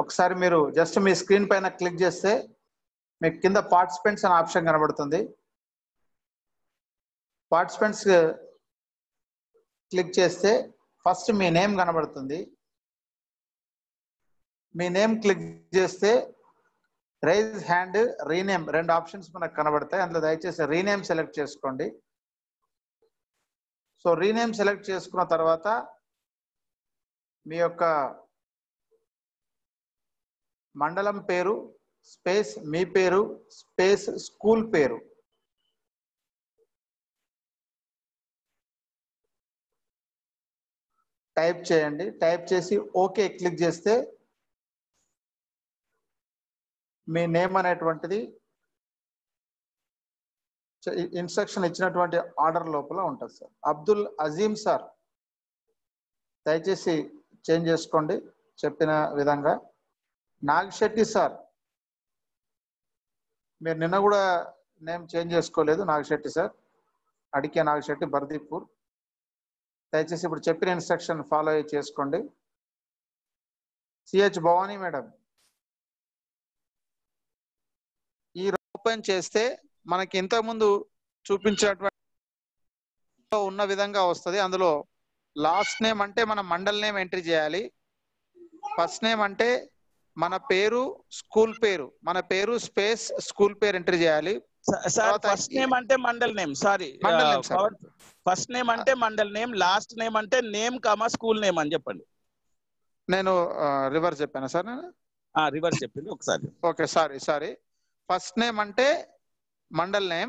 ఒకసారి మీరు జస్ట్ మీ స్క్రీన్ పైన క్లిక్ చేస్తే మీకు కింద పార్టిసిపెంట్స్ అనే ఆప్షన్ కనబడుతుంది పార్టిసిపెంట్స్ క్లిక్ చేస్తే ఫస్ట్ మీ నేమ్ కనబడుతుంది మీ నేమ్ క్లిక్ చేస్తే రైజ్ హ్యాండ్ రీనేమ్ రెండు ఆప్షన్స్ మనకు కనబడతాయి అందులో దయచేసి రీనేమ్ సెలెక్ట్ చేసుకోండి సో రీనేమ్ సెలెక్ట్ చేసుకున్న తర్వాత మీ యొక్క మండలం పేరు స్పేస్ మీ పేరు స్పేస్ స్కూల్ పేరు టైప్ చేయండి టైప్ చేసి ఓకే క్లిక్ చేస్తే మీ నేమ్ అనేటువంటిది ఇన్స్ట్రక్షన్ ఇచ్చినటువంటి ఆర్డర్ లోపల ఉంటుంది సార్ అబ్దుల్ అజీం సార్ దయచేసి చేంజ్ చేసుకోండి చెప్పిన విధంగా నాగశెట్టి సార్ మీరు నిన్న కూడా నేమ్ చేంజ్ చేసుకోలేదు నాగశెట్టి సార్ అడికే నాగశెట్టి బర్దీపూర్ దయచేసి ఇప్పుడు చెప్పిన ఇన్స్ట్రక్షన్ ఫాలో అయ్యి చేసుకోండి సిహెచ్ భవానీ మేడం ఈ ఓపెన్ చేస్తే మనకి ఇంతకుముందు చూపించినటువంటి ఉన్న విధంగా వస్తుంది అందులో లాస్ట్ నేమ్ అంటే మన మండల్ నేమ్ ఎంట్రీ చేయాలి ఫస్ట్ నేమ్ అంటే మన పేరు స్కూల్ పేరు మన పేరు స్పేస్ స్కూల్ పేరు ఎంట్రీ చేయాలి సార్ తర్వాత ఫస్ట్ నేమ్ అంటే mandal name sorry mandal name, sir. First name అంటే మండల్ నేమ్ లాస్ట్ నేమ్ అంటే నేమ్ కామా స్కూల్ నేమ్ అని చెప్పండి నేను రివర్స్ చెప్పాను సార్ నేను రివర్స్ చెప్పింది ఒకసారి okay sorry sorry first name అంటే మండల్ నేమ్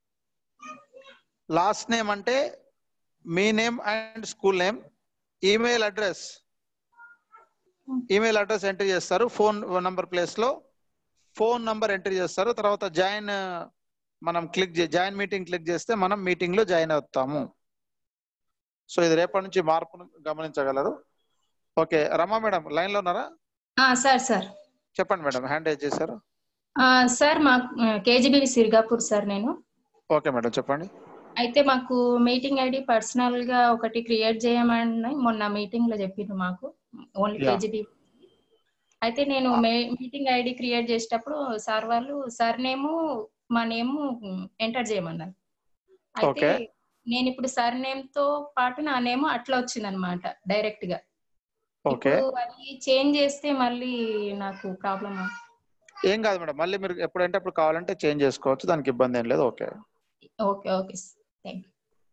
లాస్ట్ నేమ్ అంటే మీ name and school name email address email address entry చేస్తారు ఫోన్ నంబర్ ప్లేస్ లో ఫోన్ నంబర్ ఎంట్రీ చేస్తారు తర్వాత జాయిన్ మనం క్లిక్ జాయిన్ మీటింగ్ క్లిక్ చేస్తే మనం మీటింగ్ లో జాయిన్ అవుతాము సో ఇది రేపటి నుంచి మార్పును గమనించగలరు ఓకే రమా మేడం లైన్ లో ఉన్నారా ఆ, సార్ సార్ చెప్పండి మేడం హ్యాండ్ రైజ్ చేశారు ఆ, సార్ మా కేజీబీ సిర్గాపూర్ సార్ నేను ఓకే మేడం చెప్పండి అయితే మాకు మీటింగ్ ఐడి పర్సనల్ గా ఒకటి క్రియేట్ చేయమని మొన్న మీటింగ్ లో చెప్పిండ్రు మాకు ఓన్లీ Yeah. కేజీబీ అయితే నేను మీటింగ్ ఐడి క్రియేట్ చేసేటప్పుడు సార్ వాళ్ళు సార్ నేము మా నేము ఎంటర్ చేయమన్నారు అయితే Okay. నేను ఇప్పుడు సార్ నేమ్ తో పాటు నా నేమ్ అట్లా వచ్చింది అనమాట డైరెక్ట్ గా ఓకే ఇప్పుడు అది చేంజ్ చేస్తే మళ్ళీ నాకు ప్రాబ్లమ్ ఏం కాదు మేడం మళ్ళీ మీరు ఎప్పుడంటే అప్పుడు కావాలంటే చేంజ్ చేసుకోవచ్చు దానికి ఇబ్బంది ఏం లేదు okay okay okay thank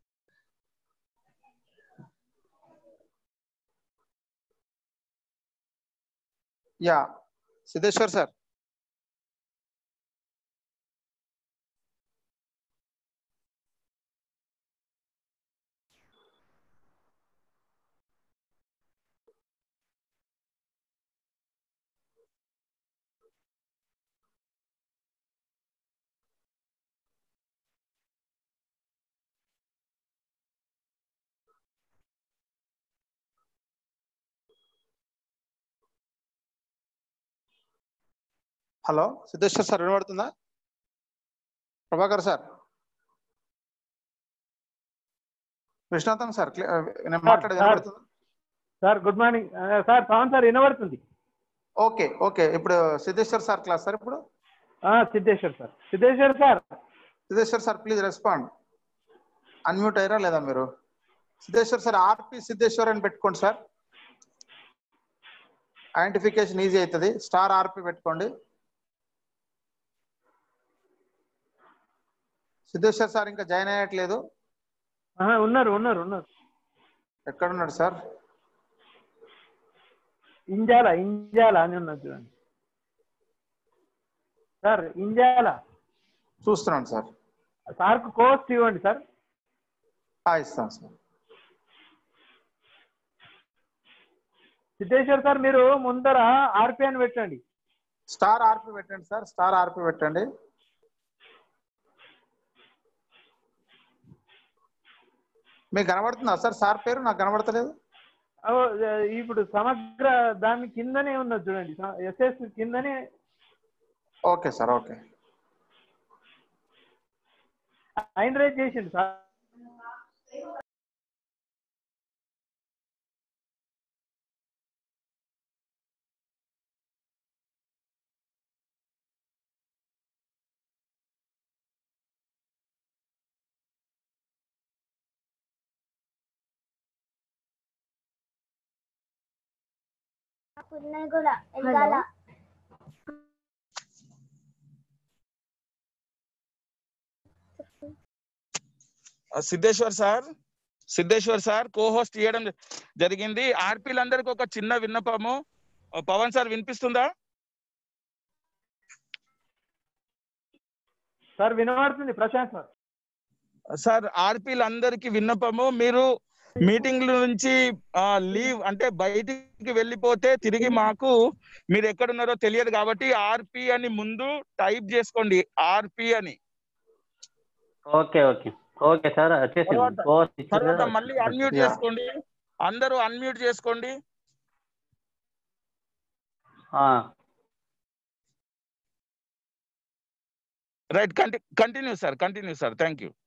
you Siddeshwar sir hello Siddeshwar sir వినబడుతుందా ప్రభాకర్ సార్ విశ్వనాథన్ సార్ క్లి- నేను మాట్లాడేది సార్. వినబడుతుందా సార్ గుడ్ మార్నింగ్ ఆ, సార్ పవన్ సార్ వినబడుతుంది ఓకే ఓకే ఇప్పుడు సిద్ధేశ్వర్ సార్ క్లాస్ సార్ ఇప్పుడు ఆ, Siddeshwar sir Siddheshwar sir Siddheshwar sir please respond unmute అయ్యారా లేదా మీరు సిద్ధేశ్వర్ సార్ ఆర్పి సిద్ధేశ్వర్ అని పెట్టుకోండి సార్ ఐడెంటిఫికేషన్ ఈజీ అవుతుంది స్టార్ ఆర్పి పెట్టుకోండి సిద్ధేశ్వర్ సార్ ఇంకా జాయిన్ అయ్యట్లేదు ఆహా, ఉన్నారు ఉన్నారు ఉన్నారు ఎక్కడున్నాడు సార్ ఇంజాల ఇంజాల అని ఉన్నది చూడండి సార్ ఇంజాల చూస్తున్నాను సార్ సార్కు కోస్ట్ ఇవ్వండి సార్ ఆ, ఇస్తాను సార్ సిద్ధేశ్వర్ సార్ మీరు ముందర ఆర్పి అని పెట్టండి స్టార్ ఆర్పి పెట్టండి సార్ స్టార్ ఆర్పి పెట్టండి మీకు కనబడుతుందా సార్ సార్ పేరు నాకు కనబడతలేదు ఓ, ఇప్పుడు సమగ్ర దాని కిందనే ఉన్నది చూడండి ఎస్ఎస్ కిందనే ఓకే సార్ ఓకే ఆయన రేజ్ చేసిండు సార్ ఉన్నాయి కూడా వెనకాల Siddeshwar sir Siddheshwar sir co host చేయడం జరిగింది ఆర్పీలందరికీ ఒక చిన్న విన్నపము పవన్ సార్ వినిపిస్తుందా సార్ వినబడుతుంది ప్రశాంత్ సార్ సార్ ఆర్పీలందరికీ విన్నపము మీరు మీటింగ్ నుంచి లీవ్ అంటే బయటికి వెళ్ళిపోతే తిరిగి మాకు మీరు ఎక్కడున్నారో తెలియదు కాబట్టి ఆర్పి అని ముందు టైప్ చేసుకోండి ఆర్పి అని ఓకే ఓకే ఓకే సార్ వచ్చేసింది తర్వాత- పోస్ట్ ఇచ్చారు తర్వాత కదా, మళ్ళీ అన్మ్యూట్ Yeah. చేసుకోండి అందరూ అన్మ్యూట్ చేసుకోండి ఆ, right continue sir continue sir thank you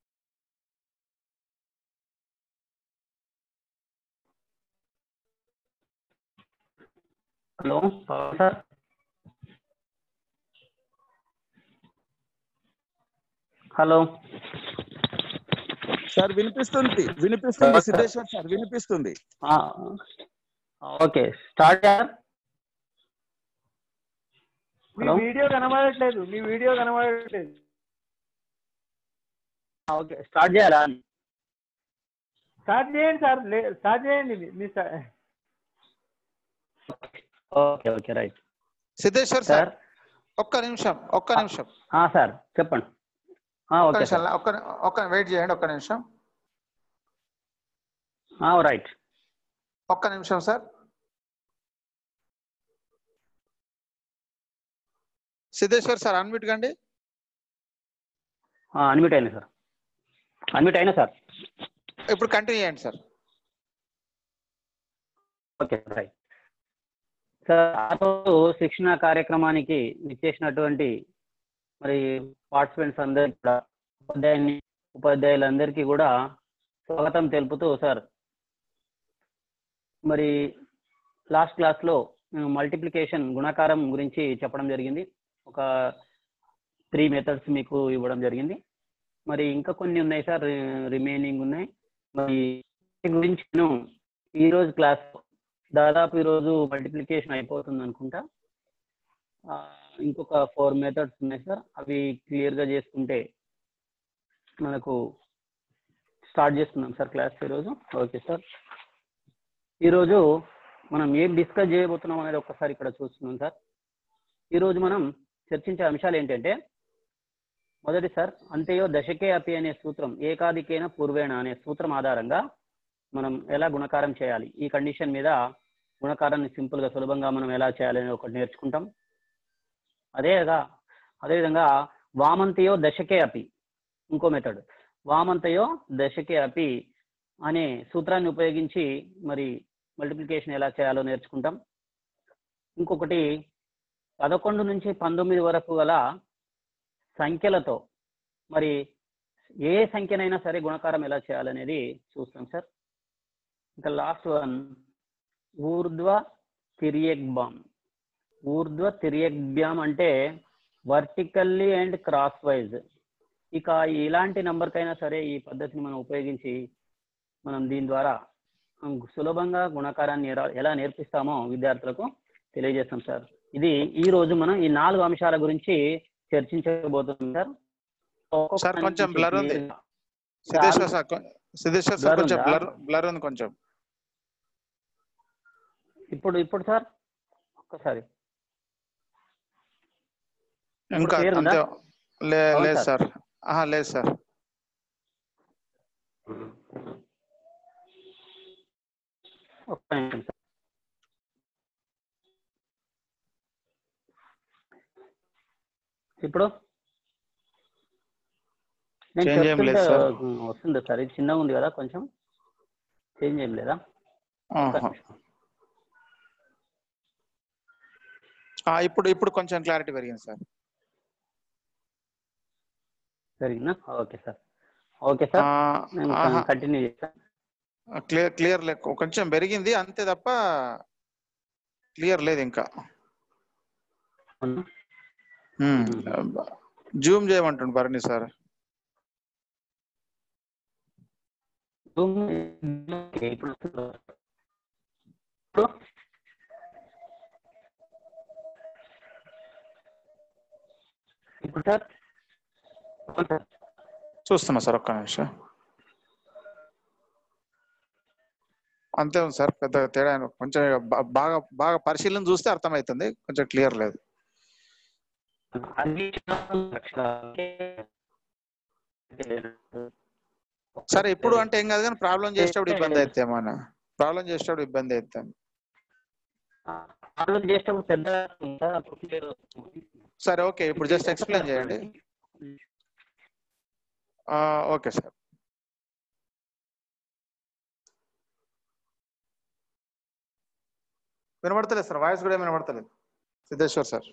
hello Pawan sir hello sir వినిపిస్తుంది వినిపిస్తుంది Okay. సిద్ధేశ్వర్ సార్ వినిపిస్తుంది ఆ, ఓకే స్టార్ట్ సార్ మీ హలో వీడియో కనబడట్లేదు మీ వీడియో కనబడట్లేదు ఓకే స్టార్ట్ చేయాలా స్టార్ట్ చేయండి సార్ లే- స్టార్ట్ చేయండి మీ- మీ స్టా- okay okay right Siddeshwar sir sir ఒక్క నిమిషం ఒక్క నిమిషం ఆ, సార్ చెప్పండి ఆ, ఒక్క ఓకే నిమిషం సార్ ఒక్క ఒక్క వెయిట్ చేయండి ఒక్క నిమిషం ఆ, రైట్ ఒక్క నిమిషం సార్ సిద్ధేశ్వర్ సార్ అన్మ్యూట్ కండి ఆ, అన్మ్యూట్ అయినా సార్ అన్మ్యూట్ అయినా సార్ ఇప్పుడు కంటిన్యూ చేయండి సార్ ఓకే రైట్ సార్ ఆ రోజు శిక్షణ కార్యక్రమానికి ఇచ్చేసినటువంటి మరి పార్టిసిపెంట్స్ అందరికీ కూడా ఉపాధ్యాయుని ఉపాధ్యాయులందరికీ కూడా స్వాగతం తెలుపుతూ సార్ మరి లాస్ట్ క్లాస్లో మల్టిప్లికేషన్ గుణకారం గురించి చెప్పడం జరిగింది ఒక త్రీ మెథడ్స్ మీకు ఇవ్వడం జరిగింది మరి ఇంకా కొన్ని ఉన్నాయి సార్ రిమైనింగ్ ఉన్నాయి మరి వీటి గురించి నేను ఈ రోజు క్లాస్ దాదాపు ఈరోజు మల్టిప్లికేషన్ అయిపోతుంది అనుకుంటా ఆ, ఇంకొక ఫోర్ మెథడ్స్ ఉన్నాయి సార్ అవి క్లియర్గా చేసుకుంటే మనకు స్టార్ట్ చేస్తున్నాం సార్ క్లాస్ ఈరోజు ఓకే సార్ ఈరోజు మనం ఏం డిస్కస్ చేయబోతున్నాం అనేది ఒక్కసారి ఇక్కడ చూస్తున్నాం సార్ ఈరోజు మనం చర్చించే అంశాలు ఏంటంటే మొదటి సార్ అంతేయో దశకే అపి అనే సూత్రం ఏకాదికేన పూర్వేణ అనే సూత్రం ఆధారంగా మనం ఎలా గుణకారం చేయాలి ఈ కండిషన్ మీద గుణకారాన్ని సింపుల్ గా సులభంగా మనం ఎలా చేయాలి అనేది ఒకటి నేర్చుకుంటాం అదేగా అదేవిధంగా వామంతయో దశకే అపి ఇంకో మెథడ్ వామంతయో దశకే అపి అనే సూత్రాన్ని ఉపయోగించి మరి మల్టిప్లికేషన్ ఎలా చేయాలో నేర్చుకుంటాం ఇంకొకటి పదకొండు నుంచి పంతొమ్మిది వరకు గల సంఖ్యలతో మరి ఏ సంఖ్యనైనా సరే గుణకారం ఎలా చేయాలనేది చూస్తాం సార్ ఇంకా లాస్ట్ వన్ ఊర్ధ్వ తిరియగ్బామ్ ఊర్ధ్వ తిరియగ్బ్యామ్ అంటే వర్టికల్లీ అండ్ క్రాస్ వైజ్ ఇక ఇలాంటి నంబర్కైనా సరే ఈ పద్ధతిని మనం ఉపయోగించి మనం దీని ద్వారా సులభంగా గుణకారాన్ని ఎలా- ఎలా నేర్పిస్తామో విద్యార్థులకు తెలియజేస్తాం సార్ ఇది ఈ రోజు మనం ఈ నాలుగు అంశాల గురించి చర్చించబోతున్నాం సార్ ఒక్కొక్క సార్, కొంచెం నుంచి blur ఉంది. clear గా- సిద్ధేశ్వర్ సార్ కొ- సిద్ధేశ్వర్ సార్ Blur కొంచెం ఉందా? బ్లర్ బ్లర్ ఉంది కొంచెం ఇప్పుడు ఇప్పుడు సార్ ఒక్కసారి ఇంకా clear ఉందా? అంతే లే- అవును లేదు సార్. సార్ ఆహా లేదు సార్ ఒక్క నిమిషం సార్ ఇప్పుడు నేను Change ఏం లేదు చెప్తుంటే సార్. వస్తుంది సార్ ఇది చిన్నగా ఉంది కదా కొంచెం చేంజ్ ఏం లేదా ఒక్క ఆహా. నిమిషం. ఆ, ఇప్పుడు ఇప్పుడు కొంచెం క్లారిటీ పెరిగింది సార్ జరిగిందా ఓకే సార్ ఓకే సార్ నేను ఆహా. కంటిన్యూ చేస్తాను క్లియర్ క్లియర్ లెక్క కొంచెం పెరిగింది అంతే తప్ప క్లియర్ లేదు ఇంకా అవునా? జూమ్ చేయమంటుండు భరణి సార్ ఓకే, ఇప్పుడు వస్తుందా? ఇప్పుడు ఇప్పుడు సార్ అవును సార్ చూస్తున్నా సార్ ఒక్క నిమిషం అంతే ఉంది సార్ పెద్ద తేడా ఏం- కొంచెం బా- బాగా బాగా పరిశీలన చూస్తే అర్థమవుతుంది కొంచెం క్లియర్ లేదు అన్ని లక్షల సరే ఇప్పుడు అంటే ఏం కాదు కానీ ప్రాబ్లం చేసేటప్పుడు ఇబ్బంది అయితే ఏమన్నా ప్రాబ్లం చేసేటప్పుడు ఇబ్బంది అయితే ప్రాబ్లం చేసేటప్పుడు పెద్ద ఉందా? అప్పుడు clear అవుతుంది. సరే ఓకే ఇప్పుడు జస్ట్ ఎక్స్ప్లెయిన్ చేయండి ఓకే సార్ వినబడతలేదు సార్ వాయిస్ కూడా ఏం వినబడతలేదు Siddeshwar sir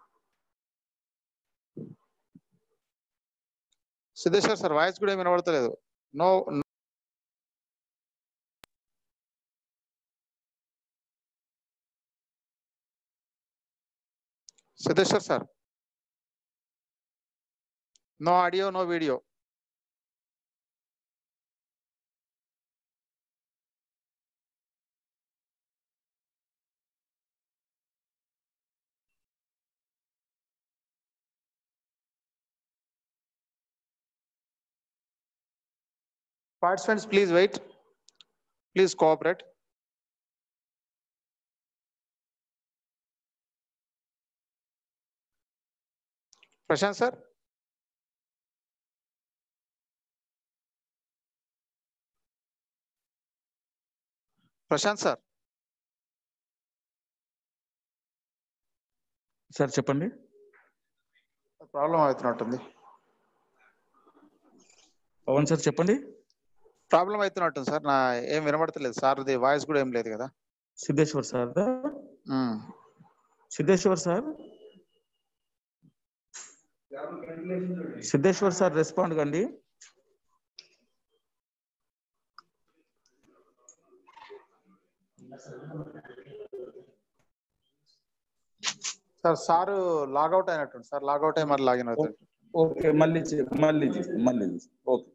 Siddheshwar sir voice కూడా ఏం వినబడతలేదు no Siddeshwar sir no audio no video Participants, please wait. Please cooperate. Prashant sir Prashant sir sir చెప్పండి ప్రాబ్లం అవుతున్నట్టుంది పవన్ సార్ చెప్పండి ప్రాబ్లం అవుతున్నట్టుంది సార్ నా ఏం వినబడతలేదు సార్ది వాయిస్ కూడా ఏం లేదు కదా సిద్ధేశ్వర్ సార్ మ్మ్. Siddeshwar sir Siddheshwar sir respond కండి సార్ సార్ లాగౌట్ అయినట్టుంది సార్ లాగౌట్ అయ్యి మరి లాగిన్ అవుతుంది ఓకే మళ్ళీ చే- మళ్ళీ చేసి- మళ్ళీ చేసి. Okay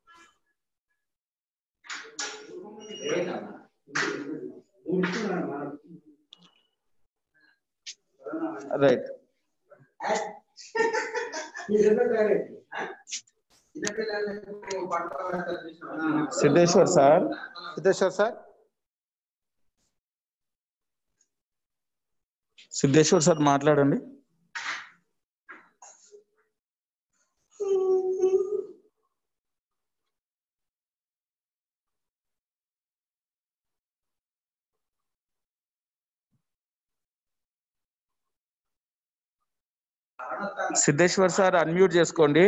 right Siddeshwar sir Siddheshwar sir Siddheshwar sir మాట్లాడండి సిద్ధేశ్వర్ సార్ అన్మ్యూట్ చేసుకోండి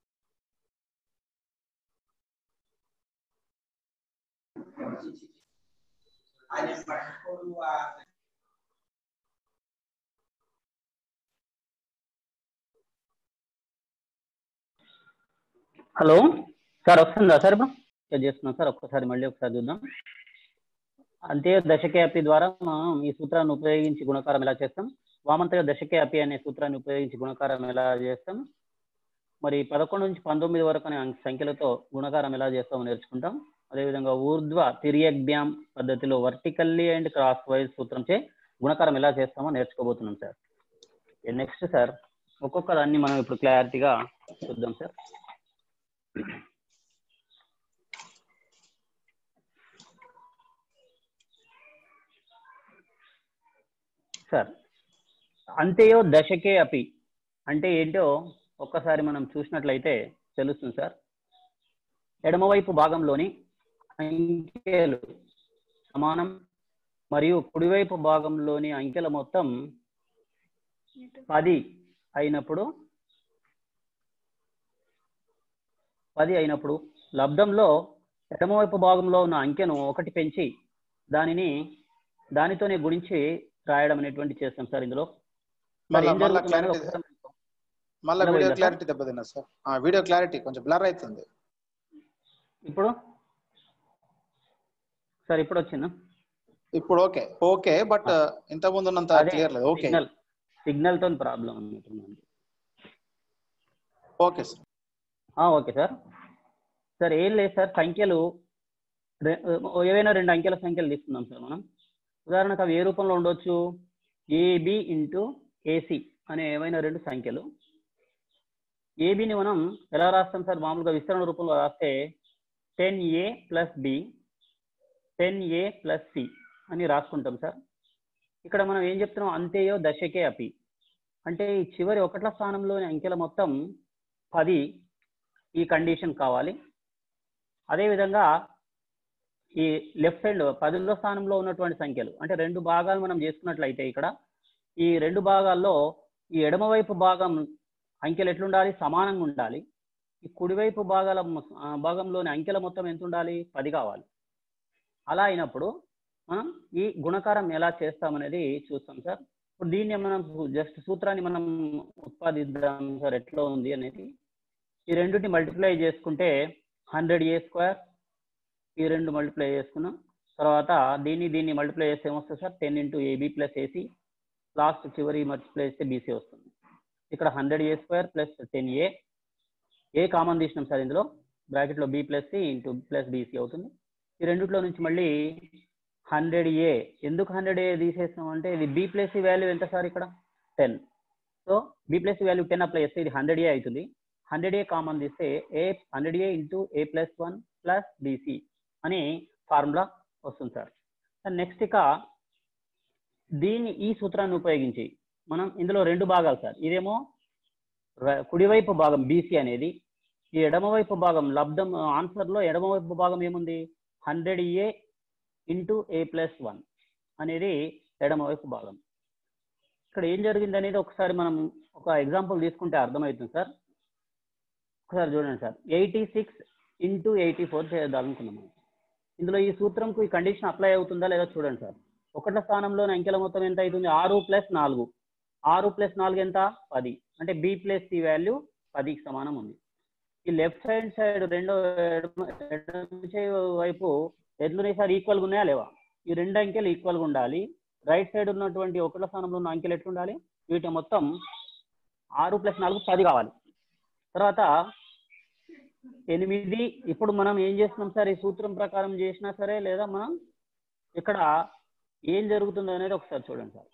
హలో సార్ వస్తుందా సార్ ఇప్పుడు చెక్ చేస్తున్నాం సార్ ఒక్కసారి మళ్ళీ ఒకసారి చూద్దాం అంతే దశకేపి ద్వారా మనం ఈ సూత్రాన్ని ఉపయోగించి గుణకారం ఎలా చేస్తాం వామంతగా దశకేపి అనే సూత్రాన్ని ఉపయోగించి గుణకారం ఎలా చేస్తాం మరి పదకొండు నుంచి పంతొమ్మిది వరకు అనే అంక- సంఖ్యలతో గుణకారం ఎలా చేస్తామో నేర్చుకుంటాం అదేవిధంగా ఊర్ధ్వ తిరియగ్బ్యాం పద్ధతిలో వర్టికల్లీ అండ్ క్రాస్ వైజ్ సూత్రంచే గుణకారం ఎలా చేస్తామో నేర్చుకోబోతున్నాం సార్ నెక్స్ట్ సార్ ఒక్కొక్క దాన్ని మనం ఇప్పుడు క్లారిటీగా చూద్దాం సార్ సార్ అంతేయో దశకే అపి అంటే ఏంటో ఒక్కసారి మనం చూసినట్లయితే తెలుస్తుంది సార్ ఎడమవైపు భాగంలోని అంకెలు సమానం మరియు కుడివైపు భాగంలోని అంకెల మొత్తం పది అయినప్పుడు పది అయినప్పుడు లబ్ధంలో ఎడమవైపు భాగంలో ఉన్న అంకెను ఒకటి పెంచి దానిని దానితోనే గుణించి రాయడం అనేటువంటి చేస్తాం సార్ ఇందులో మరి మళ్ళా ఏం మళ్ళా జరుగుతుందో క్లారిటీ ఒకసారి మళ్ళా ఇలా వీడియో పోయిందా క్లారిటీ దెబ్బతిన్నా సార్ వీడియో క్లారిటీ కొంచెం బ్లర్ అవుతుంది ఇప్పుడు సార్ ఇప్పుడు వచ్చిందా ఇప్పుడు ఓకే ఓకే బట్ ఇంత ముందు ఉన్నంత అదే క్లియర్ లేదు ఓకే సిగ్నల్ సిగ్నల్ తో ప్రాబ్లం ఉన్నట్టుంది ఓకే సార్ ఆ, ఓకే సార్ సార్ ఏం లేదు సార్ సంఖ్యలు రె- ఏవైనా రెండు అంకెల సంఖ్యలు తీసుకుందాం సార్ మనం ఉదాహరణకు అవి ఏ రూపంలో ఉండొచ్చు ఏబి ఇంటూ ఏసి అనే ఏవైనా రెండు సంఖ్యలు ఏబిని మనం ఎలా రాస్తాం సార్ మామూలుగా విస్తరణ రూపంలో రాస్తే ten A plus B ten A plus C అని రాసుకుంటాం సార్ ఇక్కడ మనం ఏం చెప్తున్నాం అంతేయో దశకే అపి అంటే ఈ చివరి ఒకట్ల స్థానంలోని అంకెల మొత్తం పది ఈ కండిషన్ కావాలి అదేవిధంగా ఈ లెఫ్ట్ సైడ్ పదుల స్థానంలో ఉన్నటువంటి సంఖ్యలు అంటే రెండు భాగాలు మనం చేసుకున్నట్లయితే ఇక్కడ ఈ రెండు భాగాల్లో ఈ ఎడమవైపు భాగం అంకెలు ఎట్లుండాలి సమానంగా ఉండాలి ఈ కుడివైపు భాగాల ఆ, భాగంలోని అంకెల మొత్తం ఎంత ఉండాలి పది కావాలి అలా అయినప్పుడు మనం ఈ గుణకారం ఎలా చేస్తామనేది చూస్తాం సార్ ఇప్పుడు దీన్ని మనం జస్ట్ సూత్రాన్ని మనం ఉత్పాదిద్దాం సార్ ఎట్లా ఉంది అనేది ఈ రెండింటిని మల్టిప్లై చేసుకుంటే హండ్రెడ్ ఏ స్క్వేర్ ఈ రెండు మల్టిప్లై చేసుకున్నాం తర్వాత దీన్ని దీన్ని మల్టిప్లై చేస్తే ఏమొస్తుంది sir ten into AB plus AC last చివరి మల్టిప్లై చేస్తే బీసీ వస్తుంది ఇక్కడ hundred A square plus ten A A common తీసినాం సార్ ఇందులో బ్రాకెట్లో B plus C into plus BC అవుతుంది ఈ రెండిట్లో నుంచి మళ్ళీ హండ్రెడ్ ఏ ఎందుకు హండ్రెడ్ ఏ తీసేసినాం అంటే ఇది బి ప్లస్ సి వాల్యూ ఎంత సార్ ఇక్కడ ten so B plus value ten apply చేస్తే ఇది హండ్రెడ్ ఏ అవుతుంది హండ్రెడ్ ఏ కామన్ తీస్తే A hundred A into A plus one plus BC అని ఫార్ములా వస్తుంది సార్ నెక్స్ట్ ఇక దీన్ని ఈ సూత్రాన్ని ఉపయోగించి మనం ఇందులో రెండు భాగాలు సార్ ఇదేమో ర- కుడివైపు భాగం బీసీ అనేది ఈ ఎడమవైపు భాగం లబ్ధం ఆన్సర్లో ఎడమవైపు భాగం ఏముంది హండ్రెడ్ ఏ ఇంటూ ఏ ప్లస్ వన్ అనేది ఎడమవైపు భాగం ఇక్కడ ఏం జరిగింది అనేది ఒకసారి మనం ఒక ఎగ్జాంపుల్ తీసుకుంటే అర్థమవుతుంది సార్ ఒకసారి చూడండి sir eighty six into eighty four చేద్దామనుకున్నాం మనం. ఇందులో ఈ సూత్రంకు ఈ కండిషన్ అప్లై అవుతుందా లేదా చూడండి సార్ ఒకటి స్థానంలో అంకెల మొత్తం ఎంత అవుతుంది ఆరు ప్లస్ నాలుగు ఆరు ప్లస్ నాలుగు ఎంత పది అంటే బి ప్లస్ సి వాల్యూ పదికి సమానం ఉంది ఈ లెఫ్ట్ సైడ్ సైడ్ రెండో ఎడమ- ఎడమ చేయి వైపు ఎట్లున్నాయి సార్ ఈక్వల్గా ఉన్నాయా లేవా ఈ రెండు అంకెలు ఈక్వల్గా ఉండాలి రైట్ సైడ్ ఉన్నటువంటి ఒకటి స్థానంలో ఉన్న అంకెలు ఎట్లుండాలి వీటి మొత్తం ఆరు ప్లస్ నాలుగు పది కావాలి తర్వాత ఎనిమిది ఇప్పుడు మనం ఏం చేస్తున్నాం సార్ ఈ సూత్రం ప్రకారం చేసినా సరే లేదా మనం ఇక్కడ ఏం జరుగుతుందో అనేది ఒకసారి చూడండి సార్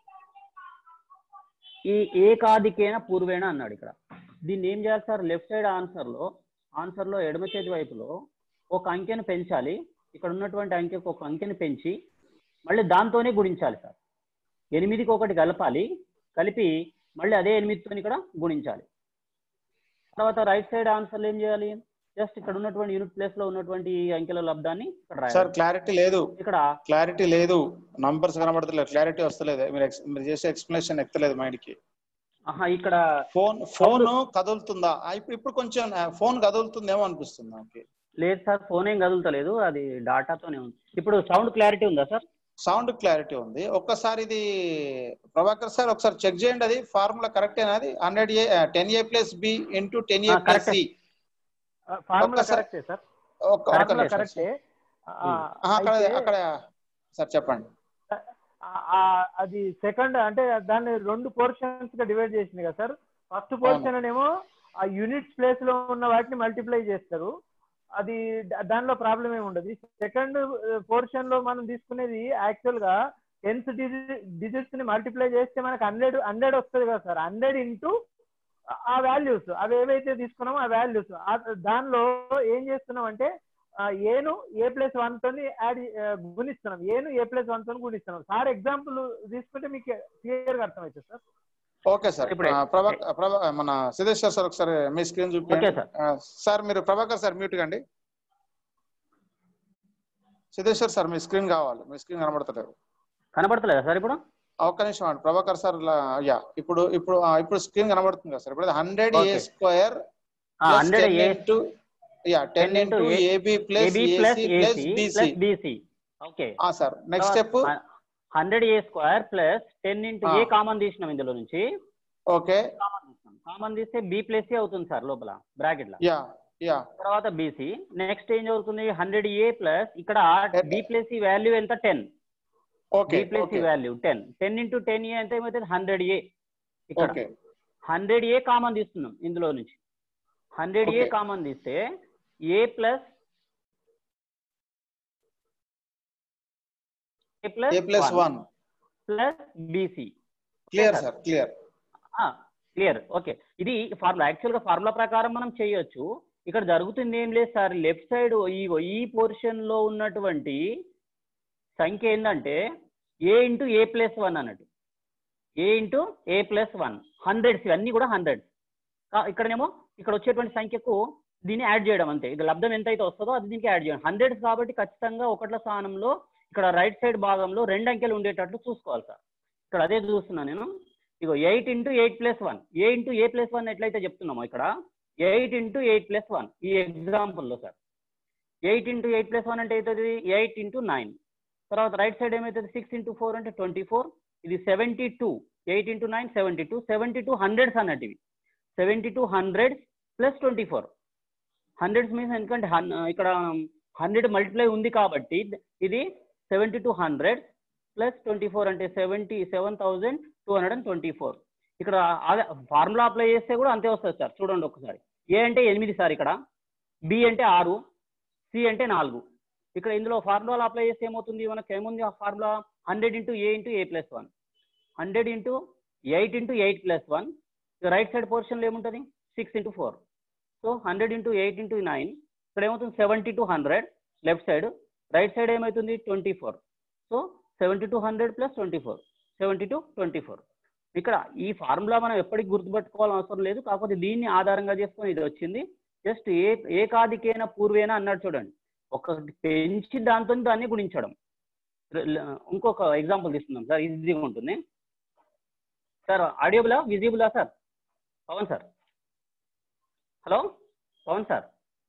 ఈ ఏకాదికేన పూర్వేణ అన్నాడు ఇక్కడ దీన్ని ఏం చేయాలి సార్ లెఫ్ట్ సైడ్ ఆన్సర్లో ఆన్సర్లో ఎడమ చేతి వైపులో ఒక అంకెను పెంచాలి ఇక్కడ ఉన్నటువంటి అంకెకు ఒక అంకెను పెంచి మళ్ళీ దాంతోనే గుణించాలి సార్ ఎనిమిదికి ఒకటి కలపాలి కలిపి మళ్ళీ అదే ఎనిమిదితో ఇక్కడ గుణించాలి తర్వాత రైట్ సైడ్ ఆన్సర్లు ఏం చేయాలి జస్ట్ ఇక్కడ ఉన్నటువంటి యూనిట్ ప్లేస్ లో ఉన్నటువంటి ఈ అంకెల లబ్ధాన్ని ఇక్కడ సార్ రాయాలి క్లారిటీ లేదు ఇక్కడ క్లారిటీ లేదు నంబర్స్ కనబడతలేదు క్లారిటీ వస్తలేదు మీరు ex- మీరు చేసే ఎక్స్ప్లెనేషన్ ఎక్కలేదు మైండ్ కి ఆహా ఇక్కడ ఫోన్ ఫోన్ కదులుతుందా ఆ, ఇప్పుడు ఇప్పుడు కొంచెం ఫోన్ కదులుతుందేమో అనిపిస్తుంది నాకు లేదు సార్ ఫోన్ ఏం కదులుతలేదు అది డాటాతోనే ఉంది ఇప్పుడు సౌండ్ క్లారిటీ ఉందా సార్ సౌండ్ క్లారిటీ ఉంది ఒక్కసారి ఇది ప్రభాకర్ సార్ ఒకసారి చెక్ చేయండి అది ఫార్ములా కరెక్టేనా అది hundred A ten A plus B into ten A ఆ, ప్లస్ correct. సి ఫార్ములా ఒక్కసారి- కరెక్టే సార్ ఒక్క ఒక్క ఫార్ములా నిమిషం కరెక్టే ఆ, ఆహా, అక్కడ అయితే, అక్కడ సార్ చెప్పండి ఆ- ఆ, అది సెకండ్ అంటే దాన్ని రెండు పోర్షన్స్ గా డివైడ్ చేసింది కదా సార్ ఫస్ట్ పోర్షన్ అనేమో ఆ యూనిట్స్ ప్లేస్ లో ఉన్న వాటిని మల్టిప్లై చేస్తారు అది దా- దానిలో ప్రాబ్లం ఏమి ఉండదు సెకండ్ పోర్షన్ లో మనం తీసుకునేది యాక్చువల్ గా టెన్త్ డిజిట్స్ ని మల్టిప్లై చేస్తే మనకి హండ్రెడ్ హండ్రెడ్ వస్తుంది కదా సార్ హండ్రెడ్ ఇంటూ ఆ వాల్యూస్ అవి ఏవైతే తీసుకున్నామో ఆ వాల్యూస్ దానిలో ఏం చేస్తున్నాం అంటే ఆ, ఏను ఏ ప్లస్ వన్ తోని యాడ్ ఆ, గుణిస్తున్నాం ఏను ఏ ప్లస్ వన్ తోని గుణిస్తున్నాం సార్ ఎగ్జాంపుల్ తీసుకుంటే మీకు క్లియర్ గా అర్థమవుతుంది సార్ ఓకే సార్ ఇప్పుడే. ఆ, ప్రభా ప్రభా మన సిద్ధేశ్వర్ సార్ ఒకసారి మీ స్క్రీన్ ఓకే చూపించండి సార్ ఆ, సార్ మీరు ప్రభాకర్ సార్ మ్యూట్ కండి సిద్ధేశ్వర్ సార్ మీ స్క్రీన్ కావాలి మీ స్క్రీన్ కనబడతలేదు కనబడతలేదా సార్ ఇప్పుడు ఆ, ఒక్క నిమిషం అండి ప్రభాకర్ సార్ యా ఇప్పుడు ఇప్పుడు ఆ, ఇప్పుడు స్క్రీన్ కనబడుతుంది కదా సార్ ఇప్పుడు hundred a Okay. Square hundred A into yeah ten 10 into into A- AB plus AB plus AC plus AC BC plus BC okay sir next step hundred A square plus ten into a. A common తీసినాం ఇందులో నుంచి okay common తీసినాం common తీస్తే b plus a అవుతుంది sir లోపల bracket లో yeah yeah తర్వాత BC next ఏం అవుతుంది హండ్రెడ్ ఏ ప్లస్ ఇక్కడ బి ప్లస్ ఈ వాల్యూ ఎంత టెన్ ఓకే బి ప్లస్ ఈ value ten ten into ten a ఎంత ఏమవుతుంది హండ్రెడ్ ఏ ఇక్కడ ఓకే హండ్రెడ్ ఏ కామన్ తీస్తున్నాం ఇందులో నుంచి హండ్రెడ్ ఏ Okay. కామన్ తీస్తే a plus a a plus one plus BC clear sir clear clear okay ఇది formula actual గా ఫార్ములా ప్రకారం మనం చేయొచ్చు ఇక్కడ జరుగుతుంది ఏం లేదు సార్ లెఫ్ట్ సైడ్ ఈ ఈ పోర్షన్ లో ఉన్నటువంటి సంఖ్య ఏంటంటే a into A plus one అన్నట్టు a into A plus one hundreds ఇవన్నీ కూడా హండ్రెడ్స్ ఇక్కడనేమో ఇక్కడ వచ్చేటువంటి సంఖ్యకు దీన్ని యాడ్ చేయడం అంతే ఇది లబ్ధం ఎంత అయితే వస్తుందో అది దీనికి యాడ్ చేయడం హండ్రెడ్స్ కాబట్టి ఖచ్చితంగా ఒకట్ల స్థానంలో ఇక్కడ రైట్ సైడ్ భాగంలో రెండు అంకెలు ఉండేటట్లు చూసుకోవాలి సార్ ఇక్కడ అదే చూస్తున్నా నేను ఇగో eight into eight plus one a into A plus one ఎట్లయితే చెప్తున్నామో ఇక్కడ eight into eight plus one ఈ ఎగ్జాంపుల్లో sir eight into eight plus one అంటే అవుతుంది ఎయిట్ ఇంటూ నైన్ తర్వాత రైట్ సైడ్ ఏమవుతుంది సిక్స్ ఇంటూ ఫోర్ అంటే ట్వంటీ ఫోర్ ఇది seventy two eight into nine seventy two seventy two hundreds అన్నట్టు ఇవి seventy two hundreds plus twenty four hundreds means ఎందుకంటే హన్- ఇక్కడ హండ్రెడ్ మల్టిప్లై ఉంది కాబట్టి ఇది seventy two hundred plus twenty four అంటే seventy seven thousand two hundred and twenty four ఇక్కడ అదే ఫార్ములా అప్లై చేస్తే కూడా అంతే వస్తుంది సార్ చూడండి ఒకసారి ఏ అంటే ఎనిమిది సార్ ఇక్కడ బి అంటే ఆరు సి అంటే నాలుగు ఇక్కడ ఇందులో ఫార్ములా అప్లై చేస్తే ఏమవుతుంది మనకి ఏముంది ఆ formula hundred into a into A plus one hundred into eight into eight plus one right side పోర్షన్లో ఏముంటుంది six into four so hundred into eight into nine ఇక్కడ ఏమవుతుంది seventy two hundred left side right side ఏమవుతుంది twenty four so seventy two hundred plus twenty four seventy two twenty four ఇక్కడ ఈ formula మనం ఎప్పటికి గుర్తుపెట్టుకోవాలని అవసరం లేదు కాకపోతే దీన్ని ఆధారంగా చేసుకొని ఇది వచ్చింది జస్ట్ ఏ ఏకాదికేన పూర్వేన అన్నాడు చూడండి ఒకటి పెంచి దాంతో దాన్ని గుణించడం ల- ఇంకొక ఎగ్జాంపుల్ తీసుకుందాం సార్ ఈజీగా ఉంటుంది సార్ ఆడియోబులా విజిబులా sir Pawan sir hello Pawan sir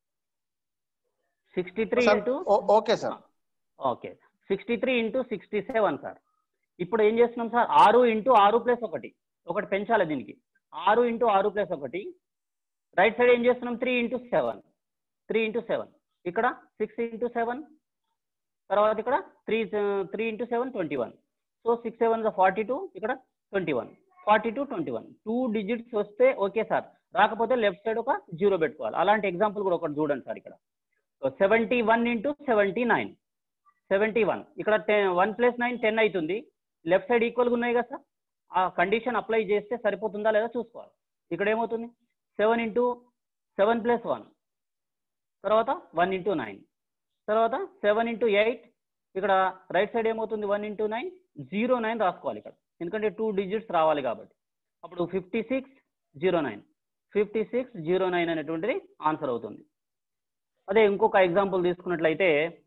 sixty three sir, into ఓ- okay sir okay sixty three into sixty seven sir ఇప్పుడు ఏం చేస్తున్నాం సార్ ఆరు ఇంటూ ఆరు ప్లస్ ఒకటి ఒకటి పెంచాలి దీనికి ఆరు ఇంటూ ఆరు ప్లస్ ఒకటి రైట్ సైడ్ ఏం చేస్తున్నాం three into seven three into seven ఇక్కడ సిక్స్ ఇంటూ సెవెన్ తర్వాత ఇక్కడ three three into seven twenty one so six seven forty two ఇక్కడ twenty one forty two twenty one two digits వస్తే okay sir రాకపోతే left side ఒక zero పెట్టుకోవాలి అలాంటి example కూడా ఒకటి చూడండి సార్ ఇక్కడ so seventy one into seventy nine seventy one ఇక్కడ ten one plus nine ten అవుతుంది లెఫ్ట్ సైడ్ ఈక్వల్గా ఉన్నాయి కదా సార్ ఆ కండిషన్ అప్లై చేస్తే సరిపోతుందా లేదా చూసుకోవాలి ఇక్కడ ఏమవుతుంది seven into seven plus one తర్వాత వన్ ఇంటూ నైన్ తర్వాత సెవెన్ ఇంటూ ఎయిట్ ఇక్కడ రైట్ సైడ్ ఏమవుతుంది one into nine zero nine రాసుకోవాలి ఇక్కడ ఎందుకంటే టూ డిజిట్స్ రావాలి కాబట్టి అప్పుడు fifty six zero nine fifty six zero nine అనేటువంటిది ఆన్సర్ అవుతుంది అదే ఇంకొక ఎగ్జాంపుల్ తీసుకున్నట్లయితే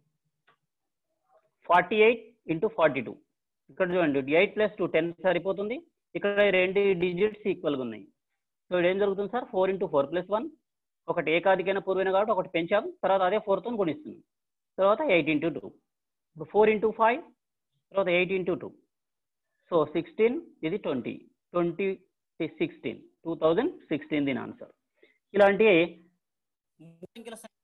forty eight into forty two ఇక్కడ చూడండి ఎయిట్ ప్లస్ టూ టెన్ సరిపోతుంది ఇక్కడ ఈ రెండు డిజిట్స్ ఈక్వల్గా ఉన్నాయి సో ఇక్కడ ఏం జరుగుతుంది sir four into four plus one ఒకటి ఏకాదికైన పూర్వైన కాబట్టి ఒకటి పెంచాం తర్వాత అదే ఫోర్తో గుణిస్తుంది తర్వాత ఎయిట్ ఇంటూ టూ ఇప్పుడు ఫోర్ ఇంటూ ఫైవ్ తర్వాత eight into two so sixteen ఇది twenty twenty sixteen two thousand sixteen దీని ఆన్సర్ ఇలాంటి మూడంకెల సంఖ్య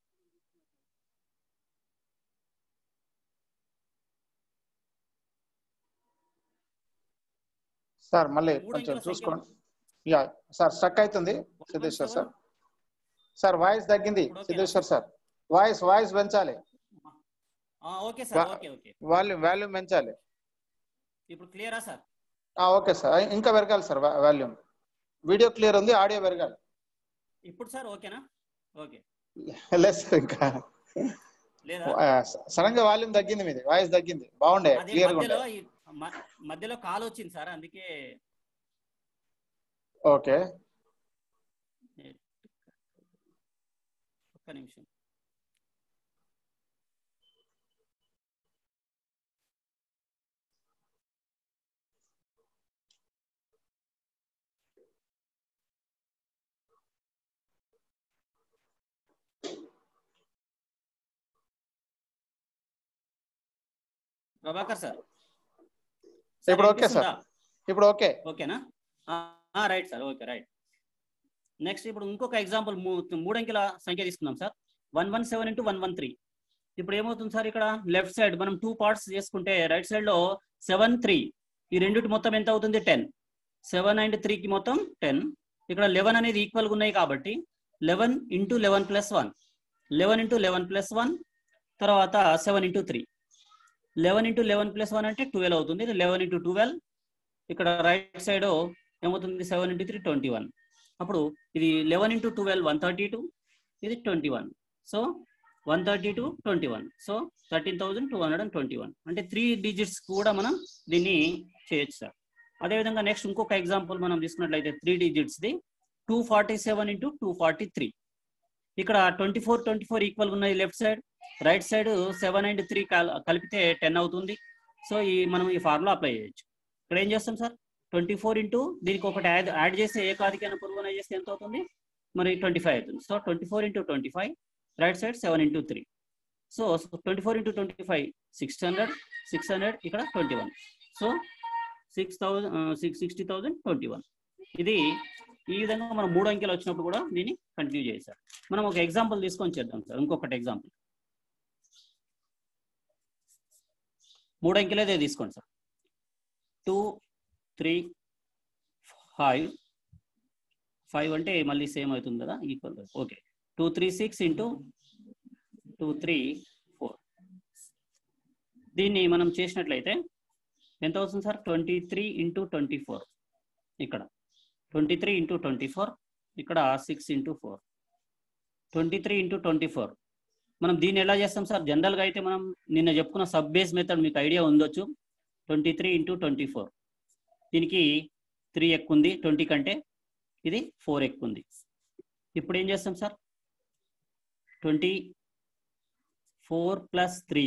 సార్ మళ్ళీ మూడు కొంచెం అంకెల చూసుకోండి యా సార్ స్టక్ అవుతుంది సిద్ధేశ్వర్ సార్ సార్ వాయిస్ తగ్గింది ఇప్పుడు ఓకేనా? సిద్ధేశ్వర్ సార్ వాయిస్ వాయిస్ పెంచాలి ఓకే సార్ వా- ఓకే ఓకే వాల్యూమ్ వాల్యూమ్ పెంచాలి ఇప్పుడు క్లియరా సార్ ఆ, ఓకే సార్ ఇంకా పెరగాలి సార్ వాల్యూమ్ వీడియో క్లియర్ ఉంది ఆడియో పెరగాలి ఇప్పుడు సార్ ఓకేనా ఓకే లేదు సార్ ఇంకా లేదా సడన్ గా వాల్యూమ్ తగ్గింది మీది వాయిస్ తగ్గింది బాగుండే అదే క్లియర్ గా ఉండే మధ్యలో ఈ- మ- మధ్యలో కాల్ వచ్చింది సార్ అందుకే ఓకే ఒక్క నిమిషం ప్రభాకర్ సార్ ఇప్పుడు ఓకే సార్. వినిపిస్తుందా? ఇప్పుడు ఓకే ఓకేనా right sir okay right next ఇప్పుడు ఇంకొక ఎగ్జాంపుల్ మూడంకెల సంఖ్య తీసుకుందాం sir one one seven into one one three ఇప్పుడు ఏమవుతుంది సార్ ఇక్కడ లెఫ్ట్ సైడ్ మనం టూ పార్ట్స్ చేసుకుంటే రైట్ సైడ్ లో సెవెన్ త్రీ ఈ రెండిటి మొత్తం ఎంత అవుతుంది టెన్ సెవెన్ అండ్ త్రీకి మొత్తం టెన్ ఇక్కడ లెవెన్ అనేది ఈక్వల్గా ఉన్నాయి కాబట్టి eleven into eleven plus one eleven into eleven plus one తర్వాత seven into three eleven into eleven plus one అంటే ట్వెల్వ్ అవుతుంది లెవెన్ ఇంటూ ట్వెల్వ్ ఇక్కడ రైట్ సైడ్ ఏమవుతుంది seven into three twenty one అప్పుడు ఇది eleven into twelve one thirty two ఇది twenty one so one thirty two twenty one so thirteen thousand two hundred and twenty one అంటే three digits కూడా మనం దీన్ని చేయొచ్చు sir అదేవిధంగా నెక్స్ట్ ఇంకొక ఎగ్జాంపుల్ మనం తీసుకున్నట్లయితే త్రీ డిజిట్స్ది two forty seven into two forty three ఇక్కడ twenty four twenty four equal ఉన్నాయి left side right side seven and three కలిపితే టెన్ అవుతుంది సో ఈ మనం ఈ ఫార్ములా అప్లై చేయొచ్చు ఇక్కడ ఏం చేస్తాం సార్ ట్వంటీ ఫోర్ ఇంటూ దీనికి ఒకటి యాడ్ యాడ్ చేస్తే ఏ కాదికైనా పొరుగున చేస్తే ఎంత అవుతుంది మరి ట్వంటీ ఫైవ్ అవుతుంది so twenty four into twenty five right side seven into three so twenty four into twenty five six hundred six hundred ఇక్కడ twenty one so six thousand six sixty thousand twenty one ఇది ఈ విధంగా మనం మూడు అంకెలు వచ్చినప్పుడు కూడా దీన్ని కంటిన్యూ చేశారు మనం ఒక ఎగ్జాంపుల్ తీసుకొని చేద్దాం సార్ ఇంకొకటి ఎగ్జాంపుల్ మూడు అంకెలేదే తీసుకోండి sir two three five five అంటే మళ్ళీ సేమ్ అవుతుంది కదా equal okay two three six into two three four దీన్ని మనం చేసినట్లయితే ఎంత అవుతుంది sir twenty three into twenty four ఇక్కడ twenty three into twenty four ఇక్కడ six into four twenty three into twenty four మనం దీన్ని ఎలా చేస్తాం సార్ జనరల్గా అయితే మనం నిన్న చెప్పుకున్న సబ్ బేస్ మెథడ్ మీకు ఐడియా ఉండొచ్చు twenty three into twenty four దీనికి త్రీ ఎక్కువ ఉంది ట్వంటీ కంటే ఇది ఫోర్ ఎక్కువ ఉంది ఇప్పుడు ఏం చేస్తాం sir twenty four plus three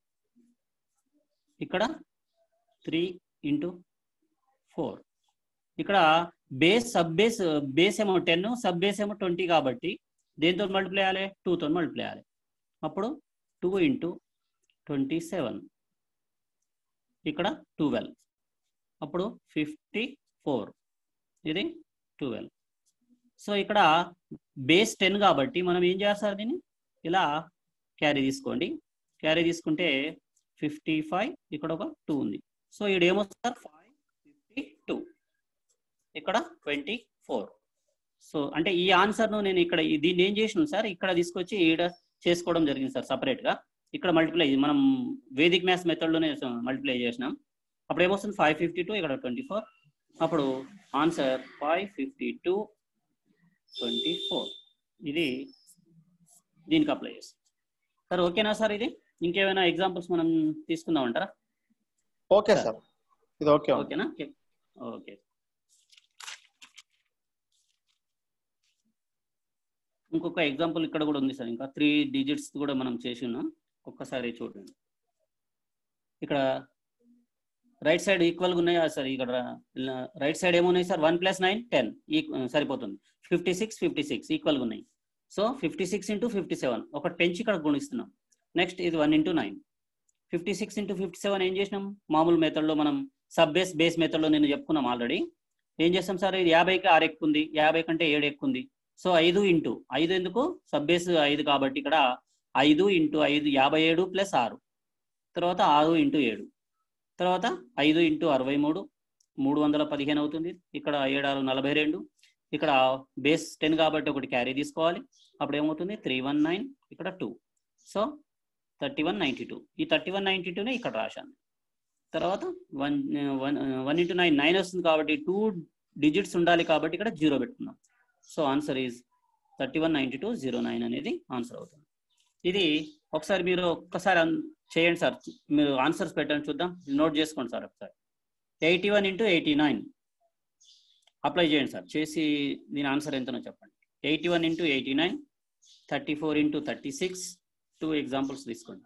ఇక్కడ త్రీ ఇంటూ ఫోర్ ఇక్కడ బేస్ సబ్ బేస్ బేస్ ఏమో టెన్ సబ్ బేస్ ఏమో ట్వంటీ కాబట్టి దేంతో మల్టిప్లై చేయాలి టూతో మల్టిప్లై చేయాలి అప్పుడు టూ ఇంటూ ట్వంటీ సెవెన్ ఇక్కడ ట్వెల్వ్ అప్పుడు ఫిఫ్టీ ఫోర్ ఇది ట్వెల్వ్ సో ఇక్కడ బేస్ టెన్ కాబట్టి మనం ఏం చేయాలి సార్ దీన్ని ఇలా క్యారీ తీసుకోండి క్యారీ తీసుకుంటే ఫిఫ్టీ ఫైవ్ ఇక్కడ ఒక టూ ఉంది సో ఇక్కడ ఏమొస్తుంది సార్ ఫైవ్ ఫిఫ్టీ టూ ఇక్కడ ట్వంటీ ఫోర్ సో అంటే ఈ ఆన్సర్ను నేను ఇక్కడ ఈ- దీన్ని ఏం చేసినాను సార్ ఇక్కడ తీసుకొచ్చి ఈడ చేసుకోవడం జరిగింది సార్ సపరేట్గా ఇక్కడ మల్టిప్లై మనం వేదిక్ మ్యాథ్స్ మెథడ్లోనే మల్టిప్లై చేసినాం అప్పుడు ఏమొస్తుంది ఫైవ్ ఫిఫ్టీ టూ ఇక్కడ ట్వంటీ ఫోర్ అప్పుడు answer five fifty two twenty four ఇది దీనికి అప్లై చేస్తాం సార్ ఓకేనా సార్ ఇది ఇంకేమైనా ఎగ్జాంపుల్స్ మనం తీసుకుందాం అంటారా ఓకే సార్ ఇది ఓకే ఉంది. ఓకేనా ఓకే ఇంకొక ఎగ్జాంపుల్ ఇక్కడ కూడా ఉంది సార్ ఇంకా త్రీ డిజిట్స్ కూడా మనం చేసి ఉన్నాం ఒక్కసారి చూడండి ఇక్కడ రైట్ సైడ్ ఈక్వల్గా ఉన్నాయా సార్ ఇక్కడ రైట్ సైడ్ ఏమున్నాయి sir one plus nine ten ఈ సరిపోతుంది ఫిఫ్టీ సిక్స్ ఫిఫ్టీ సిక్స్ ఈక్వల్గా ఉన్నాయి so fifty six into fifty seven ఒకటి పెంచి ఇక్కడ గుణిస్తున్నాం నెక్స్ట్ ఇది one into nine fifty six into fifty seven ఏం చేసినాం మామూలు మెథడ్లో మనం సబ్ బేస్ బేస్ మెథడ్లో నేను చెప్పుకున్నాం ఆల్రెడీ ఏం చేస్తాం సార్ ఇది యాభైకి ఆరు ఎక్కువ ఉంది యాభై కంటే ఏడు ఎక్కువ ఉంది సో ఐదు ఇంటూ ఐదు ఎందుకు సబ్ బేస్ ఐదు కాబట్టి ఇక్కడ ఐదు ఇంటూ ఐదు యాభై ఏడు ప్లస్ ఆరు తర్వాత ఆరు ఇంటూ ఏడు తర్వాత ఐదు ఇంటూ అరవై మూడు మూడు వందల పదిహేను అవుతుంది ఇక్కడ ఏడారు నలభై రెండు ఇక్కడ బేస్ టెన్ కాబట్టి ఒకటి క్యారీ తీసుకోవాలి అప్పుడు ఏమవుతుంది త్రీ వన్ నైన్ ఇక్కడ two so thirty one ninety two ఈ థర్టీ వన్ నైంటీ టూనే ఇక్కడ రాశాను తర్వాత one one one into nine nine వస్తుంది కాబట్టి టూ డిజిట్స్ ఉండాలి కాబట్టి ఇక్కడ జీరో పెట్టుకున్నాం so answer is thirty one ninety two zero nine అనేది ఆన్సర్ అవుతుంది ఇది ఒకసారి మీరు ఒక్కసారి అన్- చేయండి సార్ మీరు ఆన్సర్స్ పెట్టండి చూద్దాం నోట్ చేసుకోండి సార్ ఒకసారి eighty one into eighty nine apply చేయండి సార్ చేసి దీని ఆన్సర్ ఎంతనో చెప్పండి eighty one into eighty nine thirty four into thirty six two examples తీసుకోండి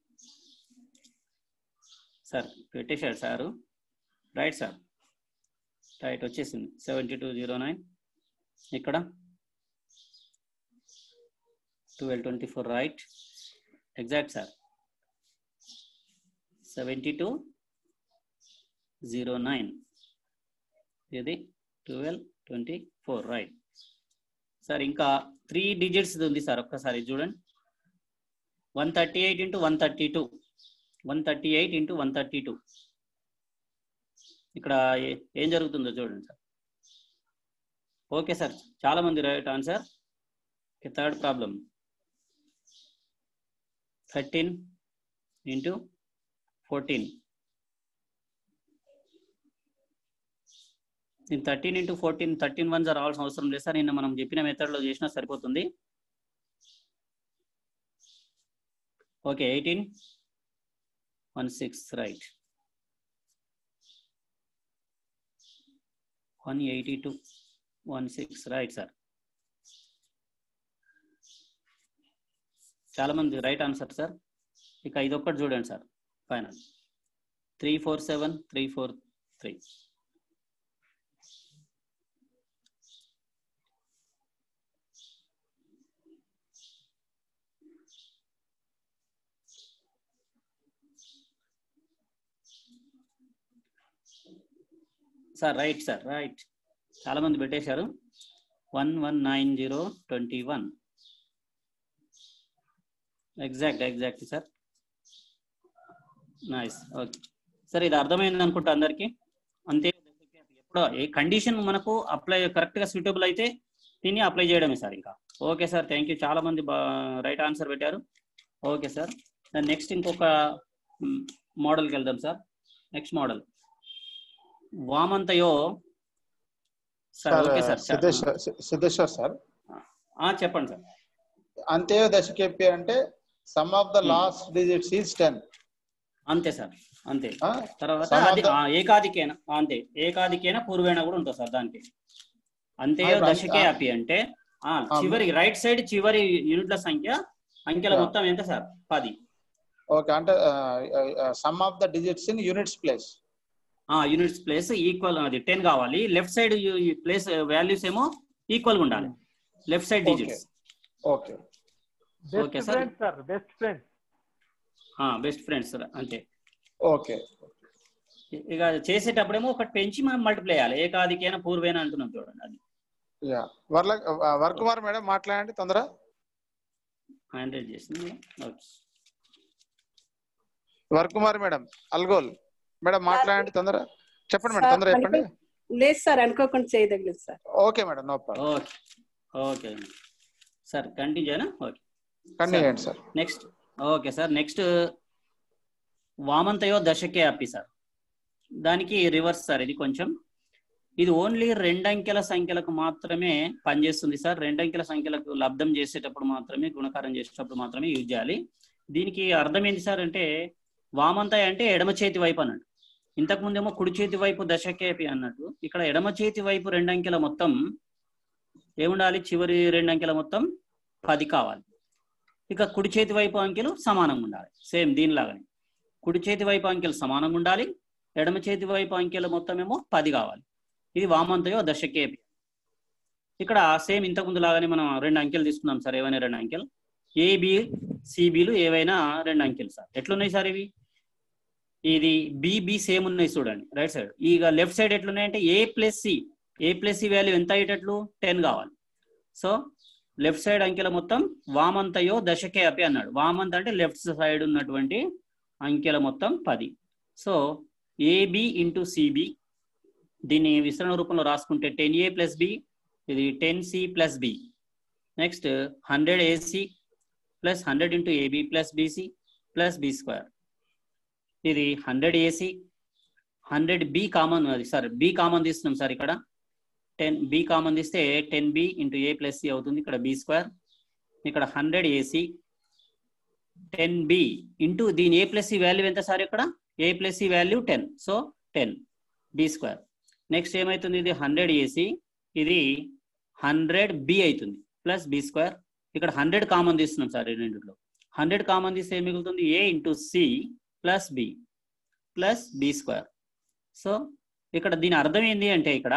సార్ పెట్టేశాడు సారు రైట్ సార్ రైట్ వచ్చేసింది సెవెంటీ టూ జీరో నైన్ ఇక్కడ twelve twenty four right exact sir seventy two zero nine ఇది twelve twenty four right sir ఇంకా three digits ఉంది sir ఒక్కసారి చూడండి one thirty eight into one thirty two one thirty eight into one thirty two ఇక్కడ ఏ- ఏం జరుగుతుందో చూడండి సార్ ఓకే సార్ చాలా మంది right answer third problem thirteen into fourteen దీని thirteen into fourteen thirteen ones రావాల్సిన అవసరం లేదు సార్ నిన్న మనం చెప్పిన మెథడ్లో చేసినా సరిపోతుంది okay eighteen one six right one eighty two one six right sir చాలా మంది రైట్ ఆన్సర్ సార్ ఇక ఇదొక్కటి చూడండి sir final three four seven three four three sir right sir right చాలా మంది పెట్టేశారు one one nine zero twenty one exact exact sir nice okay sir ఇది అర్థమైంది అనుకుంటా అందరికి అంతే ఎప్పుడో ఏ కండిషన్ మనకు అప్లై కరెక్ట్ గా సూటబుల్ అయితే దీన్ని అప్లై చేయడమే సార్ ఇంకా ఓకే సార్ థ్యాంక్ యూ చాలా మంది రైట్ ఆన్సర్ పెట్టారు ఓకే సార్ నెక్స్ట్ ఇంకొక మోడల్కి వెళ్దాం సార్ నెక్స్ట్ మోడల్ వామంతయో sir sir okay sir Siddheshwar Siddheshwar sir ఆ, చెప్పండి సార్ అంతే దశకేపి అంటే sum of the Hmm. Last digits is ten అంతే సార్ అంతే తర్వాత Some of అది the- ఆ, ఏకాదికేన ఆ, అంతే ఏకాదికేన పూర్వేణ కూడా ఉంటుంది సార్ దానికి అంతే ఆ, ఇప్పుడు దశకే అంత- అపి అంటే ఆ, ఆ, చివరి రైట్ సైడ్ చివరి యూనిట్ల సంఖ్య అంకెల Yeah. మొత్తం ఎంత సార్ పది ఓకే అంటే sum of the digits in units place ఆ యూనిట్స్ ప్లేస్ ఈక్వల్ అది టెన్ కావాలి లెఫ్ట్ సైడ్ ప్లేస్ వాల్యూస్ ఏమో ఈక్వల్ గా ఉండాలి left side Okay. Digits okay best Okay, sir. Friends sir best friends best friends అంతే okay ఇక చేసేటప్పుడేమో ఒకటి పెంచి మనం మల్టిప్లై చేయాలి ఏకాదికైనా పూర్వేనా అంటున్నాం చూడండి అది యా వర్ల వర్కుమార్ మేడం మాట్లాడండి తొందర హండ్రెడ్ చేసింది ఓకే వర్కుమార్ మేడం అల్గోల్ మేడం మాట్లాడండి తొందర చెప్పండి మేడం సార్, తొందర చెప్పండి లేదు సార్ అనుకోకుండా చేయదగ్గలేదు sir okay madam no problem okay okay sir continue చేయనా ఓకే కంటిన్యూ Sir. చేయండి sir next okay sir next వామంతయో దశకే అప్పి సార్ దానికి రివర్స్ సార్ ఇది కొంచెం ఇది ఓన్లీ రెండంకెల సంఖ్యలకు మాత్రమే పనిచేస్తుంది సార్ రెండంకెల సంఖ్యలకు లబ్ధం చేసేటప్పుడు మాత్రమే గుణకారం చేసేటప్పుడు మాత్రమే యూజ్ చేయాలి దీనికి అర్థం ఏంటి సార్ అంటే వామంతయ అంటే ఎడమ చేతి వైపు అన్నట్టు ఇంతకు ముందేమో కుడి చేతి వైపు దశకేపి అన్నట్టు ఇక్కడ ఎడమ చేతి వైపు రెండంకెల మొత్తం ఏముండాలి చివరి రెండంకెల మొత్తం పది కావాలి ఇక కుడి చేతి వైపు అంకెలు సమానంగా ఉండాలి సేమ్ దీనిలాగానే కుడి చేతి వైపు అంకెలు సమానంగా ఉండాలి ఎడమ చేతి వైపు అంకెలు మొత్తం ఏమో పది కావాలి ఇది వామంతయో దశకేపి ఇక్కడ సేమ్ ఇంతకుముందు లాగానే మనం రెండు అంకెలు తీసుకున్నాం సార్ ఏవైనా రెండు అంకెలు ఏబి సిబిలు ఏవైనా రెండు అంకెలు సార్ ఎట్లున్నాయి సార్ ఇవి ఇది బిబి సేమ్ ఉన్నాయి చూడండి రైట్ సైడ్ ఇక లెఫ్ట్ సైడ్ ఎట్లున్నాయంటే A plus C A plus C value ఎంత అయ్యేటట్లు టెన్ కావాలి సో లెఫ్ట్ సైడ్ అంకెల మొత్తం వామంతయో దశకే అపి అన్నాడు వామంత అంటే లెఫ్ట్ సైడ్ ఉన్నటువంటి అంకెల మొత్తం పది సో ఏబి ఇంటూ సిబి దీన్ని విస్తరణ రూపంలో రాసుకుంటే టెన్ ఏ ప్లస్ బి ఇది ten C plus B next hundred AC plus hundred into AB plus BC plus B square ఇది hundred AC hundred B common అది సార్ బి కామన్ తీస్తున్నాం sir ఇక్కడ ten B common తీస్తే ten B into ఏ plus C అవుతుంది ఇక్కడ B square ఇక్కడ hundred AC ten B into దీని A plus C value ఎంత సార్ ఇక్కడ A plus C value ten so ten B square next ఏమవుతుంది ఇది హండ్రెడ్ ఏసి ఇది హండ్రెడ్ బి అవుతుంది ప్లస్ బి స్క్వేర్ ఇక్కడ హండ్రెడ్ కామన్ తీస్తున్నాం సార్ ఈ రెండిట్లో హండ్రెడ్ కామన్ తీస్తే ఏం మిగులుతుంది A into C plus B plus B square so ఇక్కడ దీని అర్థం ఏంటి అంటే ఇక్కడ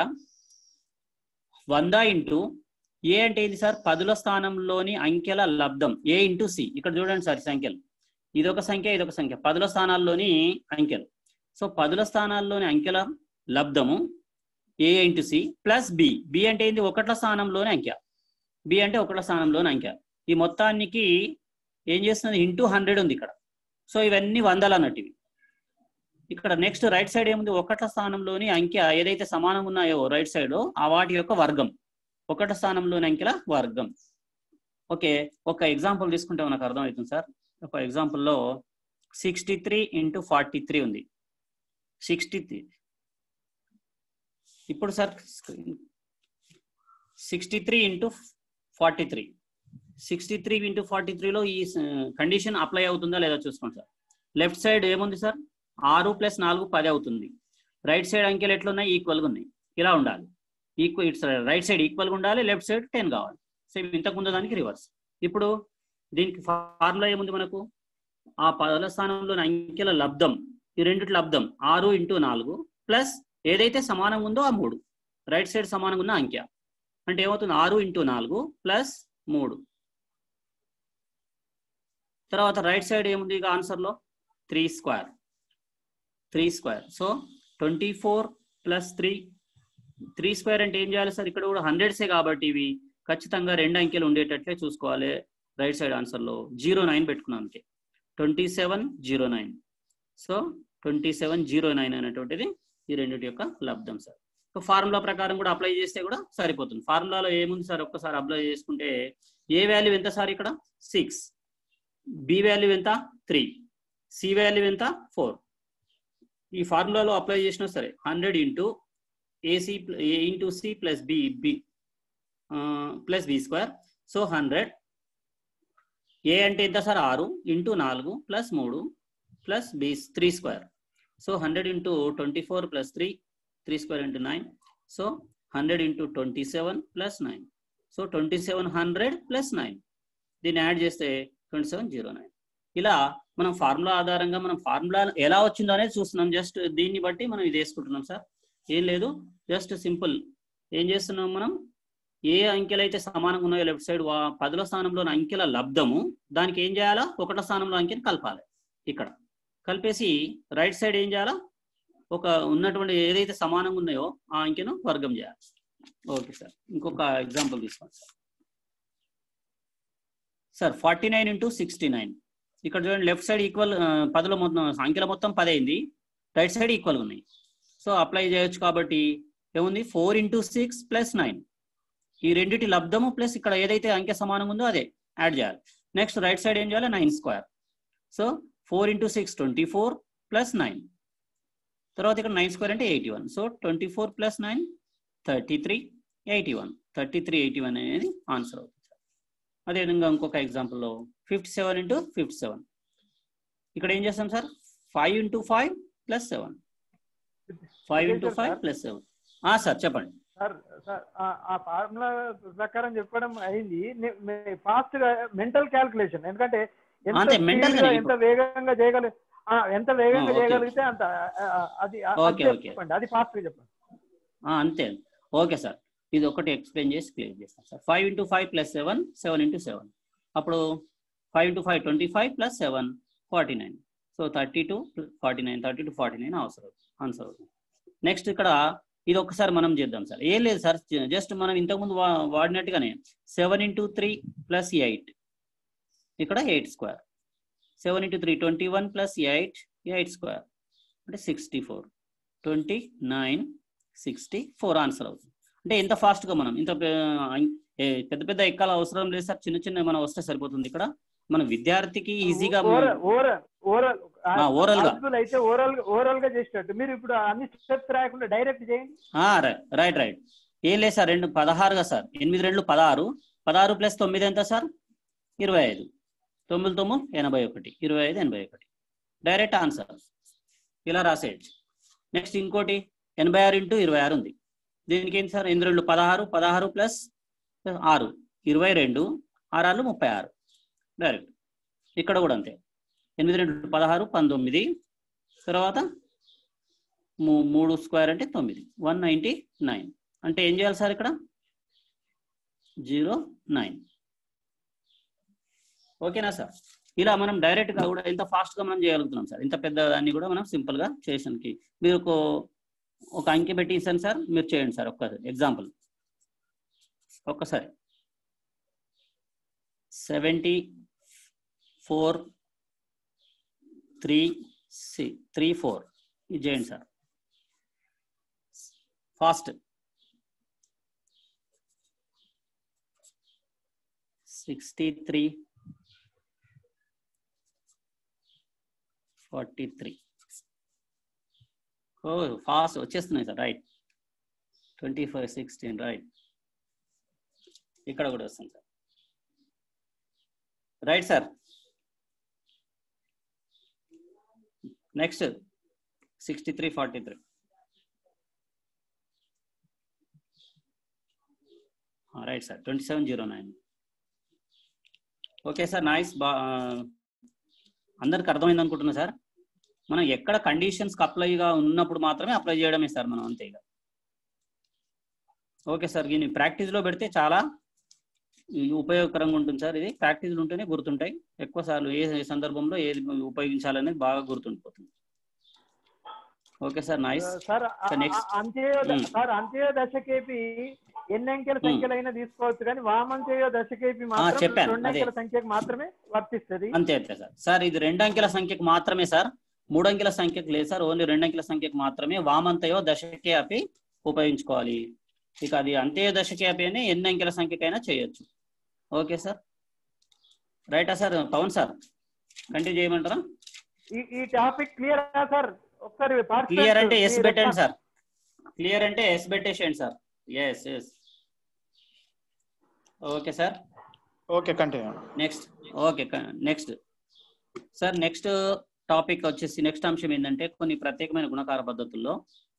వంద ఇంటూ ఏ అంటే ఏంటి సార్ పదుల స్థానంలోని అంకెల లబ్ధం ఏ ఇంటూ సి ఇక్కడ చూడండి సార్ ఈ సంఖ్యలు ఇదొక సంఖ్య ఇదొక సంఖ్య పదుల స్థానాల్లోని అంకెలు సో పదుల స్థానాల్లోని అంకెల లబ్ధము A into C plus B B అంటే ఏంటి ఒకట్ల స్థానంలోని అంకె బి అంటే ఒకట్ల స్థానంలోని అంకె ఈ మొత్తానికి ఏం చేస్తుంది ఇంటూ హండ్రెడ్ ఉంది ఇక్కడ సో ఇవన్నీ వందలు అన్నట్టు ఇవి ఇక్కడ నెక్స్ట్ రైట్ సైడ్ ఏముంది ఒకట్ల స్థానంలోని అంకె ఏదైతే సమానంగా ఉన్నాయో రైట్ సైడ్ ఆ వాటి యొక్క వర్గం ఒకట స్థానంలోని అంకెల వర్గం ఓకే ఒక ఎగ్జాంపుల్ తీసుకుంటే మనకు అర్థమవుతుంది సార్ ఒక ఎగ్జాంపుల్లో sixty three into forty three ఉంది సిక్స్టీ త్రీ ఇప్పుడు sir sixty three into forty three sixty three into forty త్రీలో ఈ కండిషన్ అప్లై అవుతుందా లేదా చూసుకోండి సార్ లెఫ్ట్ సైడ్ ఏముంది సార్ ఆరు ప్లస్ నాలుగు పది అవుతుంది రైట్ సైడ్ అంకెలు ఎట్లున్నాయి ఈక్వల్గా ఉన్నాయి ఇలా ఉండాలి ఈక్వల్ ఇట్స్ రైట్ సైడ్ ఈక్వల్గా ఉండాలి లెఫ్ట్ సైడ్ టెన్ కావాలి సేమ్ ఇంతకు ముందు దానికి రివర్స్ ఇప్పుడు దీనికి ఫార్ములా ఏముంది మనకు ఆ పదల స్థానంలోని అంకెల లబ్ధం ఈ రెండిటి లబ్ధం ఆరు ఇంటూ నాలుగు ప్లస్ ఏదైతే సమానంగా ఉందో ఆ మూడు రైట్ సైడ్ సమానంగా ఉన్న అంకె అంటే ఏమవుతుంది ఆరు ఇంటూ నాలుగు ప్లస్ మూడు తర్వాత రైట్ సైడ్ ఏముంది ఇక ఆన్సర్లో three square three square so twenty four plus three three square అంటే ఏం చేయాలి సార్ ఇక్కడ కూడా హండ్రెడ్సే కాబట్టి ఇవి ఖచ్చితంగా రెండు అంకెలు ఉండేటట్లే చూసుకోవాలి రైట్ సైడ్ ఆన్సర్లో జీరో నైన్ పెట్టుకున్నాం అంతే twenty seven zero nine so twenty seven zero nine అనేటువంటిది ఈ రెండింటి యొక్క లబ్ధం సార్ సో ఫార్ములా ప్రకారం కూడా అప్లై చేస్తే కూడా సరిపోతుంది ఫార్ములాలో ఏముంది సార్ ఒక్కసారి అప్లై చేసుకుంటే ఏ వాల్యూ ఎంత సార్ ఇక్కడ సిక్స్ బి వాల్యూ ఎంత త్రీ సి వాల్యూ ఎంత ఫోర్ ఈ ఫార్ములాలో అప్లై చేసినా సరే hundred into AC A into C plus B B plus B square so hundred A అంటే ఎంత సార్ ఆరు ఇంటూ నాలుగు ప్లస్ మూడు plus B three square so hundred into twenty four plus three three square into nine so hundred into twenty seven plus nine so twenty seven hundred plus nine దీన్ని add చేస్తే twenty seven zero nine ఇలా మనం formula ఆధారంగా మనం formula ఎలా వచ్చిందో అనేది చూస్తున్నాం జస్ట్ దీన్ని బట్టి మనం ఇది వేసుకుంటున్నాం సార్ ఏం లేదు జస్ట్ సింపుల్ ఏం చేస్తున్నాం మనం ఏ అంకెలు అయితే సమానంగా ఉన్నాయో లెఫ్ట్ సైడ్ పదుల స్థానంలో అంకెల లబ్ధము దానికి ఏం చేయాలా ఒకటో స్థానంలో అంకెని కలపాలి ఇక్కడ కలిపేసి రైట్ సైడ్ ఏం చేయాలా ఒక ఉన్నటువంటి ఏదైతే సమానంగా ఉన్నాయో ఆ అంకెను వర్గం చేయాలి ఓకే సార్ ఇంకొక ఎగ్జాంపుల్ తీసుకోండి sir sir forty nine into sixty nine ఇక్కడ చూడండి లెఫ్ట్ సైడ్ ఈక్వల్ పదిలో మొత్తం అంకెల మొత్తం పది అయింది రైట్ సైడ్ ఈక్వల్ ఉన్నాయి సో అప్లై చేయొచ్చు కాబట్టి ఏముంది four into six plus nine ఈ రెండిటి లబ్ధము ప్లస్ ఇక్కడ ఏదైతే అంకె సమానంగా ఉందో అదే యాడ్ చేయాలి నెక్స్ట్ రైట్ సైడ్ ఏం చేయాలి nine square so four into six twenty four plus nine తర్వాత ఇక్కడ నైన్ స్క్వేర్ అంటే eighty one so twenty four plus nine thirty three eighty one thirty three eighty one అనేది answer అవుతుంది sir అదేవిధంగా ఇంకొక ఎగ్జాంపుల్లో fifty seven into fifty seven ఇక్కడ ఏం చేస్తాం sir five into five plus seven five into five plus seven sir చెప్పండి sir sir ఆ ఫార్ములా ప్రకారం చెప్పడం అయింది ఫాస్ట్ గా మెంటల్ క్యాల్కులేషన్ ఎందుకంటే ఎంత అంతే, mental speed గా గానే ఎంత వేగంగా చేయగలి ఆ, ఎంత వేగంగా ఆ, okay. చేయగలిగితే అంత ఆ, ఆ, అది ఆ, Okay, అది okay. చెప్పండి అది ఫాస్ట్ గా చెప్పండి ఆ, అంతే ఓకే సార్ ఇది ఒకటి ఎక్స్ప్లెయిన్ చేసి క్లియర్ చేస్తాం sir five into five plus seven seven into seven అప్పుడు five into five twenty five plus seven forty nine so thirty two forty nine thirty two forty nine అవసరం answer అవుతుంది next ఇక్కడ ఇది ఒకసారి మనం చేద్దాం సార్ ఏం లేదు సార్ జస్ట్ మనం ఇంతకుముందు వా- వాడినట్టుగానే seven into three plus eight ఇక్కడ eight square seven into three twenty one plus eight eight square అంటే sixty four twenty nine sixty four answer అవుతుంది అంటే ఎంత fast గా మనం ఇంత పె- ఏ, పెద్ద పెద్ద ఎక్కాల అవసరం లేదు సార్ చిన్న చిన్న మనం వస్తే సరిపోతుంది ఇక్కడ మన విద్యార్థికి ఈజీగా ఓవరాల్ ఓవరాల్ ఓవరాల్ ఆ, oral గా. అయితే ఓవరాల్ ఓవరాల్ గా చేసినట్టు మీరు ఇప్పుడు అన్ని స్టెప్స్ రాయకుండా డైరెక్ట్ చేయండి రైట్ రైట్ ఏం లేదు సార్ రెండు పదహారుగా సార్ ఎనిమిది రెండు పదహారు పదహారు ప్లస్ తొమ్మిది ఎంత సార్ ఇరవై ఐదు తొమ్మిది తొమ్మిది ఎనభై ఒకటి ఇరవై ఐదు ఎనభై ఒకటి డైరెక్ట్ ఆన్సర్ ఇలా రాసేయచ్చు నెక్స్ట్ ఇంకోటి ఎనభై ఆరు ఇంటూ ఇరవై ఆరు ఉంది దీనికి ఏంటి సార్ ఎనిమిది రెండు పదహారు పదహారు ప్లస్ ఆరు ఇరవై రెండు ఆరు ముప్పై ఆరు డైరెక్ట్ ఇక్కడ కూడా అంతే ఎనిమిది రెండు పదహారు పంతొమ్మిది తర్వాత మూ- మూడు స్క్వేర్ అంటే తొమ్మిది వన్ నైంటీ నైన్ అంటే ఏం చేయాలి సార్ ఇక్కడ జీరో నైన్ ఓకేనా సార్ ఇలా మనం డైరెక్ట్ గా కూడా ఇంత ఫాస్ట్ గా మనం చేయగలుగుతున్నాం సార్ ఇంత పెద్ద దాన్ని కూడా మనం సింపుల్ గా చేసానికి మీరు ఒక ఒక అంకె పెట్టి ఇస్తాను సార్ మీరు చేయండి సార్ ఒక్క ఎగ్జాంపుల్ ఒక్కసారి సెవెంటీ ఫోర్ త్రీ సి త్రీ ఫోర్ ఇది చేయండి sir fast sixty three forty three ఓ ఫాస్ట్ వచ్చేస్తున్నాయి sir right twenty five sixteen right ఇక్కడ కూడా వస్తుంది sir right sir next sixty three forty three right sir twenty seven zero nine okay sir nice బా అందరికి అర్థమైంది అనుకుంటున్నా సార్ మనం ఎక్కడ కండిషన్స్కి అప్లైగా ఉన్నప్పుడు మాత్రమే అప్లై చేయడమే సార్ మనం అంతే ఇక ఓకే సార్ దీన్ని ప్రాక్టీస్లో పెడితే చాలా ఈ ఉపయోగకరంగా ఉంటుంది సార్ ఇది ప్రాక్టీస్లు ఉంటేనే గుర్తుంటాయి ఎక్కువ సార్లు ఏ ఏ సందర్భంలో ఏది ఉపయోగించాలనేది బాగా గుర్తుండిపోతుంది okay sir nice sir So next. అంత్యోదయ Hmm. సార్ అంత్యోదయ దశకేపి ఎన్ని అంకెల సంఖ్యలైనా తీసుకోవచ్చు కానీ వామంత్యోదయ దశకేపి మాత్రం చెప్పాను, రెండు అదే. అంకెల సంఖ్యకు మాత్రమే వర్తిస్తుంది అంతే అంతే సార్ సార్ ఇది రెండు అంకెల సంఖ్యకు మాత్రమే సార్ మూడు అంకెల సంఖ్యకు లేదు సార్ ఓన్లీ రెండు అంకెల సంఖ్యకు మాత్రమే వామంతయో దశకే అపి ఉపయోగించుకోవాలి ఇక అది అంతే దశకే అపి అని ఎన్ని అంకెల సంఖ్యకైనా చేయొచ్చు ఓకే సార్ రైటా సార్ పవన్ సార్ కంటిన్యూ చేయమంటారా ఈ ఈ టాపిక్ క్లియర్ సార్ ఒకసారి participants క్లియర్ అంటే ఎస్ మీరు పెట్టండి సార్ క్లియర్ అంటే ఎస్ పెట్టేసేయండి sir yes yes okay sir okay continue next okay next sir next topic వచ్చేసి నెక్స్ట్ అంశం ఏంటంటే కొన్ని ప్రత్యేకమైన గుణకార పద్ధతుల్లో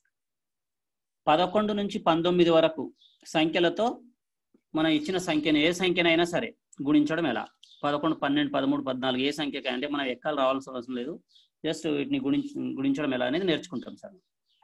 పదకొండు నుంచి పంతొమ్మిది వరకు సంఖ్యలతో మనం ఇచ్చిన సంఖ్యను ఏ సంఖ్యనైనా సరే గుణించడం ఎలా పదకొండు పన్నెండు పదమూడు పద్నాలుగు ఏ సంఖ్యకి అంటే మనం ఎక్కాలు రావాల్సిన అవసరం లేదు జస్ట్ వీటిని గుణించ గుణించడం ఎలా అనేది నేర్చుకుంటాం సార్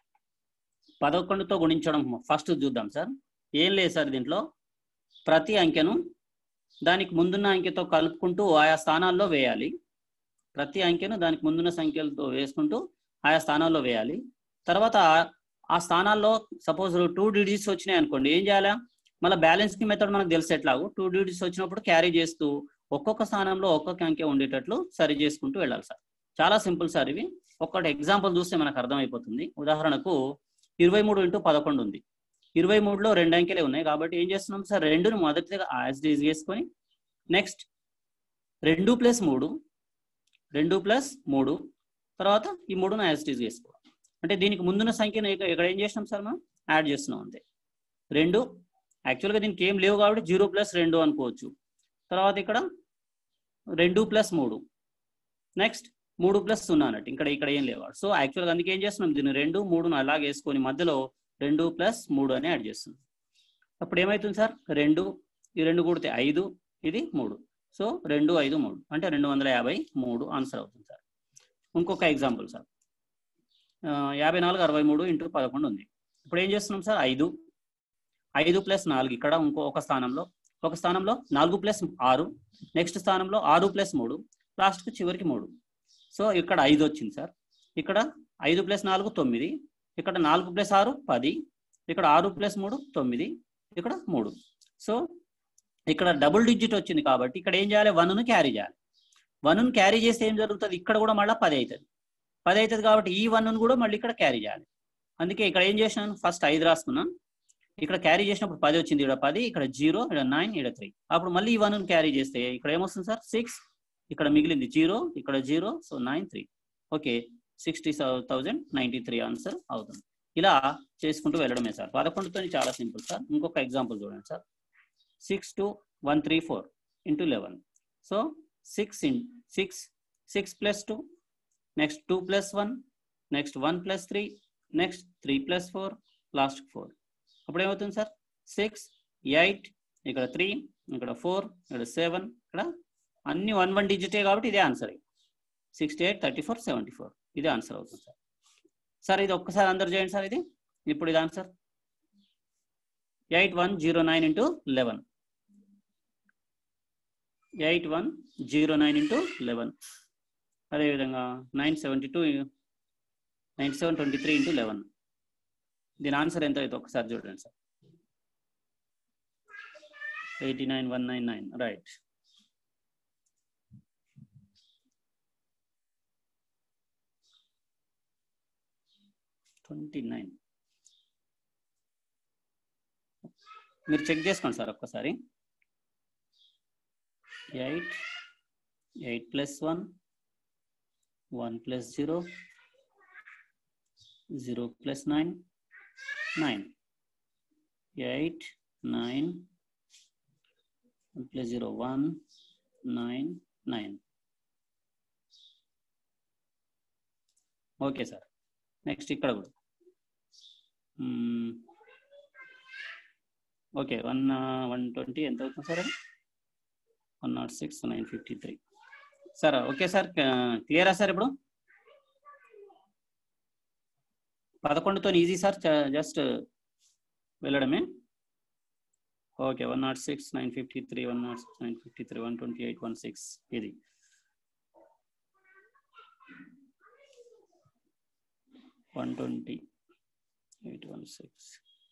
పదకొండుతో గుణించడం ఫస్ట్ చూద్దాం సార్ ఏం లేదు సార్ దీంట్లో ప్రతి అంకెను దానికి ముందున్న అంకెతో కలుపుకుంటూ ఆయా స్థానాల్లో వేయాలి ప్రతి అంకెను దానికి ముందున్న సంఖ్యలతో వేసుకుంటూ ఆయా స్థానాల్లో వేయాలి తర్వాత ఆ- ఆ స్థానాల్లో సపోజ్ టూ డిజిట్స్ వచ్చినాయి అనుకోండి ఏం చేయాలా మళ్ళీ బ్యాలెన్స్ కి మెథడ్ మనకు తెలిసి ఎట్లాగో టూ డిజిట్స్ వచ్చినప్పుడు క్యారీ చేస్తూ ఒక్కొక్క స్థానంలో ఒక్కొక్క అంకె ఉండేటట్లు సరి చేసుకుంటూ వెళ్ళాలి సార్ చాలా సింపుల్ సార్ ఇవి ఒక్కటి ఎగ్జాంపుల్ చూస్తే మనకు అర్థమైపోతుంది ఉదాహరణకు ఇరవై మూడు ఇంటూ పదకొండు ఉంది ఇరవై మూడులో రెండు అంకెలే ఉన్నాయి కాబట్టి ఏం చేస్తున్నాం సార్ రెండును మొదటిగా యాజ్ డీజ్ చేసుకొని నెక్స్ట్ రెండు ప్లస్ మూడు రెండు ప్లస్ మూడు తర్వాత ఈ మూడును యాజ్ డీజ్ చేసుకోవాలి అంటే దీనికి ముందున్న సంఖ్యను ఇక- ఇక్కడ ఏం చేసినాం సార్ మనం యాడ్ చేస్తున్నాం అంతే రెండు యాక్చువల్గా దీనికి ఏం లేవు కాబట్టి జీరో ప్లస్ రెండు అనుకోవచ్చు తర్వాత ఇక్కడ రెండు ప్లస్ మూడు నెక్స్ట్ మూడు ప్లస్ సున్నా అన్నట్టు ఇక్కడ ఇక్కడ ఏం లేవు సో యాక్చువల్గా అందుకే ఏం చేస్తున్నాం దీన్ని రెండు మూడును అలాగే వేసుకొని మధ్యలో రెండు ప్లస్ మూడు అని యాడ్ చేస్తున్నాం అప్పుడు ఏమవుతుంది సార్ రెండు ఈ రెండు కూడితే ఐదు ఇది మూడు సో రెండు ఐదు మూడు అంటే రెండు వందల యాభై మూడు ఆన్సర్ అవుతుంది సార్ ఇంకొక ఎగ్జాంపుల్ సార్ ఆ, యాభై నాలుగు అరవై మూడు ఇంటూ పదకొండు ఉంది ఇప్పుడు ఏం చేస్తున్నాం సార్ ఐదు ఐదు ప్లస్ నాలుగు ఇక్కడ ఇంకో ఒక స్థానంలో ఒక స్థానంలో నాలుగు ప్లస్ ఆరు నెక్స్ట్ స్థానంలో ఆరు ప్లస్ మూడు లాస్ట్కి చివరికి మూడు సో ఇక్కడ ఐదు వచ్చింది సార్ ఇక్కడ ఐదు ప్లస్ నాలుగు తొమ్మిది ఇక్కడ నాలుగు ప్లస్ ఆరు పది ఇక్కడ ఆరు ప్లస్ మూడు తొమ్మిది ఇక్కడ మూడు సో ఇక్కడ డబుల్ డిజిట్ వచ్చింది కాబట్టి ఇక్కడ ఏం చేయాలి వన్ను క్యారీ చేయాలి వన్ను క్యారీ చేస్తే ఏం జరుగుతుంది ఇక్కడ కూడా మళ్ళీ పది అవుతుంది పది అవుతుంది కాబట్టి ఈ వన్ను కూడా మళ్ళీ ఇక్కడ క్యారీ చేయాలి అందుకే ఇక్కడ ఏం చేసినాను ఫస్ట్ ఐదు రాసుకున్నాను ఇక్కడ క్యారీ చేసినప్పుడు పది వచ్చింది ఇక్కడ పది ఇక్కడ జీరో ఇక్కడ నైన్ ఇక్కడ త్రీ అప్పుడు మళ్ళీ ఈ వన్ క్యారీ చేస్తే ఇక్కడ ఏమొస్తుంది సార్ సిక్స్ ఇక్కడ మిగిలింది జీరో ఇక్కడ zero so nine three okay sixty thousand ninety three answer అవుతుంది ఇలా చేసుకుంటూ వెళ్ళడమే సార్ పదకొండుతో చాలా సింపుల్ సార్ ఇంకొక ఎగ్జాంపుల్ చూడండి sir six two one three four into eleven so six in six six plus two next two plus one next one plus three next three plus four last four అప్పుడు ఏమవుతుంది sir six eight ఇక్కడ three ఇక్కడ four ఇక్కడ seven ఇక్కడ అన్ని one one డిజిటే కాబట్టి ఇదే answer sixty eight thirty four seventy four ఇదే ఆన్సర్ అవుతుంది సార్ సార్ ఇది ఒక్కసారి అందరు చేయండి సార్ ఇది ఇప్పుడు ఇది answer eight one zero nine into eleven eight one zero nine into eleven అదేవిధంగా nine seventy two nine seven twenty three into eleven దీని ఆన్సర్ ఎంత అయితే ఒకసారి చూడండి sir eighty nine one nine nine right twenty nine మీరు check చేసుకోండి sir ఒక్కసారి eight eight plus one one plus zero zero plus nine nine eight nine plus zero one nine nine okay sir next ఇక్కడ కూడా okay one one twenty ఎంత అవుతుంది sir అది one nought six nine fifty three sir okay sir క్లియరా sir ఇప్పుడు పదకొండుతో easy sir just వెళ్ళడమే okay one nought six nine fifty three one nought six nine fifty three one twenty eight one six ఇది one twenty eight one six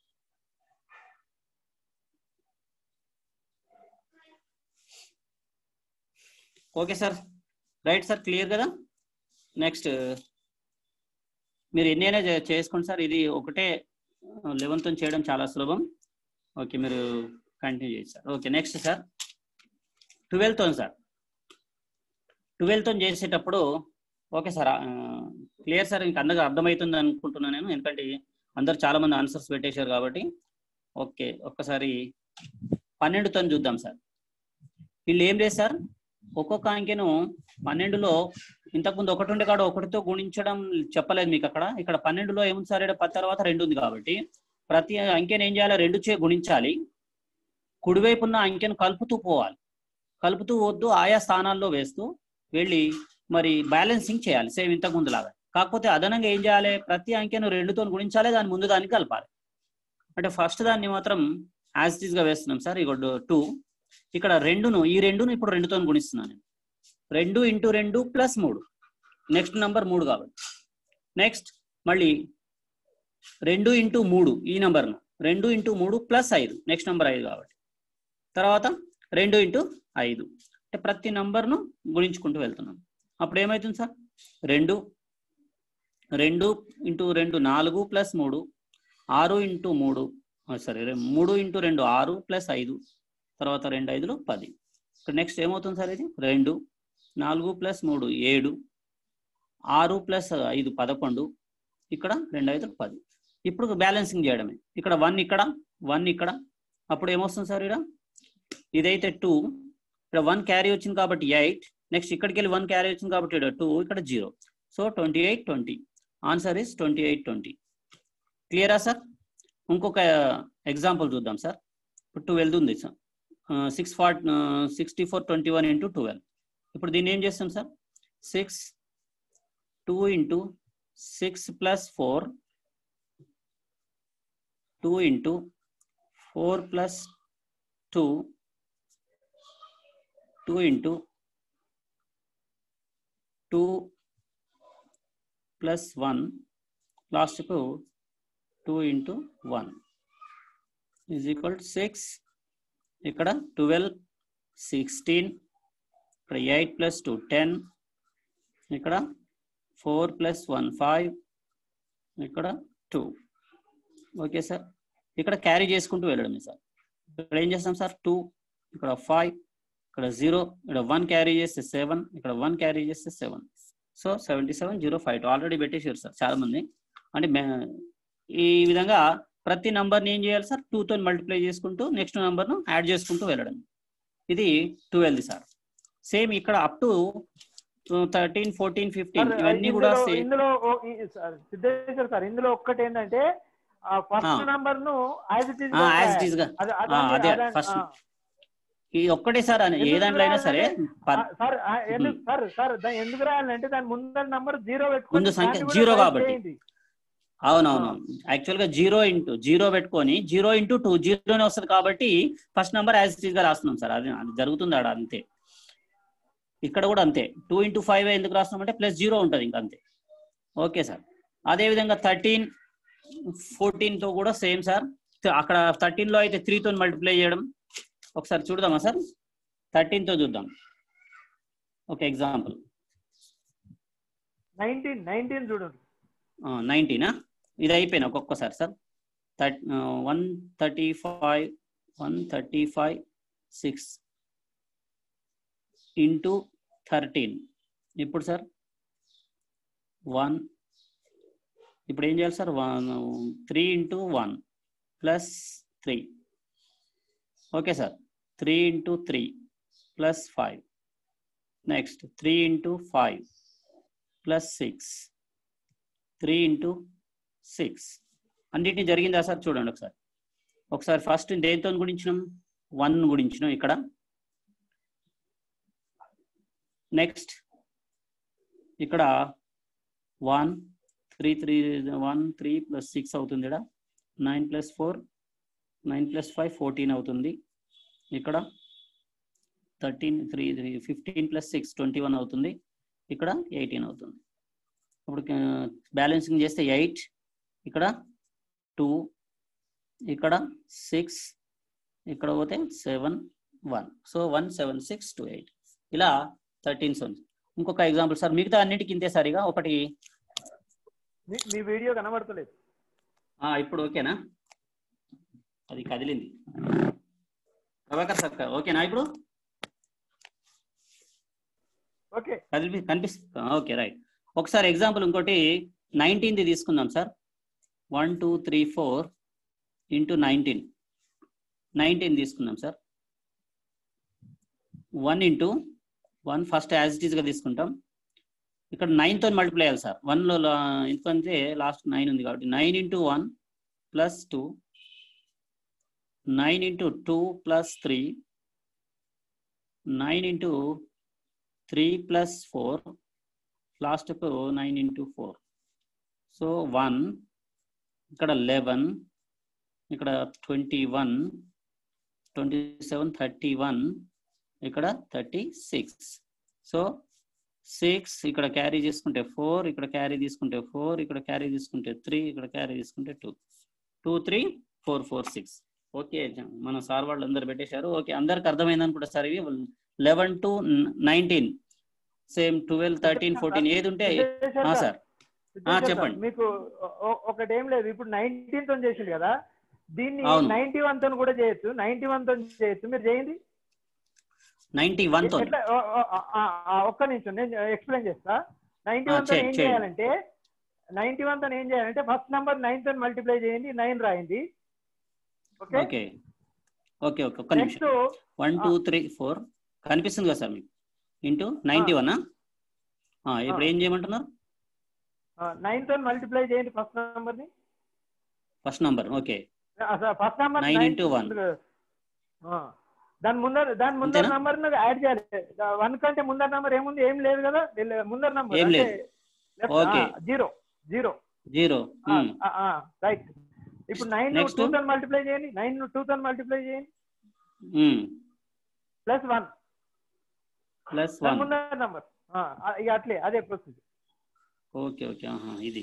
okay sir right sir clear కదా next మీరు ఎన్ని అయినా చే- చేసుకోండి sir ఇది ఒకటే లెవెన్తో చేయడం చాలా సులభం ఓకే మీరు కంటిన్యూ చేయండి సార్ ఓకే నెక్స్ట్ సార్ ట్వెల్వ్తో సార్ ట్వెల్వ్తో చేసేటప్పుడు ఓకే సార్ క్లియర్ సార్ ఇంక అందరికి అర్థమవుతుంది అనుకుంటున్నాను నేను ఎందుకంటే అందరు చాలా మంది ఆన్సర్స్ పెట్టేశారు కాబట్టి ఓకే ఒక్కసారి పన్నెండుతో చూద్దాం సార్ వీళ్ళు ఏం లేదు సార్ ఒక్కొక్క అంకెను పన్నెండులో ఇంతకుముందు ఒకటి ఉండే కాడ ఒకటితో గుణించడం చెప్పలేదు మీకు అక్కడ ఇక్కడ పన్నెండులో ఏముంది సార్ ఇక్కడ పది తర్వాత రెండు ఉంది కాబట్టి ప్రతి అంకెను ఏం చేయాలి రెండు చే గుణించాలి కుడివైపు ఉన్న అంకెను కలుపుతూ పోవాలి కలుపుతూ వద్దు ఆయా స్థానాల్లో వేస్తూ వెళ్ళి మరి బ్యాలెన్సింగ్ చేయాలి సేమ్ ఇంతకు ముందు లాగా కాకపోతే అదనంగా ఏం చేయాలి ప్రతి అంకెను రెండుతో గుణించాలి దాని ముందు దానికి కలపాలి అంటే ఫస్ట్ దాన్ని మాత్రం యాజ్ గా వేస్తున్నాం సార్ ఇక టూ ఇక్కడ రెండును ఈ రెండును ఇప్పుడు రెండుతో గుణిస్తున్నాను నేను రెండు ఇంటూ రెండు ప్లస్ మూడు నెక్స్ట్ నంబర్ మూడు కాబట్టి నెక్స్ట్ మళ్ళీ రెండు ఇంటూ మూడు ఈ నంబర్ను రెండు ఇంటూ మూడు ప్లస్ ఐదు నెక్స్ట్ నంబర్ ఐదు కాబట్టి తర్వాత రెండు ఇంటూ ఐదు అంటే ప్రతి నంబర్ను గుణించుకుంటూ వెళ్తున్నాం అప్పుడు ఏమవుతుంది సార్ రెండు రెండు ఇంటూ రెండు నాలుగు ప్లస్ మూడు ఆరు ఇంటూ మూడు సారీ మూడు ఇంటూ రెండు ఆరు ప్లస్ ఐదు తర్వాత రెండు ఐదులు పది ఇక్కడ నెక్స్ట్ ఏమవుతుంది సార్ ఇది రెండు నాలుగు ప్లస్ మూడు ఏడు ఆరు ప్లస్ ఐదు పదకొండు ఇక్కడ రెండు ఐదు పది ఇప్పుడు బ్యాలెన్సింగ్ చేయడమే ఇక్కడ వన్ ఇక్కడ వన్ ఇక్కడ అప్పుడు ఏమొస్తుంది సార్ ఇక్కడ ఇదైతే టూ ఇక్కడ వన్ క్యారీ వచ్చింది కాబట్టి ఎయిట్ నెక్స్ట్ ఇక్కడికి వెళ్ళి వన్ క్యారీ వచ్చింది కాబట్టి ఇక్కడ టూ ఇక్కడ zero so twenty eight twenty answer is twenty eight twenty క్లియరా సార్ ఇంకొక ఎగ్జాంపుల్ చూద్దాం సార్ ఇప్పుడు ట్వెల్వ్ ఉంది సార్ సిక్స్ ఫార్ట్ sixty four twenty one into twelve ఇప్పుడు దీన్ని ఏం చేస్తాం sir six two into six plus four two into four plus two two into two plus one లాస్ట్కు two into one is equal to six ఇక్కడ twelve sixteen ఇక్కడ eight plus two ten ఇక్కడ four plus one five ఇక్కడ two okay sir ఇక్కడ carry చేసుకుంటూ వెళ్ళడమే sir ఇక్కడ ఏం చేస్తాం సార్ టూ ఇక్కడ ఫైవ్ ఇక్కడ జీరో ఇక్కడ వన్ క్యారీ చేస్తే సెవెన్ ఇక్కడ వన్ క్యారీ చేస్తే seven so seventy seven zero five two already పెట్టేసారు సార్ చాలా మంది అంటే మే- ఈ విధంగా ప్రతి నంబర్ని ఏం చేయాలి సార్ టూతో మల్టిప్లై చేసుకుంటూ నెక్స్ట్ నంబర్ను యాడ్ చేసుకుంటూ వెళ్ళడం ఇది ట్వెల్వ్ సార్ సేమ్ ఇక్కడ up to thirteen fourteen fifteen sir, ఇవన్నీ కూడా ఇందులో- సేమ్ ఇందులో ఓ- ఈ- సార్, సిద్ధేశ్వర్ సార్ ఇందులో ఒక్కటి ఏంటంటే ఫస్ట్ ఆ. నంబర్ ను as it is as it is గా ఆ, అదే ఫస్ట్ ఈ ఒక్కటే సార్ అని ఏ ఎందుకు దాంట్లో అయినా సరే పర్- సార్ ఆ, ఎందుకు సార్ సార్ దాన్ని ఎందుకు రాయాలంటే దాని ముందర నంబర్ జీరో పెట్టుకొని ముందు సంఖ్య దాన్ని కూడా జీరో write కాబట్టి. చేయండి. అవునవును యాక్చువల్ గా జీరో ఇంటూ జీరో పెట్టుకొని జీరో ఇంటూ టూ జీరోనే వస్తుంది కాబట్టి ఫస్ట్ నెంబర్ యాజ్ ఇట్ గా రాస్తున్నాం సార్ అది అది జరుగుతుంది ఆడ అంతే ఇక్కడ కూడా అంతే టూ ఇంటూ ఫైవ్ ఎందుకు రాస్తున్నాం అంటే ప్లస్ జీరో ఉంటుంది ఇంకా అంతే ఓకే సార్ అదే విధంగా థర్టీన్ ఫోర్టీన్ తో కూడా సేమ్ సార్ అక్కడ థర్టీన్ లో అయితే త్రీ తో మల్టిప్లై చేయడం ఒకసారి చూడదామా సార్ థర్టీన్ తో చూద్దాం ఒక ఎగ్జాంపుల్ నైన్టీన్ నైన్టీన్ చూడండి నైన్టీనా ఇది అయిపోయినా ఒక్కొక్కసారి సార్ థర్ట్ one thirty five one thirty five six into thirteen ఇప్పుడు సార్ వన్ ఇప్పుడు ఏం చేయాలి sir one three into one plus three okay sir three into three plus five next three into five plus six three into six అన్నిటిని జరిగిందా sir చూడండి ఒకసారి ఒకసారి first దేంతో గురించినాం వన్ గురించినాం ఇక్కడ నెక్స్ట్ ఇక్కడ one three three one three plus six అవుతుంది ఇక్కడ nine plus four nine plus five fourteen అవుతుంది ఇక్కడ thirteen three three fifteen plus six twenty one అవుతుంది ఇక్కడ ఎయిటీన్ అవుతుంది ఇప్పుడు బ్యాలెన్సింగ్ చేస్తే ఎయిట్ ఇక్కడ టూ ఇక్కడ సిక్స్ ఇక్కడ పోతే seven one so one seven six two eight ఇలా థర్టీన్ సోన్స్ ఇంకొక ఎగ్జాంపుల్ సార్ మిగతా అన్నిటికి ఇంతే సరిగా ఒకటి మీ మీ వీడియో కనబడతలేదు ఆ, ఇప్పుడు ఓకేనా అది కదిలింది ప్రభాకర్ సార్ ఓకేనా ఇప్పుడు ఓకే కదిలి కనిపిస్తుంది ఓకే రైట్ ఒకసారి ఎగ్జాంపుల్ ఇంకోటి నైన్టీన్ది తీసుకుందాం sir one two three four into nineteen nineteen తీసుకుందాం sir one into one first as it ఈస్గా తీసుకుంటాం ఇక్కడ నైన్తో మల్టిప్లై అయ్యాలి సార్ వన్లో ఎందుకంటే లాస్ట్ నైన్ ఉంది కాబట్టి nine into one plus two nine into two plus three nine into three plus four లాస్ట్కు nine into four so one ఇక్కడ లెవెన్ ఇక్కడ twenty one twenty seven thirty one ఇక్కడ thirty six so six ఇక్కడ carry చేసుకుంటే four ఇక్కడ carry తీసుకుంటే four ఇక్కడ carry తీసుకుంటే త్రీ ఇక్కడ క్యారీ తీసుకుంటే two two three four four six okay మన సార్ వాళ్ళు అందరు పెట్టేశారు ఓకే అందరికి అర్థమైంది అనుకుంటా సార్ ఇవి eleven to nineteen same twelve thirteen fourteen ఏది ఉంటే సిద్ధేశ్వర్ ఆ, సార్, సార్ సిద్ధేశ్వర్ సార్, చెప్పండి. మీకు ఒ- ఒ- ఒకటి ఏం లేదు ఇప్పుడు నైన్టీన్ తో చేసిండు కదా దీన్ని అవును. నైన్టీ వన్ తో కూడా చేయొచ్చు నైన్టీ వన్ తో చేయొచ్చు మీరు చేయండి నైన్టీ వన్ తో ఎట్లా ఓ- ఓ- ఆ- ఆ- ఆ, ఒక్క నిమిషం నేను ఎక్స్ప్లెయిన్ చేస్తా నైన్టీ ఆ, వన్ తో చేయండి, ఏం చేయండి. చేయాలంటే నైన్టీ వన్ తో ఏం చేయాలంటే ఫస్ట్ నంబర్ నైన్ తో మల్టిప్లై చేయండి నైన్ రాయండి ఓకే ఓకే ఓకే ఓకే ఒక్క నెక్స్ట్ నిమిషం వన్ టూ త్రీ ఫోర్ కనిపిస్తుంది కదా సార్ మీకు ఇంటూ నైన్టీ వన్ ఇప్పుడు ఏం చేయమంటున్నారు నైన్ తో మల్టిప్లై చేయండి ఫస్ట్ నంబర్ ని first number okay first number Nine into one. దాని ముందర దాని ముందర అంతేనా? నంబర్ యాడ్ చేయాలి వన్ కంటే ముందర నంబర్ ఏముంది ఏం లేదు కదా లే- ముందర నంబర్ ఏం లేదు. Okay. Zero zero zero right ఇప్పుడు నైన్ Next. టూ తో మల్టిప్లై చేయండి నైన్ టూ తో మల్టిప్లై చేయండి ప్లస్ వన్ ప్లస్ దాని వన్ ముందర నంబర్ ఇక అట్లే అదే ప్రొసీజర్ ఓకే ఓకే ఆహా, ఇది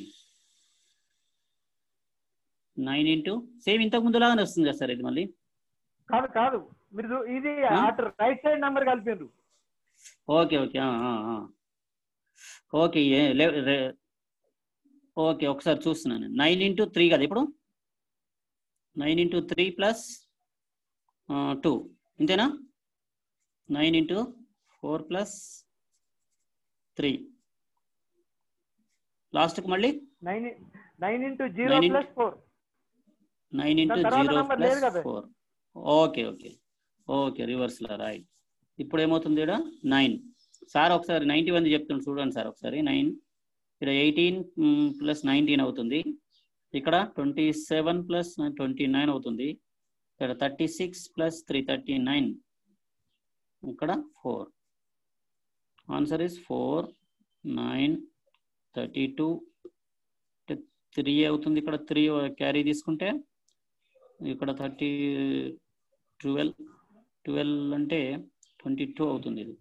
నైన్ ఇంటూ సేమ్ ఇంతకు ముందు లాగానే వస్తుంది కదా సార్ ఇది మళ్ళీ కాదు కాదు మీరు చూ- ఇది Hmm? అటు రైట్ సైడ్ నంబర్ కలిపిండ్రు ఓకే ఓకే ఆ, ఆ, ఆ. ఓకే ఏ- లే- రే- ఓకే ఒకసారి చూస్తున్నాను నైన్ ఇంటూ త్రీ కదా ఇప్పుడు nine into three plus two ఇంతేనా nine into four plus three లాస్ట్కి మళ్ళీ nine nine into zero Nine into- plus four nine into దాని తర్వాత జీరో number ప్లస్ లేదు కదా? ఫోర్ ఓకే ఓకే ఓకే రివర్స్లో రైట్ ఇప్పుడు ఏమవుతుంది ఇక్కడ నైన్ సార్ ఒకసారి నైన్టీ వన్ చెప్తుండు చూడండి సార్ ఒకసారి నైన్ ఇక్కడ ఎయిటీన్ ప్లస్ నైన్టీన్ అవుతుంది ఇక్కడ twenty seven plus twenty nine అవుతుంది ఇక్కడ thirty six plus three thirty nine ఇక్కడ four answer is four nine thirty two three అవుతుంది ఇక్కడ త్రీ క్యారీ తీసుకుంటే ఇక్కడ థర్టీ ట్వెల్వ్ ట్వెల్వ్ అంటే ట్వంటీ టూ అవుతుంది ఇది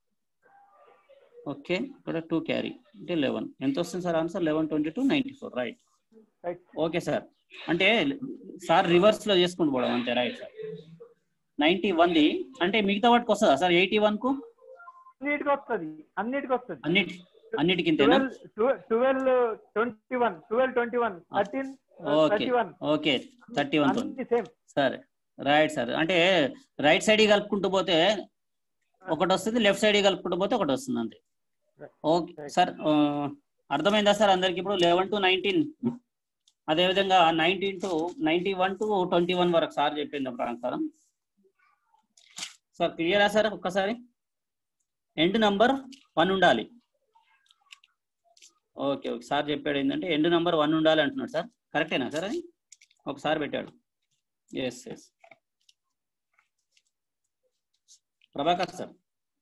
ఓకే ఇక్కడ టూ క్యారీ అంటే లెవెన్ ఎంత వస్తుంది sir answer eleven twenty two ninety four right right okay sir అంటే సార్ రివర్స్ లో చేసుకుంటూ పోవడం అంతే రైట్ సార్ నైన్టీ వన్ది అంటే మిగతా వాటికి వస్తుందా సార్ ఎయిటీ వన్ కు అన్నిటికి వస్తుంది అన్నిటికి వస్తుంది అన్నిటి అన్నిటికి ఇంతేనా twelve twelve twenty one twelve twenty one thirteen okay thirty one okay thirty one అన్ని సేమ్ సరే రైట్ సార్ అంటే రైట్ సైడ్ కలుపుకుంటూ పోతే ఒకటి వస్తుంది లెఫ్ట్ సైడ్ కలుపుకుంటూ పోతే ఒకటి వస్తుంది అంతే ఓకే సార్ ఆ, అర్థమైందా సార్ అందరికి ఇప్పుడు లెవెన్ టు నైన్టీన్ అదేవిధంగా nineteen to ninety one to twenty one వరకు సార్ చెప్పింది ప్రకారం సార్ క్లియరా సార్ ఒక్కసారి ఎండ్ నంబర్ వన్ ఉండాలి ఓకే ఓకే సార్ చెప్పాడు ఏంటంటే ఎండ్ నంబర్ వన్ ఉండాలి అంటున్నాడు సార్ కరెక్టేనా సార్ అది ఒకసారి పెట్టాడు S S Prabhakar sir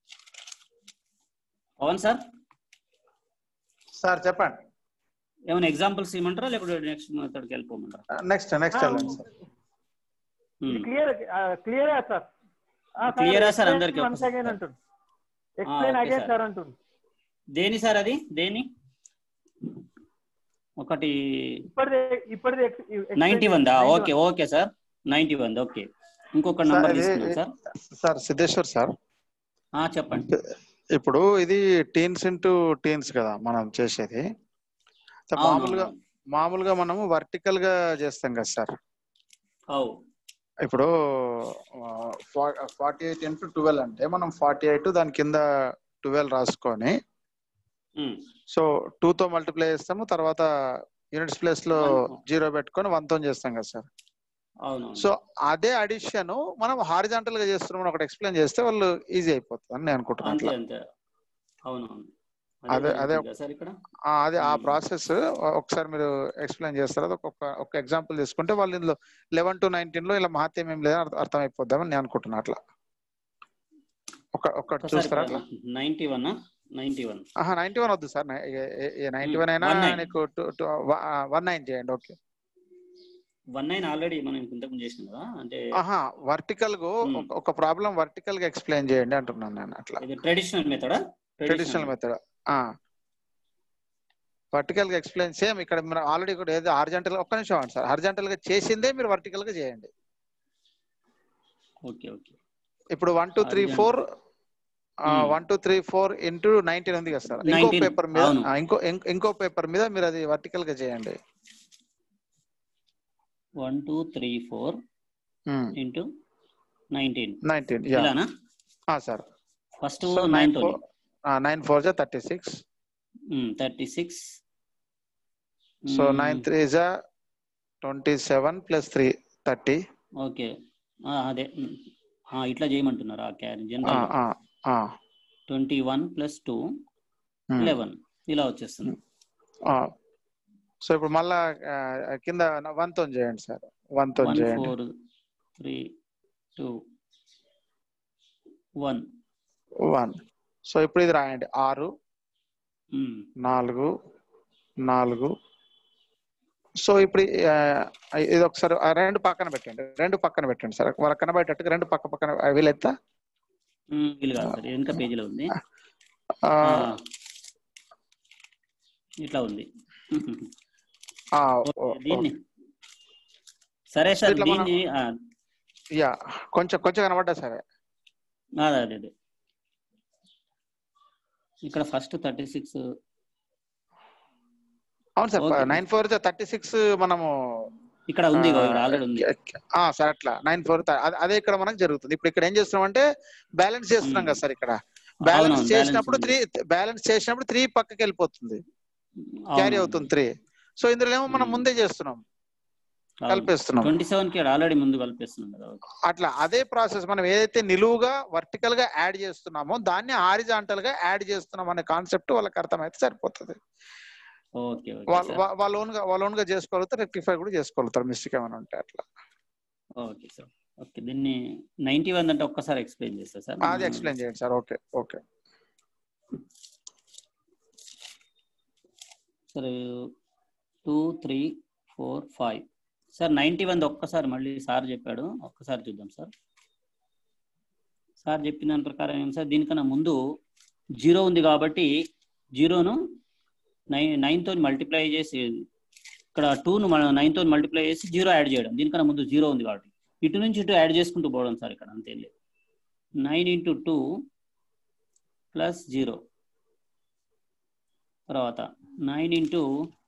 Pawan sir sir చెప్పండి ఏమైనా ఎగ్జాంపుల్స్ ఇవ్వమంటారా లేకపోతే నెక్స్ట్ మెథడ్కి వెళ్ళిపోమంటారా నెక్స్ట్ నెక్స్ట్ వెళ్ళండి sir clear clear sir Clear ఆ sir అందరికీ వన్స్ ఒక్కసారి? అగైన్ అంటుంది explain okay, again sir. Sir అంటుంది దేని సార్ అది దేని ఒకటి ఇప్పటిది ఇప్పటిది ex- explain నైన్టీ వందా చేయండి. ఓకే ఓకే సార్ నైన్టీ వంద ఓకే ఇంకొక సార్, నంబర్ ఇది- తీసుకున్నాం సార్ సార్ సిద్ధేశ్వర్ సార్ ఆ, చెప్పండి ఇప్పుడు ఇది టీన్స్ ఇంటూ టీన్స్ కదా మనం చేసేది సో అవును, మామూలుగా అవును. మామూలుగా మనము వర్టికల్ గా చేస్తాం కదా సార్ అవు ఇప్పుడు ఫార్టీ ఎయిట్ ఇంటూ ట్వెల్వ్ అంటే మనం ఫార్టీ ఎయిట్ దాని కింద ట్వెల్వ్ రాసుకొని ఉమ్, సో టూ తో మల్టిప్లై చేస్తాము తర్వాత యూనిట్స్ ప్లేస్ లో One. జీరో పెట్టుకొని వన్ తో చేస్తాం కదా సార్ అవును సో అదే అడిషన్ మనం హారిజాంటల్ గా చేస్తున్నాం ఒకటి ఎక్స్ప్లెయిన్ చేస్తే వాళ్ళు ఈజీ అయిపోతుంది అని నేను అనుకుంటున్నాను అంతే అట్లా. అంతే అవునవును అదే- అదే. జరుగుతుందా సార్ ఇక్కడ ఆ, అదే ఆ Hmm. ప్రాసెస్ ఒకసారి మీరు ఎక్స్ప్లెయిన్ చేస్తారు అది ఒక ఒక ఎగ్జాంపుల్ తీసుకుంటే వాళ్ళు ఇందులో లెవెన్ టు నైన్టీన్ లో ఇలా మహత్యం ఏం లేదని అర్థ- అర్థమైపోద్దామని నేను అనుకుంటున్నా అట్లా ఒక ఒకటి చూస్తారా అట్లా నైన్టీ వన్ నైన్టీ వన్ ఆహా నైన్టీ వన్ వద్దు సార్ నైన్టీ వన్ అయినా 19. నీకు వన్ నైన్ చేయండి ఓకే వన్ నైన్ ఆల్రెడీ మనం ఇంతకు ముందు చేసినాం కదా అంటే ఆహా వర్టికల్ గా Hmm. ఒక- ఒక ప్రాబ్లం వర్టికల్ గా ఎక్స్ప్లెయిన్ చేయండి అంటున్నాను నేను అట్లా ఇది ట్రెడిషనల్ మెథడా ట్రెడిషనల్ మెథడ్ వర్టికల్ గా ఎక్స్ప్లెయిన్ సేమ్ ఇక్కడ మీరు ఆల్రెడీ కూడా ఏదో హార్జెంటల్ ఒక్క నిమిషం అవ్వండి సార్ హార్జెంటల్ గా చేసిందే మీరు వర్టికల్ గా చేయండి ఓకే ఓకే ఇప్పుడు one two three four Hmm. One two three four into nineteen ఉంది కదా సార్ ఇంకో 19, పేపర్ మీద అవును. ఆ, ఇంకో ఇం- ఇంకో పేపర్ మీద మీరు అది వర్టికల్ గా చేయండి one two three four into nineteen nineteen yeah ఇలానా sir first so nine nine తో ఫోర్ నైన్ ఫోర్ జా thirty six thirty six so nine three జా twenty seven plus three thirty okay అదే ఉమ్. ఆ, ఇట్లా చేయమంటున్నారా carry general twenty one plus two eleven ఇలా వచ్చేస్తుంది సో ఇప్పుడు మళ్ళా ఆ, కింద వన్ తో చేయండి సార్ వన్ తో వన్ చేయండి four three two one one so ఇప్పుడు ఇది రాయండి ఆరు నాలుగు నాలుగు సో ఇప్పుడు ఆ, ఇది ఒకసారి ఆ రెండు పక్కన పెట్టండి రెండు పక్కన పెట్టండి సార్ వాళ్ళకి కనబడేటట్టుగా రెండు పక్క పక్కన ఆ, వీలెత్తా వీలు కాదు సార్ వెనుక పేజీలో ఉంది ఆ, ఆ, ఇట్లా ఉంది ఆ, ఓకే, ఓ, దీన్ని సరే సార్ ఇట్లా మనం- దీన్ని ఆ, యా కొంచెం కొంచెం కనబడ్డా సరే అదే అదే అదే ఇక్కడ ఫస్ట్ థర్టీ సిక్స్ అవును sir Okay. Nine four thirty six మనము ఇక్కడ ఉంది ఆ, ఇక్కడ ఆల్రెడీ ఉంది ఆ సార్ అట్లా నైన్ ఫోర్ అదే ఇక్కడ మనకు జరుగుతుంది ఇప్పుడు ఇక్కడ ఏం చేస్తున్నాం అంటే బ్యాలెన్స్ చేస్తున్నాం కదా సార్ ఇక్కడ బ్యాలెన్స్ అవునవును, చేసినప్పుడు balance త్రీ బ్యాలెన్స్ చేసినప్పుడు త్రీ పక్కకి వెళ్ళిపోతుంది క్యారీ అవుతుంది త్రీ సో ఇందులో ఏమో మనం Hmm. ముందే చేస్తున్నాం కలిపేస్తున్నాం ట్వంటీ సెవెన్ కి ఆల్రెడీ ముందు కలిపేస్తున్నాం కదా అట్లా అదే ప్రాసెస్ మనం ఏదైతే నిలువుగా వర్టికల్ గా యాడ్ చేస్తున్నామో దాన్ని హారిజాంటల్ గా యాడ్ చేస్తున్నాం అనే కాన్సెప్ట్ వాళ్ళకి అర్థమైతే సరిపోతుంది ఓకే ఓకే వాళ్ళు సార్ వా- వాళ్ళ ఓన్ గా వాళ్ళ ఓన్ గా చేసుకోగలుగుతారు రెక్టిఫై కూడా చేసుకోగలుగుతారు మిస్టేక్ ఏమైనా ఉంటే అట్లా ఓకే సార్ ఓకే దీన్ని నైన్టీ వన్ అంటే ఒక్కసారి ఎక్స్ప్లెయిన్ చేస్తా సార్ అది ఎక్స్ప్లెయిన్ చేయండి sir okay okay sir two three four five sir ninety one ఒక్కసారి మళ్ళీ సార్ చెప్పాడు ఒక్కసారి చూద్దాం సార్ సార్ చెప్పిన దాని ప్రకారం ఏం సార్ దీనికన్నా ముందు జీరో ఉంది కాబట్టి జీరోను నైన్ నైన్తో మల్టిప్లై చేసి ఇక్కడ టూను మనం నైన్తో మల్టిప్లై చేసి జీరో యాడ్ చేయడం దీనికన్నా ముందు జీరో ఉంది కాబట్టి ఇటు నుంచి ఇటు యాడ్ చేసుకుంటూ పోవడం సార్ ఇక్కడ అంతే లేదు nine into two plus zero తర్వాత nine into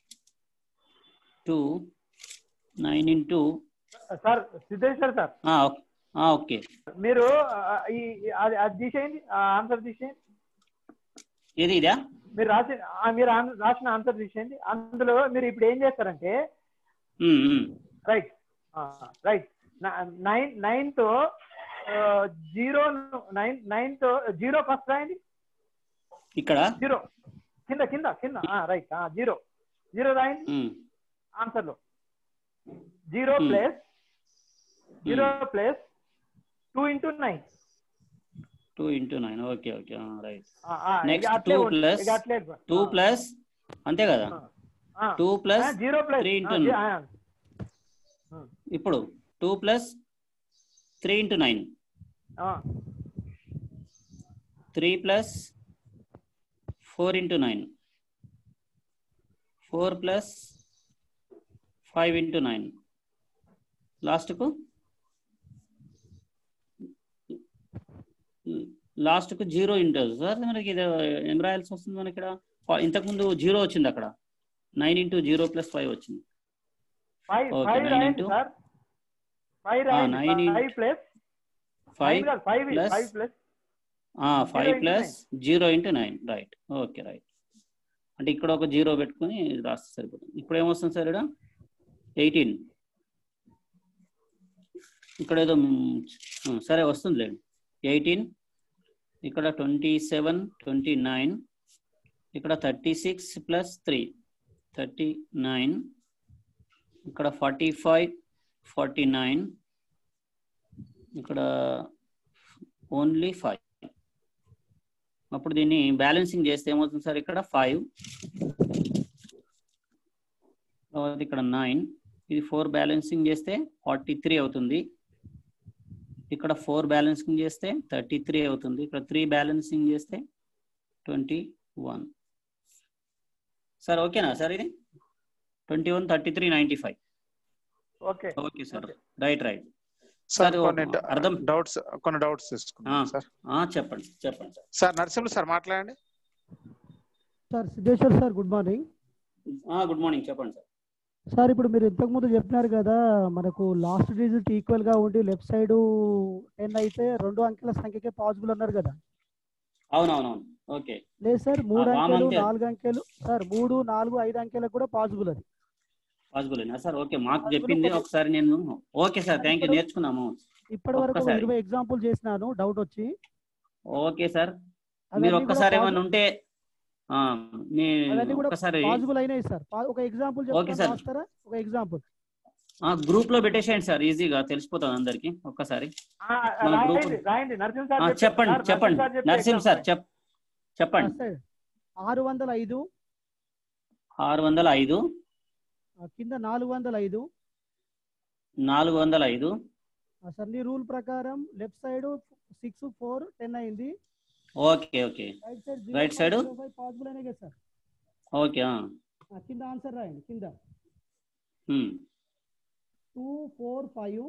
two nine into sir Siddheshwar sir okay మీరు ఆ, ఈ ఈ- అది అది తీసేయండి ఆన్సర్ తీసేయండి ఏది ఇదా మీరు రాసి ఆ, మీరు ఆన్- రాసిన ఆన్సర్ తీసేయండి అందులో మీరు ఇప్పుడు ఏం చేస్తారంటే రైట్ రైట్ నైన్ నైన్ తో జీరో నైన్ నైన్ తో జీరో ఫస్ట్ రాయండి ఇక్కడ జీరో కింద కింద కింద రైట్ జీరో జీరో రాయండి ఉమ్, ఆన్సర్ లో zero Hmm. Plus zero plus two into nine two into nine okay okay right ఇక Next, అట్లే two ఉంది. plus ఇక అట్లే టూ ప్లస్ అంతే కదా two plus zero plus three into ఇప్పుడు two plus three into nine three plus four into nine four plus five into nine లాస్ట్కు లాస్ట్కు జీరో ఇంటూ సార్ మనకి ఇది ఏం రాయాల్సి వస్తుంది మనకి ఇక్కడ ఫ- ఇంతకుముందు జీరో వచ్చింది అక్కడ nine into zero plus five వచ్చింది ఫైవ్ Okay, ఫైవ్ nine రాయండి into- సార్ ఫైవ్ Ah, రాయండి nine in- five plus five five plus- five plus five into plus zero into nine right okay right అంటే ఇక్కడ ఒక zero పెట్టుకుని రాస్తే సరిపోతుంది ఇప్పుడు ఏమొస్తుంది సార్ ఇక్కడ ఎయిటీన్ ఇక్కడ ఏదో మ్, ఆ, సరే వస్తుందిలేండి ఎయిటీన్ ఇక్కడ ట్వంటీ సెవెన్ ట్వంటీ నైన్ ఇక్కడ thirty six plus three thirty nine ఇక్కడ ఫార్టీ ఫైవ్ ఫార్టీ నైన్ ఇక్కడ ఓన్లీ ఫైవ్ అప్పుడు దీన్ని బ్యాలెన్సింగ్ చేస్తే ఏమవుతుంది సార్ ఇక్కడ ఫైవ్ తర్వాత ఇక్కడ నైన్ ఇది ఫోర్ బ్యాలెన్సింగ్ చేస్తే ఫార్టీ త్రీ అవుతుంది ఇక్కడ ఫోర్ బ్యాలెన్సింగ్ చేస్తే థర్టీ త్రీ అవుతుంది ఇక్కడ త్రీ బ్యాలెన్సింగ్ చేస్తే ట్వంటీ వన్ సార్ ఓకేనా సార్ ఇది twenty one thirty three ninety five okay okay sir right right sir sir, కొన్ని అర్థం- డౌట్స్ కొన్ని డౌట్స్ తీసుకున్నాం ఆ. సార్ చెప్పండి చెప్పండి సార్ సార్ నరసింహులు సార్ మాట్లాడండి sir Siddheshwar sir good morning good morning చెప్పండి సార్ సార్ ఇప్పుడు మీరు ఇంతకు ముందు చెప్పినారు కదా మనకు లాస్ట్ డిజిట్ ఈక్వల్ గా ఉండి లెఫ్ట్ సైడ్ టెన్ అయితే రెండు అంకెల సంఖ్యకే పాసిబుల్ అన్నారు కదా అవునవునవును ఓకే లేదు సార్ మూడు ఆ, అంకెలు వామంకె. నాలుగు అంకెలు సార్ మూడు నాలుగు ఐదు అంకెలకు కూడా పాసిబుల్ అది పాసిబుల్ సార్ ఓకే మాకు Possible చెప్పింది possible. ఒకసారి నేను ఓకే సార్ థ్యాంక్ యూ ఇప్పుడు- నేర్చుకున్నాము ఇప్పటి వరకు ఒక ఒక్కసారి. ఇరవై ఎగ్జాంపుల్ చేసినాను డౌట్ వచ్చి ఓకే సార్ అవన్నీ మీరు కూడా ఒక్కసారి possible- ఏమైనా ఉంటే ఆ, మీ అవన్నీ కూడా ఒక్కసారి పాసిబుల్ అయినాయి సార్ పా- ఒక ఎగ్జాంపుల్ Okay, చెప్తాను sir. రాస్తారా ఒక ఎగ్జాంపుల్ గ్రూప్ లో పెట్టేసేయండి సార్ ఈజీగా తెలిసిపోతుంది అందరికి ఒక్కసారి ఆ, మన రాయండి group- రాయండి నరసింహ ఆ, సార్ చెప్పారు. చెప్పండి సార్, చెప్పండి నరసింహ సార్ చెప్పే నరసింహ్ సార్ example. చెప్ చెప్పండి రాస్తాడు. ఆరు వందల ఐదు ఆరు వందల ఐదు ఆ, కింద నాలుగు వందల ఐదు నాలుగు వందల ఐదు ఆ, సార్ నీ రూల్ ప్రకారం left side six four ten అయింది okay okay right side Right side? Possible అయినాయి కదా సార్ ఓకే ఆ, ఆ, కింద ఆన్సర్ రాయండి కింద um, two four five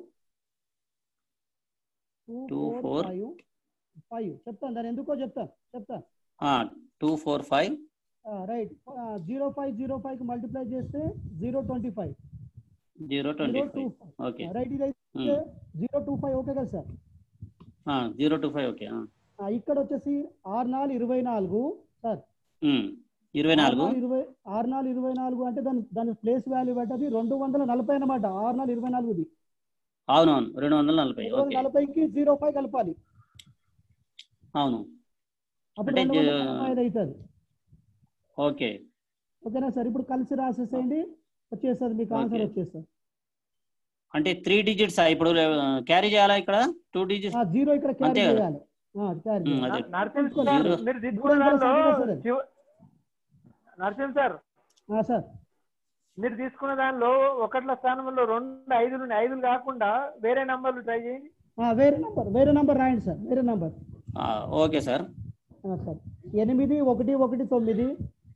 two Two, four four. Five five చెప్తాను దాని ఎందుకో చెప్తాను చెప్తాను ఆ, two four five right zero five zero five కి మల్టిప్లై చేస్తే zero twenty five zero twenty zero two five okay right ఇది అయితే జీరో టూ ఫైవ్ ఓకే కదా sir zero two five okay ఆ, ఆ, ఇక్కడ వచ్చేసి ఆరు నాలుగు ఇరవై నాలుగు సార్ ఉమ్, ఇరవై నాలుగు ఆరు నాలుగు ఇరవై ఆరు నాలుగు ఇరవై నాలుగు అంటే దాని దాని ప్లేస్ వాల్యూ బట్టి రెండు వందల నలభై అన్నమాట ఆరు నాలుగు ఇరవై నాలుగుది అవునవును రెండు వందల నలభై రెండు వందల ఓకే నలభైకి జీరో ఫైవ్ కలపాలి అవును అప్పుడు అంటే రెండు వందల జ- నలభై ఐదు అవుతుంది ఓకే ఓకేనా సార్ ఇప్పుడు కలిసి రాసేసేయండి వచ్చేస్తుంది మీకు ఆన్సర్ Okay. వచ్చేస్తుంది అంటే త్రీ డిజిట్స్ ఇప్పుడు క్యారీ చేయాలా ఇక్కడ టూ డిజిట్స్ ఆ, జీరో ఇక్కడ క్యారీ అంతే కదా? చేయాలి ఆ, క్యారీ ఉమ్, చేయాలి. అదే నరసింహ తీసుకోండి. Sir zero. మీరు తీసుకున్న మూడు వందల దానిలో సంఖ్య సార్. చివ- నరసింహ సార్ ఆ, సార్ మీరు తీసుకున్న దానిలో ఒకట్ల స్థానంలో రెండు ఐదులు ఐదులు కాకుండా వేరే నంబర్లు ట్రై చేయండి ఆ, వేరే నంబర్ వేరే నంబర్ రాయండి సార్ వేరే నంబర్ ఆ, ఓకే సార్ ఆ, సార్ ఎనిమిది ఒకటి ఒకటి తొమ్మిది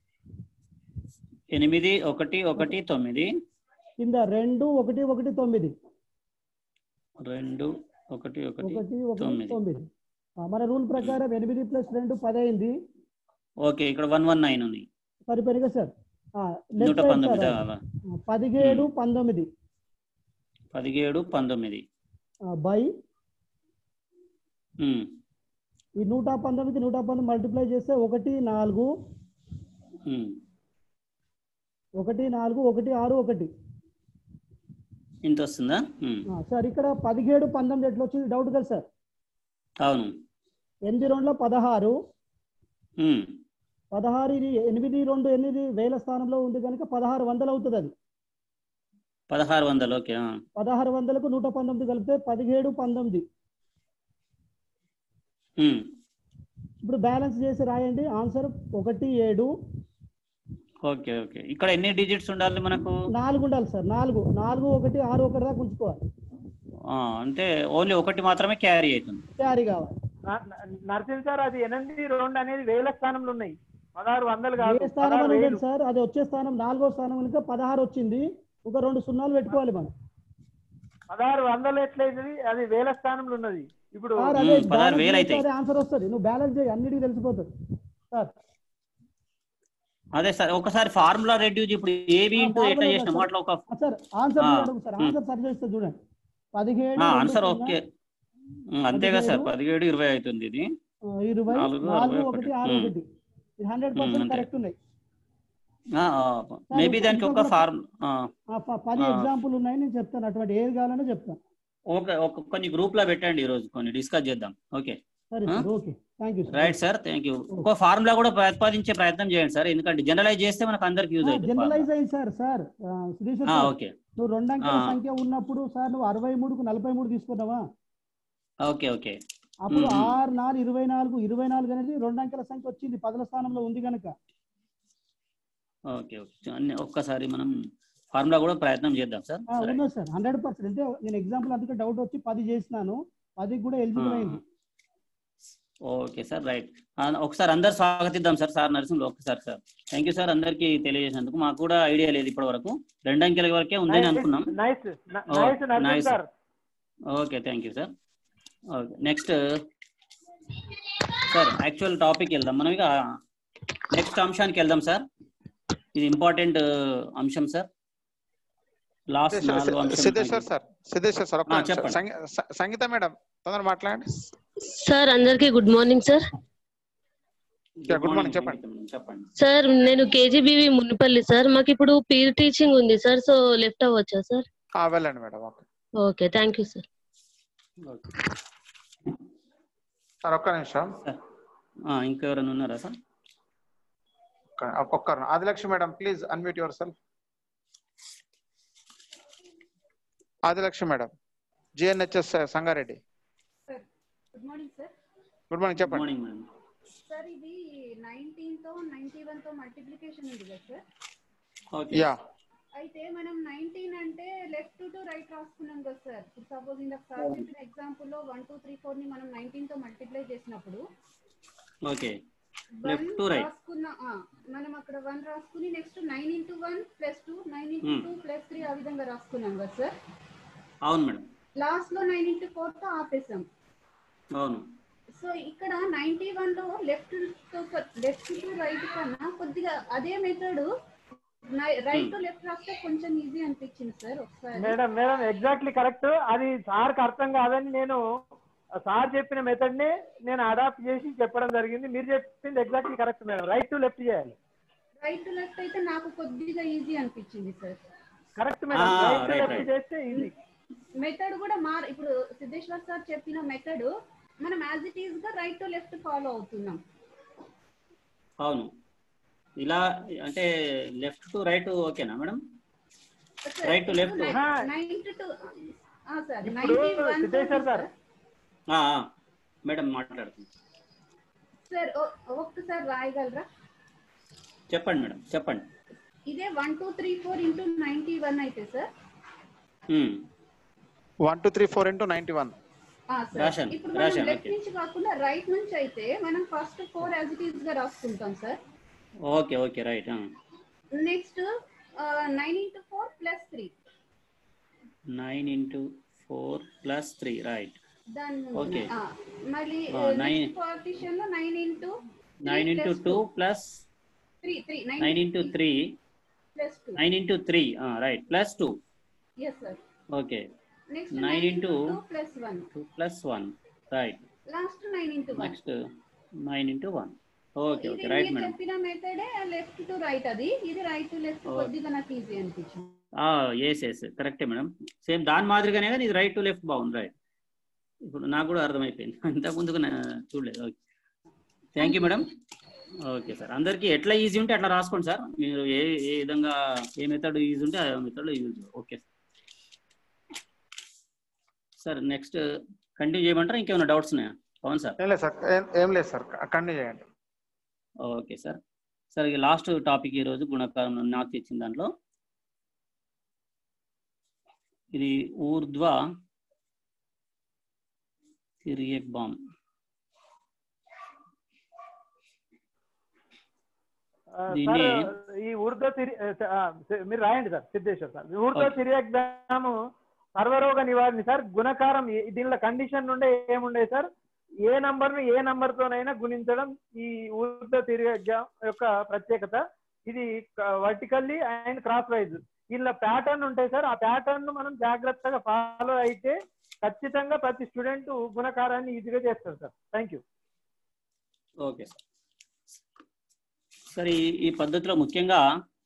ఎనిమిది ఒకటి ఒకటి తొమ్మిది కింద రెండు ఒకటి ఒకటి తొమ్మిది రెండు ఒకటి ఒకటి ఒకటి ఒకటి తొమ్మిది. తొమ్మిది ఆ, మన రూల్ ప్రకారం ఎనిమిది ప్లస్ రెండు పది అయింది ఓకే ఇక్కడ వన్ వన్ నైన్ ఉంది సరిపోయిగా సార్ ఆ, నూట left side పంతొమ్మిది సార్. అలా. ఆ, పదిహేడు పంతొమ్మిది పదిహేడు పంతొమ్మిది బై ఉమ్, ఈ నూట పంతొమ్మిది నూట పంతొమ్మిది మల్టిప్లై చేస్తే ఒకటి నాలుగు ఉమ్. ఒకటి నాలుగు ఒకటి ఆరు ఒకటి ఇంత వస్తుందా ఉమ్, ఆ, సార్ ఇక్కడ పదిహేడు పంతొమ్మిది ఎట్లా వచ్చింది డౌట్ కదా సార్ అవును ఎనిమిది రెండులో పదహారు ఉమ్, పదహారు ఇది ఎనిమిది రెండు ఎనిమిది వేల స్థానంలో ఉంది కనుక పదహారు వందలు అవుతుంది అది పదహారు వందలు ఓకే ఆ. పదహారు వందలకు నూట పంతొమ్మిది కలిపితే పదిహేడు పంతొమ్మిది ఉమ్, ఇప్పుడు బ్యాలెన్స్ చేసి రాయండి ఆన్సర్ ఒకటి ఏడు ఓకే ఓకే ఇక్కడ ఎన్ని డిజిట్స్ ఉండాలి మనకు నాలుగు ఉండాలి సార్ నాలుగు నాలుగు ఒకటి ఆరు ఒకటి దాకా ఉంచుకోవాలి ఆ, అంటే ఓన్లీ ఒకటి మాత్రమే క్యారీ అవుతుంది క్యారీ కావాలి న- న- నరసింహ్ సార్ అది ఎనిమిది రెండు అనేది వేల స్థానంలో ఉన్నాయి పదహారు వందలు కాదు ఏ స్థానం పదహారు అని వేలు ఉండదు సార్ అది వచ్చే స్థానం నాలుగో స్థానం కనుక పదహారు వచ్చింది ఒక రెండు సున్నాలు పెట్టుకోవాలి మనం పదహారు వందలు ఎట్లయితుంది అది వేల స్థానంలో ఉన్నది ఇప్పుడు సార్ అదే ఉమ్, పదహారు balance వేలు చేస్తే అవుతాయి. అదే ఆన్సర్ వస్తుంది నువ్వు బ్యాలెన్స్ చేయి అన్నిటికీ తెలిసిపోతుంది సార్ అదే సార్ ఒకసారి ఫార్ములా రెడ్యూస్ ఇప్పుడు ఏబి ఆ, ఇంటూ formula ఎట్లా చేసినాం సార్. అట్లా ఒక ఆ, సార్ ఆన్సర్ ఆ, అడుగు సార్ ఉమ్. ఆన్సర్ సరి చేస్తే చూడండి పదిహేడు ఆ, రెండు ఆన్సర్ సున్నా, ఓకే ఉమ్, అంతే కదా సార్ పదిహేడు, పదిహేడు ఇరవై అవుతుంది ఇది ఆ, ఇరవై నాలుగు, నాలుగు అరవై ఒకటి ఒకటి. ఆరు ఉమ్. ఒకటి ఇది హండ్రెడ్ ఉమ్, పర్సెంట్ అంతే. కరెక్ట్ ఉన్నాయి మేబీ దానికి ఒక ఇంకొక- ఫార్మ్ ఆ, ప- పది ఆ. ఎగ్జాంపుల్ ఉన్నాయి నేను చెప్తాను అటువంటి ఏది కావాలనో చెప్తాను ఓకే ఒక కొన్ని గ్రూప్ లో పెట్టండి ఈ రోజు కొన్ని డిస్కస్ చేద్దాం ఓకే సరే ఆ? Sir okay thank you sir right sir thank you ఒక ఫార్ములా కూడా ప్రతిపాదించే ప్రయత్నం చేయండి సార్ ఎందుకంటే జనరలైజ్ చేస్తే మనకు అందరికి యూజ్ అవుతుంది జనరలైజ్ అయింది సార్ సార్ ఆ, సుధీష్ ఆ, సార్, ఓకే నువ్వు రెండు అంకెల ఆ. సంఖ్య ఉన్నప్పుడు సార్ నువ్వు అరవై మూడుకు నలభై మూడు తీసుకున్నావా ఓకే ఓకే అప్పుడు మ్మ్. ఆరు నాలుగు ఇరవై నాలుగు ఇరవై నాలుగు అనేది రెండు అంకెల సంఖ్య వచ్చింది పదల స్థానంలో ఉంది కనుక ఓకే ఓకే అన్ని ఒక్కసారి మనం ఫార్ములా కూడా ప్రయత్నం చేద్దాం సార్ ఆ, సరే. ఉన్నది సార్ హండ్రెడ్ పర్సెంట్ అంటే నేను ఎగ్జాంపుల్ అందుకే డౌట్ వచ్చి పది చేసినాను పదికి కూడా ఎలిజిబుల్ ఆ. అయింది ఓకే సార్ రైట్ ఆ, ఒకసారి అందరు స్వాగతిద్దాం సార్ సార్ నరసింహ్ ఒకసారి సార్ థ్యాంక్ యూ సార్ అందరికి తెలియజేసినందుకు మాకు కూడా ఐడియా లేదు ఇప్పటి వరకు రెండు అంకెల వరకే ఉందని అనుకున్నాం నైస్ ఓ, nice Narasimha nice. Sir okay thank you sir okay next sir actual topic వెళ్దాం మనం ఇక నెక్స్ట్ అంశానికి వెళ్దాం సార్ ఇది ఇంపార్టెంట్ అంశం సార్ లాస్ట్ నాలుగు అంశం సిద్ధేశ్వర్ సార్ సిద్ధేశ్వర్ సార్ ఒక్క ఆ, నిమిషం. చెప్పండి. సంగీ- స- సంగీత మేడం తొందర మాట్లాడండి సార్ అందరికీ good morning sir Yeah, good morning, చెప్పండి. చెప్పండి సార్ నేను కేజీబీవి మున్నిపల్లి సార్ మాకు ఇప్పుడు పీర్ టీచింగ్ ఉంది సార్ సో లెఫ్ట్ అవ్వచ్చా సార్ ఆ, వెళ్ళండి madam okay okay thank you sir okay sir ఒక్క నిమిషం ఆ, ఇంకెవరైనా ఉన్నారా సార్ ఒక్క- ఒక్కరు Adilakshmi madam please unmute yourself Adilakshmi madam GNHS Sangareddy good morning sir good morning good చెప్పండి మార్నింగ్ మేడం సార్ ఇది నైన్టీన్ తో నైన్టీ వన్ తో మల్టిప్లికేషన్ ఉంది కదా సార్ ఓకే యా అయితే మనం నైన్టీన్ అంటే లెఫ్ట్ టు రైట్ రాసుకున్నాం కదా సార్ ఇప్పుడు సపోజ్ ఇందాక సార్ చెప్పిన ఎగ్జాంపుల్ లో వన్ టూ త్రీ ఫోర్ ని మనం నైన్టీన్ తో మల్టిప్లై చేసినప్పుడు okay one Left to right. రాసుకున్న ఆ, మనం అక్కడ వన్ రాసుకుని next nine into one plus two nine into Hmm. Two plus three ఆ విధంగా రాసుకున్నాం కదా సార్ అవును మేడం లాస్ట్ లో నైన్ ఇంటూ ఫోర్ తో ఆపేసాం అవును సో ఇక్కడ నైన్టీ వన్ లో లెఫ్ట్ లెఫ్ట్ టు రైట్ కన్నా కొద్దిగా అదే మెథడ్ రైట్ టు లెఫ్ట్ రాస్తే కొంచెం ఈజీ అనిపించింది సార్ ఒకసారి మేడం మేడం ఎగ్జాక్ట్లీ కరెక్ట్ అది సార్కి అర్థం కాదని నేను సార్ చెప్పిన మెథడ్ ని నేను అడాప్ట్ చేసి చెప్పడం జరిగింది మీరు చెప్పింది exactly correct madam right to left చేయాలి రైట్ టు లెఫ్ట్ అయితే నాకు కొద్దిగా ఈజీ అనిపించింది sir correct madam Ah, right to right, left right. చేస్తే ఈజీ మెథడ్ కూడా మార్ ఇప్పుడు సిద్ధేశ్వర్ సార్ చెప్పిన మెథడ్ మనం యాజ్ ఇట్ ఈస్ గా రైట్ టు లెఫ్ట్ ఫాలో అవుతున్నాం అవును ఇలా అంటే లెఫ్ట్ టు రైట్ ఓకేనా madam Right to left. Nine to sir ఇప్పుడు నైన్టీ వన్ సిద్ధేశ్వర్ సార్ ఆ, ఆ. మేడం మాట్లాడుతుంది సార్ ఒక్కసారి రాయగలరా చెప్పండి మేడం చెప్పండి ఇదే one two three four into ninety one అయితే sir um, one two three four into ninety one ఆ, సార్. రాశాను, ఇప్పుడు మనం రాశాను, లెఫ్ట్ ఓకే. నుంచి కాకుండా రైట్ నుంచి అయితే మనం first four as it is గా రాసుకుంటాం sir okay okay right next nine into four plus three nine into four plus three right దాని Okay. ముందు ఆ, మళ్ళీ ఆ, nine. నెక్స్ట్ పార్టీషన్ లో nine into nine into two plus three three nine into three plus two nine into three right plus two yes sir okay next Nine nine into into two plus one two plus one right last nine into one next nine into one okay ఇది okay right మీరు madam చెప్పిన మెథడే left to right అది ఇది right to left Okay. కొద్దిగా నాకు easy అనిపించింది yes yes కరెక్టే మేడం సేమ్ దాని మాదిరిగానే కానీ ఇది రైట్ టు లెఫ్ట్ బాగుంది రైట్ ఇప్పుడు నాకు కూడా అర్థమైపోయింది ఇంతకు ముందుకు నా- చూడలేదు okay thank you madam okay sir అందరికీ ఎట్లా ఈజీ ఉంటే అట్లా రాసుకోండి సార్ మీరు ఏ ఏ విధంగా ఏ మెథడ్ ఈజీ ఉంటే ఆ method use okay sir next continue చేయమంటారా ఇంకేమైనా డౌట్స్ ఉన్నాయా పవన్ సార్ ఏం లేదు సార్ ఏం- ఏం లేదు సార్ కంటిన్యూ చేయండి ఓకే సార్ సార్ ఇక లాస్ట్ టాపిక్ ఈరోజు గుణకారం నాకు తెచ్చిన దాంట్లో ఇది ఊర్ధ్వ తిరియక్ బామ్ ఆ, దీన్ని- సార్ ఈ ఉర్దో తిరి ఆ, మీరు రాయండి సార్ సిద్ధేశ్వర్ సార్ ఉర్దో Okay. తిరియగ్దాము సర్వరోగ నివారణ సార్ గుణకారం ఏ- దీనిలో కండిషన్ నుండే ఏముండే సార్ ఏ నంబర్ ను ఏ నంబర్ తోనైనా గుణించడం ఈ ఊర్ధ్వ తిరియగ్జామ్ యొక్క ప్రత్యేకత ఇది వర్టికల్లీ అండ్ క్రాస్ వైజ్ దీనిలో ప్యాటర్న్ ఉంటాయి సార్ ఆ ప్యాటర్న్ ను మనం జాగ్రత్తగా ఫాలో అయితే ఖచ్చితంగా ప్రతి స్టూడెంట్ గుణకారాన్ని ఈజీగా చేస్తారు sir thank you okay sir sir ఈ ఈ పద్ధతిలో ముఖ్యంగా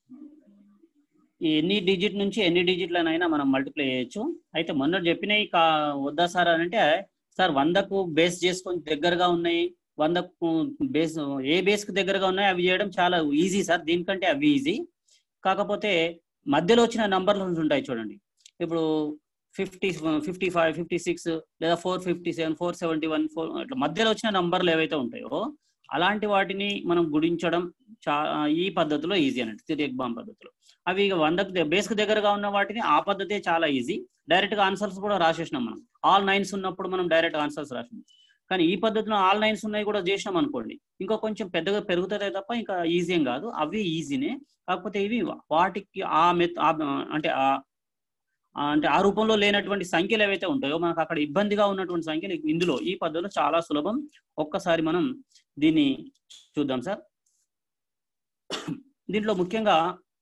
ఈ ఎన్ని డిజిట్ నుంచి ఎన్ని డిజిట్లనైనా మనం మల్టిప్లై చేయొచ్చు అయితే మొన్న చెప్పినవి కా వద్దా సార్ అని అంటే సార్ వందకు బేస్ చేసుకొని దగ్గరగా ఉన్నాయి వందకు బేస్ ఏ బేస్ కు దగ్గరగా ఉన్నాయి అవి చేయడం చాలా ఈజీ సార్ దీనికంటే అవి ఈజీ కాకపోతే మధ్యలో వచ్చిన నంబర్లు ఉంటాయి చూడండి ఇప్పుడు fifty fifty five fifty six లేదా four fifty seven four seventy one four అట్లా మధ్యలో వచ్చిన నంబర్లు ఏవైతే ఉంటాయో అలాంటి వాటిని మనం గుడించడం చా ఈ పద్ధతిలో ఈజీ అన్నట్టు తిరిగి బాంబ్ పద్ధతిలో అవి ఇక వందకు బేస్ కు దగ్గరగా ఉన్న వాటిని ఆ పద్ధతే చాలా ఈజీ డైరెక్ట్ గా ఆన్సర్స్ కూడా రాసేసినాం మనం ఆల్ నైన్స్ ఉన్నప్పుడు మనం డైరెక్ట్ ఆన్సర్స్ రాసినాం కానీ ఈ పద్ధతిలో ఆల్ నైన్స్ ఉన్నాయి కూడా చేసినాం అనుకోండి ఇంకా కొంచెం పెద్దగా పెరుగుతుందే తప్ప ఇంకా ఈజీ ఏం కాదు అవి ఈజీనే కాకపోతే ఇవి వాటికి ఆ మెత్ ఆ- అంటే ఆ ఆ అంటే ఆ రూపంలో లేనటువంటి సంఖ్యలు ఏవైతే ఉంటాయో మనకు అక్కడ ఇబ్బందిగా ఉన్నటువంటి సంఖ్యలు ఇందులో ఈ పద్ధతిలో చాలా సులభం ఒక్కసారి మనం దీన్ని చూద్దాం సార్ దీంట్లో ముఖ్యంగా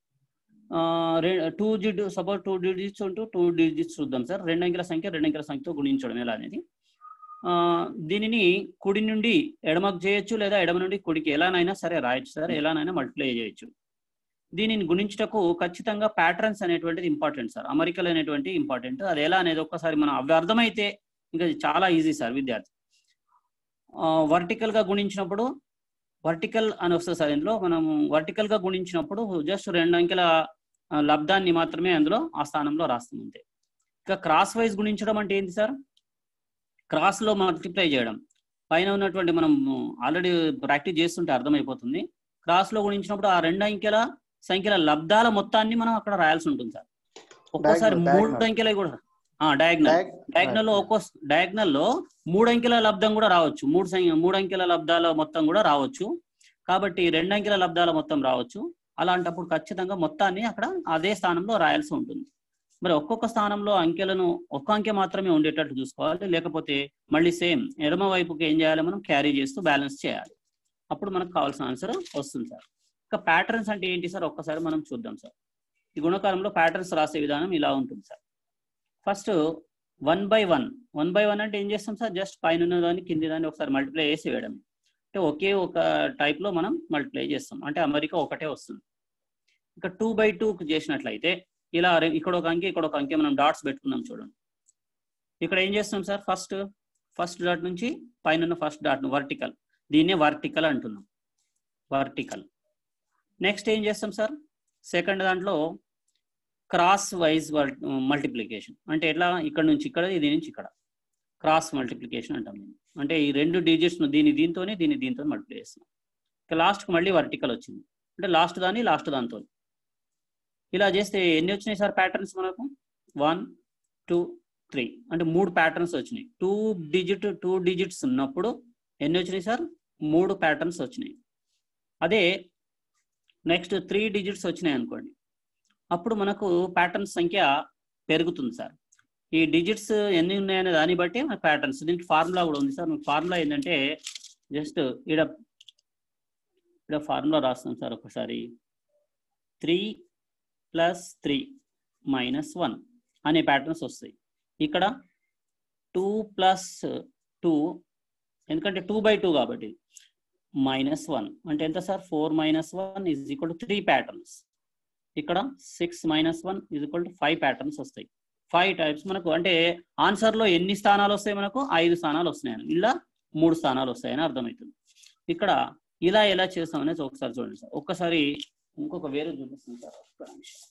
టూ జిడ్ suppose two digits into two digits చూద్దాం సార్ రెండు అంకెల సంఖ్య రెండు అంకెల సంఖ్యతో గుణించడం ఎలా అనేది ఆ, దీనిని కుడి నుండి ఎడమకు చేయొచ్చు లేదా ఎడమ నుండి కుడికి ఎలానైనా సరే రాయొచ్చు సార్ ఎలానైనా మల్టిప్లై చేయొచ్చు దీనిని గుణించుటకు ఖచ్చితంగా ప్యాటర్న్స్ అనేటువంటిది ఇంపార్టెంట్ సార్ అమరికలు అనేటువంటి ఇంపార్టెంట్ అది ఎలా అనేది ఒక్కసారి మనం అవి అర్థమైతే ఇంకా ఇది చాలా ఈజీ సార్ విద్యార్థి వర్టికల్ గా గుణించినప్పుడు వర్టికల్ అని వస్తుంది సార్ ఇందులో మనం వర్టికల్ గా గుణించినప్పుడు జస్ట్ రెండు అంకెల ఆ, లబ్ధాన్ని మాత్రమే అందులో ఆ స్థానంలో రాస్తాం అంతే ఇక క్రాస్ వైజ్ గుణించడం అంటే ఏంటి సార్ క్రాస్ లో మల్టిప్లై చేయడం పైన ఉన్నటువంటి మనం ఆల్రెడీ ప్రాక్టీస్ చేస్తుంటే అర్థమైపోతుంది క్రాస్ లో గుణించినప్పుడు ఆ రెండు అంకెల సంఖ్యల లబ్ధాల మొత్తాన్ని మనం అక్కడ రాయాల్సి ఉంటుంది సార్ ఒక్కోసారి Diagonal, మూడు diagonal. అంకెలు కూడా డయాగ్నల్ Diag- డయాగ్నల్ లో ఒక్కో డయాగ్నల్ లో మూడు అంకెల లబ్ధం కూడా రావచ్చు మూడు సంఖ్య మూడు అంకెల లబ్ధాల మొత్తం కూడా రావచ్చు కాబట్టి రెండు అంకెల లబ్ధాల మొత్తం రావచ్చు అలాంటప్పుడు ఖచ్చితంగా మొత్తాన్ని అక్కడ అదే స్థానంలో రాయాల్సి ఉంటుంది మరి ఒక్కొక్క స్థానంలో అంకెలను ఒక్క అంకె మాత్రమే ఉండేటట్టు చూసుకోవాలి లేకపోతే మళ్ళీ సేమ్ ఎడమ వైపుకి ఏం చేయాలి మనం క్యారీ చేస్తూ బ్యాలెన్స్ చేయాలి అప్పుడు మనకు కావాల్సిన ఆన్సర్ వస్తుంది సార్ ఇక ప్యాటర్న్స్ అంటే ఏంటి సార్ ఒక్కసారి మనం చూద్దాం సార్ ఈ గుణకారంలో ప్యాటర్న్స్ రాసే విధానం ఇలా ఉంటుంది sir first one by one one by one అంటే ఏం చేస్తాం సార్ జస్ట్ పైన ఉన్న దాన్ని కింది దాన్ని ఒకసారి మల్టిప్లై చేసి వేయడం అంటే ఒకే ఒక టైప్ లో మనం మల్టిప్లై చేస్తాం అంటే అమెరికా ఒకటే వస్తుంది ఇక టూ బై టూ చేసినట్లయితే ఇలా రె- ఇక్కడ ఒక అంకె ఇక్కడ ఒక అంకె మనం డాట్స్ పెట్టుకున్నాం చూడండి ఇక్కడ ఏం చేస్తాం సార్ ఫస్ట్ ఫస్ట్ డాట్ నుంచి పైన ఉన్న ఫస్ట్ డాట్ వర్టికల్ దీన్నే వర్టికల్ అంటున్నాం వర్టికల్ నెక్స్ట్ ఏం చేస్తాం సార్ సెకండ్ దాంట్లో క్రాస్ వైజ్ మల్టిప్లికేషన్ అంటే ఎట్లా ఇక్కడ నుంచి ఇక్కడ ఇది నుంచి ఇక్కడ క్రాస్ మల్టిప్లికేషన్ అంటాం దీన్ని. అంటే ఈ రెండు డిజిట్స్ దీని దీంతోనే దీన్ని దీంతో మల్టిప్లై చేస్తాం ఇక లాస్ట్కి మళ్ళీ వర్టికల్ వచ్చింది అంటే లాస్ట్ దాన్ని లాస్ట్ దాంతో ఇలా చేస్తే ఎన్ని వచ్చినాయి సార్ ప్యాటర్న్స్ మనకు వన్ టూ త్రీ అంటే మూడు ప్యాటర్న్స్ వచ్చినాయి టూ డిజిట్ టూ డిజిట్స్ ఉన్నప్పుడు ఎన్ని వచ్చినాయి సార్ మూడు ప్యాటర్న్స్ వచ్చినాయి అదే నెక్స్ట్ త్రీ డిజిట్స్ వచ్చినాయి అనుకోండి అప్పుడు మనకు ప్యాటర్న్స్ సంఖ్య పెరుగుతుంది సార్ ఈ డిజిట్స్ ఎన్ని ఉన్నాయనే దాన్ని బట్టి మన ప్యాటర్న్స్ దీనికి ఫార్ములా కూడా ఉంది సార్ ఫార్ములా ఏంటంటే జస్ట్ ఈడ ఇక్కడ ఫార్ములా రాస్తాం సార్ ఒకసారి three plus three minus one అనే ప్యాటర్న్స్ వస్తాయి ఇక్కడ టూ ప్లస్ టూ ఎందుకంటే టూ బై టూ కాబట్టి మైనస్ వన్ అంటే ఎంత sir four minus one is equal to three patterns ఇక్కడ six minus one is equal to five patterns వస్తాయి five types మనకు అంటే ఆన్సర్ లో ఎన్ని స్థానాలు వస్తాయి మనకు ఐదు స్థానాలు వస్తున్నాయని ఇలా మూడు స్థానాలు వస్తాయని అర్థమవుతుంది ఇక్కడ ఇలా ఎలా చేస్తాం అనేది ఒకసారి చూడండి సార్ ఒక్కసారి ఇంకొక వేరే చూపిస్తుంది సార్ ఒక్క నిమిషం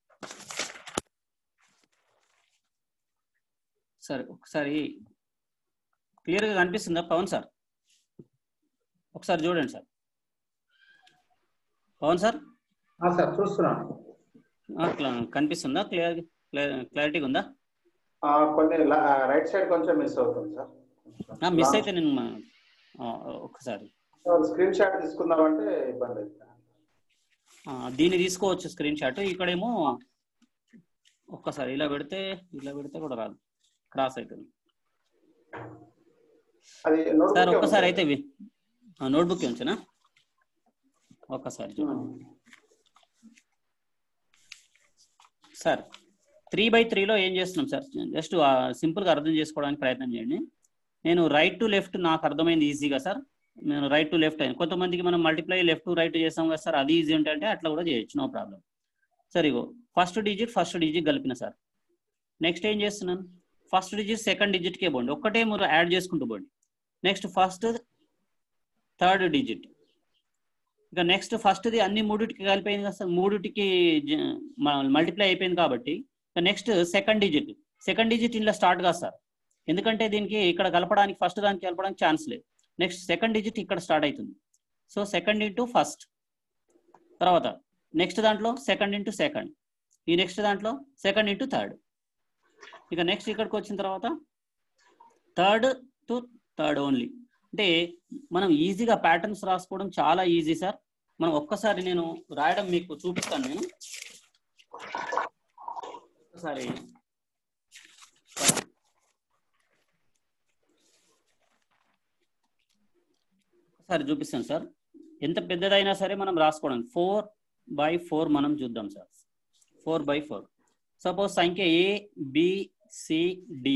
సరే ఒకసారి క్లియర్ గా కనిపిస్తుందా పవన్ సార్ ఒకసారి చూడండి సార్ పవన్ సార్ సార్ చూస్తున్నాను ఆ, క్ల- కనిపిస్తుందా క్లియర్ క్లారిటీగా ఉందా ఆ, కొన్ని రైట్ సైడ్ కొంచెం మిస్ అవుతుంది సార్ మిస్ అయితే నేను మా- ఆ, ఒకసారి స్క్రీన్ షాట్ తీసుకుందామంటే ఇబ్బంది అవుతుంది ఆ, దీన్ని తీసుకోవచ్చు స్క్రీన్ షాట్ ఇక్కడేమో ఒక్కసారి ఇలా పెడితే ఇలా పెడితే కూడా రాదు క్రాస్ అవుతుంది అది notebook సార్ ఏ ఒక్కసారి ఉంది. అయితే నోట్బుక్ ఉంచనా ఒక్కసారి చూడండి సార్ త్రీ బై త్రీలో ఏం చేస్తున్నాం సార్ జస్ట్ సింపుల్గా అర్థం చేసుకోవడానికి ప్రయత్నం చేయండి నేను రైట్ టు లెఫ్ట్ నాకు అర్థమైంది ఈజీగా సార్ నేను రైట్ టు లెఫ్ట్ అయింది కొంతమందికి మనం మల్టిప్లై లెఫ్ట్ టు రైట్ చేసాం కదా సార్ అది ఈజీ అంటే అట్లా కూడా చేయొచ్చు నో ప్రాబ్లం సరే ఇగో ఫస్ట్ డిజిట్ ఫస్ట్ డిజిట్ కలిపిన సార్ నెక్స్ట్ ఏం చేస్తున్నాను ఫస్ట్ డిజిట్ సెకండ్ డిజిట్కే పోండి ఒక్కటే మీరు యాడ్ చేసుకుంటూ పోండి నెక్స్ట్ ఫస్ట్ థర్డ్ డిజిట్ ఇక నెక్స్ట్ ఫస్ట్ది అన్ని మూడిటికి కలిపోయింది కదా సార్ మూడిటికి మల్టిప్లై అయిపోయింది కాబట్టి ఇక next second digit second digit ఇంట్లో స్టార్ట్ కాదు సార్ ఎందుకంటే దీనికి ఇక్కడ కలపడానికి ఫస్ట్ దానికి కలపడానికి ఛాన్స్ లేదు నెక్స్ట్ సెకండ్ డిజిట్ ఇక్కడ స్టార్ట్ అవుతుంది సో సెకండ్ ఇంటూ ఫస్ట్ తర్వాత నెక్స్ట్ దాంట్లో సెకండ్ ఇంటూ సెకండ్ ఈ నెక్స్ట్ దాంట్లో సెకండ్ ఇంటూ థర్డ్ ఇక నెక్స్ట్ ఇక్కడికి వచ్చిన తర్వాత థర్డ్ టు థర్డ్ ఓన్లీ అంటే మనం ఈజీగా ప్యాటర్న్స్ రాసుకోవడం చాలా ఈజీ సార్ మనం ఒక్కసారి నేను రాయడం మీకు చూపిస్తాను నేను ఒకసారి ఒకసారి చూపిస్తాను సార్ ఎంత పెద్దదైనా సరే మనం రాసుకోవడం ఫోర్ బై ఫోర్ మనం చూద్దాం sir four by four suppose సంఖ్య A B C D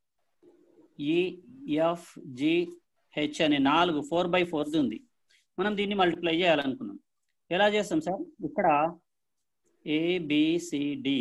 E F G H అనే నాలుగు ఫోర్ బై ఫోర్ది ఉంది మనం దీన్ని మల్టిప్లై చేయాలనుకున్నాం ఎలా చేస్తాం సార్ ఇక్కడ ఏబిసిడి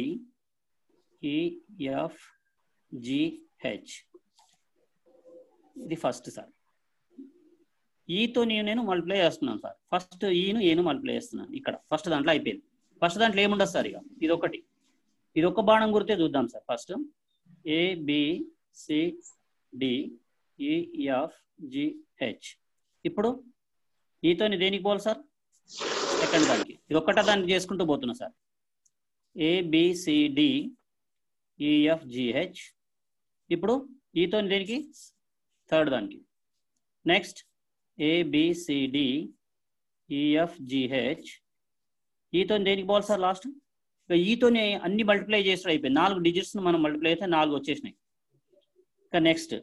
ఈఎఫ్ జిహెచ్ ఇది ఫస్ట్ సార్ ఈతో నేను మల్టిప్లై చేస్తున్నాను సార్ ఫస్ట్ ఈను ఏను మల్టిప్లై చేస్తున్నాను ఇక్కడ ఫస్ట్ దాంట్లో అయిపోయింది ఫస్ట్ దాంట్లో ఏముండదు సార్ ఇక ఇది ఒకటి ఇది ఒక బాణం గుర్తే చూద్దాం sir first A B C D E F G H ఇప్పుడు ఈతోని దేనికి పోవాలి సార్ సెకండ్ దానికి ఇది ఒక్కట దానికి చేసుకుంటూ పోతున్నా సార్ ఏబిసిడి ఈఎఫ్ జిహెచ్ ఇప్పుడు ఈతోని దేనికి థర్డ్ దానికి నెక్స్ట్ ఏబిసిడి ఈఎఫ్ జిహెచ్ ఈతో దేనికి పోవాలి సార్ లాస్ట్ ఇక ఈతోనే అన్ని మల్టిప్లై చేసి అయిపోయింది నాలుగు డిజిట్స్ మనం మల్టిప్లై అయితే నాలుగు వచ్చేసినాయి ఇక నెక్స్ట్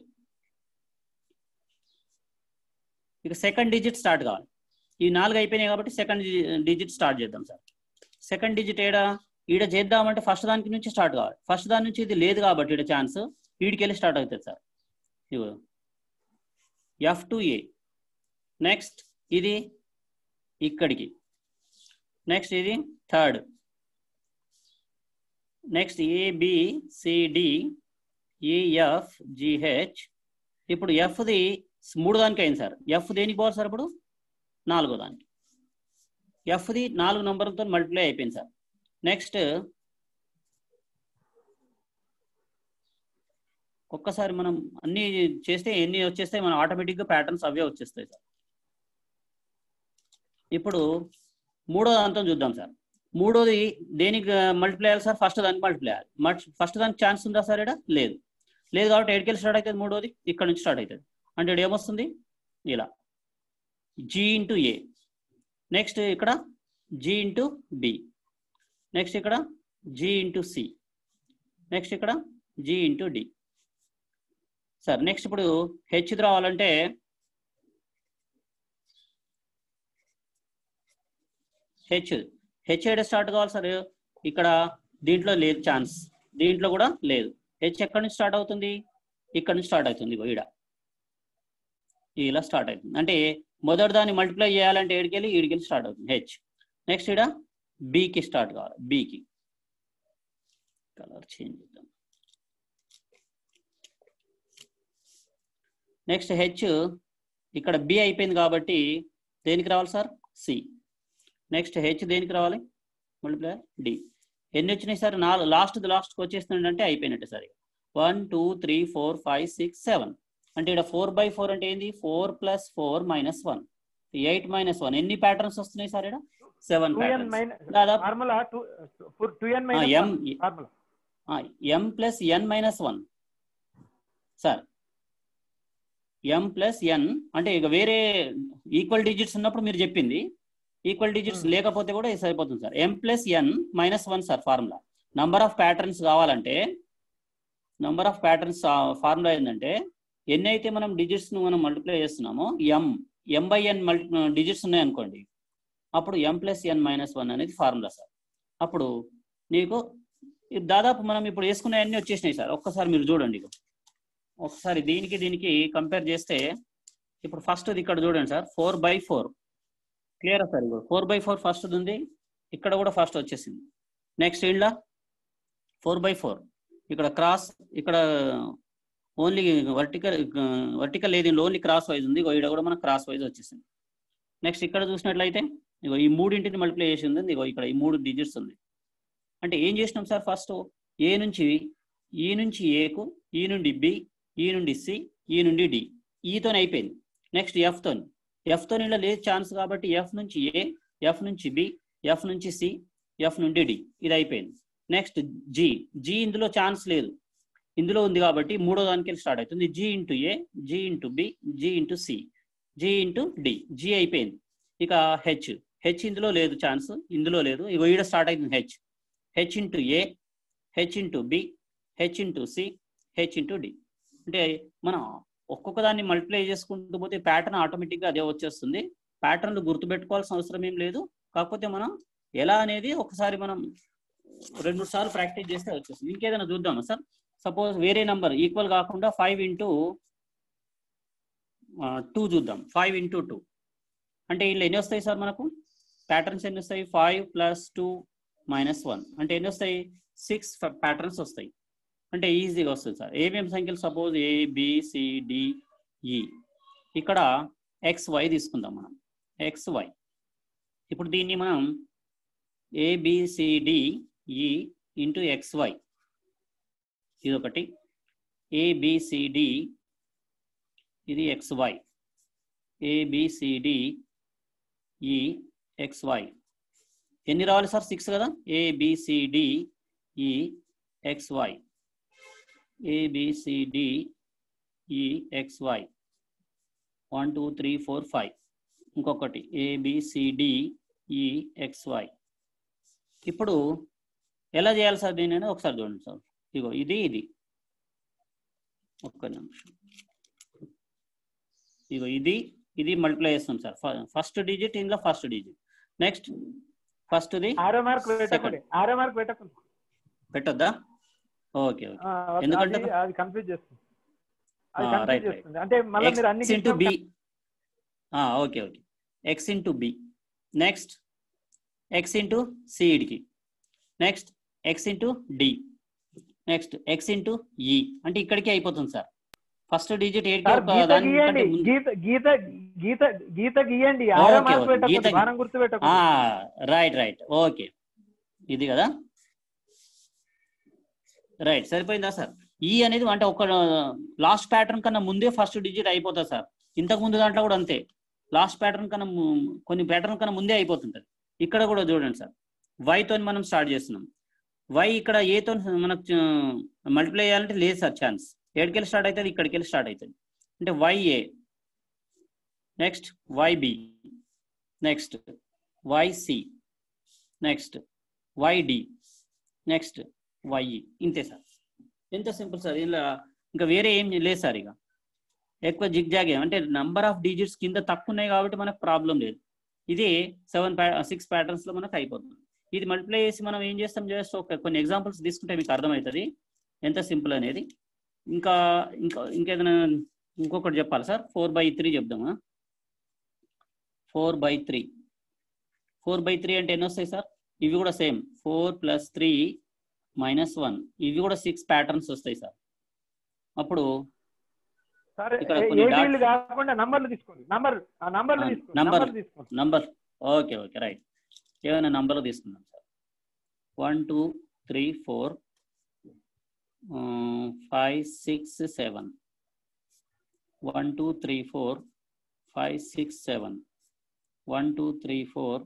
ఇక సెకండ్ డిజిట్ స్టార్ట్ కావాలి ఈ నాలుగు అయిపోయినాయి కాబట్టి సెకండ్ డిజిట్ స్టార్ట్ చేద్దాం సార్ సెకండ్ డిజిట్ ఏడా ఈడ చేద్దామంటే ఫస్ట్ దానికి నుంచి స్టార్ట్ కావాలి ఫస్ట్ దాని నుంచి ఇది లేదు కాబట్టి ఈడ ఛాన్స్ వీడికి వెళ్ళి స్టార్ట్ అవుతుంది సార్ ఇగో ఎఫ్ టు ఏ నెక్స్ట్ ఇది ఇక్కడికి నెక్స్ట్ ఇది third next A B C D E F G H ఇప్పుడు ఎఫ్ది మూడు దానికి అయింది సార్ ఎఫ్ దేనికి పోవాలి సార్ ఇప్పుడు నాలుగో దానికి ఎఫ్ది నాలుగు నంబర్తో మల్టిప్లై అయిపోయింది సార్ నెక్స్ట్ ఒక్కసారి మనం అన్ని చేస్తే ఎన్ని వచ్చేస్తాయి మనం ఆటోమేటిక్గా ప్యాటర్న్స్ అవే వచ్చేస్తాయి సార్ ఇప్పుడు మూడో దాంతో చూద్దాం సార్ మూడోది దేనికి మల్టిప్లై అయ్యాలి సార్ ఫస్ట్ దానికి మల్టిప్లై అయ్యాలి ఫస్ట్ దానికి ఛాన్స్ ఉందా సార్ ఇక్కడ లేదు లేదు కాబట్టి ఎడికెళ్ళి స్టార్ట్ అవుతుంది మూడోది ఇక్కడ నుంచి స్టార్ట్ అవుతుంది అంటే ఇక్కడ ఏమొస్తుంది ఇలా జీ ఇంటూ ఏ నెక్స్ట్ ఇక్కడ జీ ఇంటూ బి నెక్స్ట్ ఇక్కడ జీ ఇంటూ సి నెక్స్ట్ ఇక్కడ G into D sir next ఇప్పుడు హెచ్ రావాలంటే హెచ్ హెచ్ ఏడ స్టార్ట్ కావాలి సార్ ఇక్కడ దీంట్లో లేదు ఛాన్స్ దీంట్లో కూడా లేదు హెచ్ ఎక్కడి నుంచి స్టార్ట్ అవుతుంది ఇక్కడ నుంచి స్టార్ట్ అవుతుంది ఇగో ఈడ ఇలా స్టార్ట్ అవుతుంది అంటే మొదటి దాన్ని మల్టిప్లై చేయాలంటే ఏడికెళ్ళి ఈడికెళ్ళి స్టార్ట్ అవుతుంది హెచ్ నెక్స్ట్ ఇక్కడ బికి స్టార్ట్ కావాలి బికి కలర్ చేంజ్ చేద్దాం నెక్స్ట్ హెచ్ ఇక్కడ బి అయిపోయింది కాబట్టి దేనికి రావాలి సార్ సి నెక్స్ట్ హెచ్ దేనికి రావాలి మల్టిప్లయర్ డి ఎన్ని వచ్చినాయి సార్ నాలుగు లాస్ట్ లాస్ట్కి వచ్చేస్తుందంటే అయిపోయినట్టే sir one two three four five six seven అంటే ఇక్కడ ఫోర్ బై ఫోర్ అంటే ఏంది four plus four minus one eight minus one ఎన్ని ప్యాటర్న్స్ వస్తున్నాయి సార్ ఇక్కడ seven two N patterns minus దాదాపు ఫార్ములా టూ టూ ఎన్ ఆ, minus M formula M plus N minus one sir M plus N అంటే ఇక వేరే equal digits ఉన్నప్పుడు మీరు చెప్పింది ఈక్వల్ డిజిట్స్ లేకపోతే కూడా ఇది సరిపోతుంది sir M plus N minus one sir formula number of patterns కావాలంటే నంబర్ ఆఫ్ ప్యాటర్న్స్ ఫార్ములా ఏంటంటే ఎన్ని అయితే మనం డిజిట్స్ ను మనం మల్టిప్లై చేస్తున్నామో M M by N multi digits ఉన్నాయనుకోండి అప్పుడు M plus N minus one అనేది ఫార్ములా సార్ అప్పుడు నీకు ఇది దాదాపు మనం ఇప్పుడు వేసుకునే అన్ని వచ్చేసినాయి సార్ ఒక్కసారి మీరు చూడండి ఇగో. ఒకసారి దీనికి దీనికి కంపేర్ చేస్తే ఇప్పుడు ఫస్ట్ ఇక్కడ చూడండి sir four by four clear sir ఇప్పుడు ఫోర్ బై ఫోర్ ఫస్ట్ ఉంది ఇక్కడ కూడా ఫస్ట్ వచ్చేసింది నెక్స్ట్ ఇలా ఫోర్ బై ఫోర్ ఇక్కడ క్రాస్ ఇక్కడ ఓన్లీ వర్టికల్ వర్టికల్ ఏది ఓన్లీ క్రాస్ వైజ్ ఉంది ఇగో ఇక్కడ కూడా మనకు క్రాస్ వైజ్ వచ్చేసింది నెక్స్ట్ ఇక్కడ చూసినట్లయితే ఇగో ఈ మూడింటిని మల్టిప్లై చేసి ఉంది ఇగో ఇక్కడ ఈ మూడు డిజిట్స్ ఉంది అంటే ఏం చేసినాం సార్ ఫస్ట్ ఏ నుంచి ఈ నుంచి ఏకు ఈ నుండి బి ఈ నుండి సి ఈ నుండి డి ఈతోనే అయిపోయింది నెక్స్ట్ ఎఫ్తోని ఎఫ్తోని ఇలా లేదు ఛాన్స్ కాబట్టి ఎఫ్ నుంచి ఏ ఎఫ్ నుంచి బి ఎఫ్ నుంచి సి ఎఫ్ నుండి డి ఇది అయిపోయింది నెక్స్ట్ జి జి ఇందులో ఛాన్స్ లేదు ఇందులో ఉంది కాబట్టి మూడో దానికి స్టార్ట్ అవుతుంది G into A G into B G into C G into D G అయిపోయింది ఇక హెచ్ హెచ్ ఇందులో లేదు ఛాన్స్ ఇందులో లేదు ఇగో ఈడ స్టార్ట్ అవుతుంది H H into A H into B H into C H into D అంటే మనం ఒక్కొక్క దాన్ని మల్టిప్లై చేసుకుంటూ పోతే ప్యాటర్న్ ఆటోమేటిక్గా అదే వచ్చేస్తుంది ప్యాటర్న్లు గుర్తుపెట్టుకోవాల్సిన అవసరం ఏం లేదు కాకపోతే మనం ఎలా అనేది ఒకసారి మనం రెండు మూడు సార్లు ప్రాక్టీస్ చేస్తే వచ్చేస్తుంది ఇంకేదైనా చూద్దామా సార్ సపోజ్ వేరే నంబర్ ఈక్వల్ కాకుండా ఫైవ్ ఇంటూ టూ చూద్దాం ఫైవ్ ఇంటూ టూ అంటే వీళ్ళు ఎన్ని వస్తాయి సార్ మనకు ప్యాటర్న్స్ ఎన్ని వస్తాయి five plus two minus one అంటే ఎన్ని వస్తాయి సిక్స్ ప్యాటర్న్స్ వస్తాయి అంటే ఈజీగా వస్తుంది సార్ ఏమేమి సంఖ్యలు సపోజ్ ఏ ఈ ఇక్కడ ఎక్స్ వై తీసుకుందాం మనం ఎక్స్ వై ఇప్పుడు దీన్ని మనం ఏబిసిడిఈ ఇంటూ ఎక్స్ వై ఇది ఒకటి ఏబిసిడి ఇది X Y A B C D E X Y ఎన్ని రావాలి సార్ సిక్స్ కదా A B C D E X Y A B C D E X Y one two three four five ఇంకొకటి ఏబిసిడి ఈ ఎక్స్ వై ఇప్పుడు ఎలా చేయాలి సార్ దీని అనేది ఒకసారి చూడండి సార్ ఇగో ఇది ఇది ఒక్క నిమిషం ఇగో ఇది ఇది మల్టిప్లై చేస్తాం సార్ ఫస్ట్ డిజిట్ ఇందులో ఫస్ట్ డిజిట్ నెక్స్ట్ ఫస్ట్ ది ఆరో మార్క్ పెట్టకండి ఆరో మార్క్ పెట్టకండి పెట్టొద్దా ఓకే ఓకే ఆ, ఎందుకంటే అది అది కన్ఫ్యూజ్ చేస్తుంది అది ఆ, కన్ఫ్యూజ్ రైట్, రైట్. చేస్తుంది అంటే మళ్ళీ మీరు అన్ని ఎక్స్ ఇంటూ బి గిట్టినప్పుడు- okay okay X into B next X into సిఈడికి next X into D next X into E అంటే ఇక్కడికి అయిపోతుంది sir first digit eight sir గీత గీయండి గీత గీత గీత గీత గీయండి ఆరో ఓకే, మార్క్ ఓకే. పెట్టకండి గీత- బాణం గుర్తు పెట్టకండి రైట్ రైట్ ఓకే ఇది కదా రైట్ సరిపోయిందా సార్ ఈ అనేది అంటే ఒక లాస్ట్ ప్యాటర్న్ కన్నా ముందే ఫస్ట్ డిజిట్ అయిపోతుంది సార్ ఇంతకు ముందు దాంట్లో కూడా అంతే లాస్ట్ ప్యాటర్న్ కన్నా ము- కొన్ని ప్యాటర్న్ కన్నా ముందే అయిపోతుంటది ఇక్కడ కూడా చూడండి సార్ వైతో మనం స్టార్ట్ చేస్తున్నాం వై ఇక్కడ ఏతో మనకు మల్టిప్లై చేయాలంటే లేదు సార్ ఛాన్స్ ఎక్కడికెళ్ళి స్టార్ట్ అవుతుంది ఇక్కడికి వెళ్ళి స్టార్ట్ అవుతుంది అంటే Y A next Y B next Y C next Y D next Y E ఇంతే సార్ ఎంత సింపుల్ సార్ ఇలా ఇంకా వేరే ఏం లేదు సార్ ఇక ఎక్కువ జిగ్జాగ్ అంటే నంబర్ ఆఫ్ డిజిట్స్ కింద తక్కువ ఉన్నాయి కాబట్టి మనకు ప్రాబ్లం లేదు ఇది సెవెన్ సిక్స్ ప్యాటర్న్స్ లో మనకు అయిపోతుంది ఇది మల్టిప్లై చేసి మనం ఏం చేస్తాం జస్ట్ ఒక కొన్ని ఎగ్జాంపుల్స్ తీసుకుంటే మీకు అర్థమవుతుంది ఎంత సింపుల్ అనేది ఇంకా ఇంకా ఇంకేదైనా ఇంకొకటి చెప్పాలి సార్ ఫోర్ బై త్రీ చెప్దామా four by three four by three అంటే ఎన్ని వస్తాయి సార్ ఇవి కూడా same four plus three minus one ఇవి కూడా సిక్స్ ప్యాటర్న్స్ వస్తాయి సార్ అప్పుడు సరే ఇక్కడ కొన్ని ఏబీలు dots- కాకుండా నంబర్లు తీసుకోండి నంబర్ నంబర్లు ఆ, తీసుకోండి నంబర్ నంబర్లు తీసుకోండి నంబర్ ఓకే ఓకే రైట్ ఏమైనా నంబర్లు తీసుకుందాం sir one two three four five six seven one two three four five six seven one two three four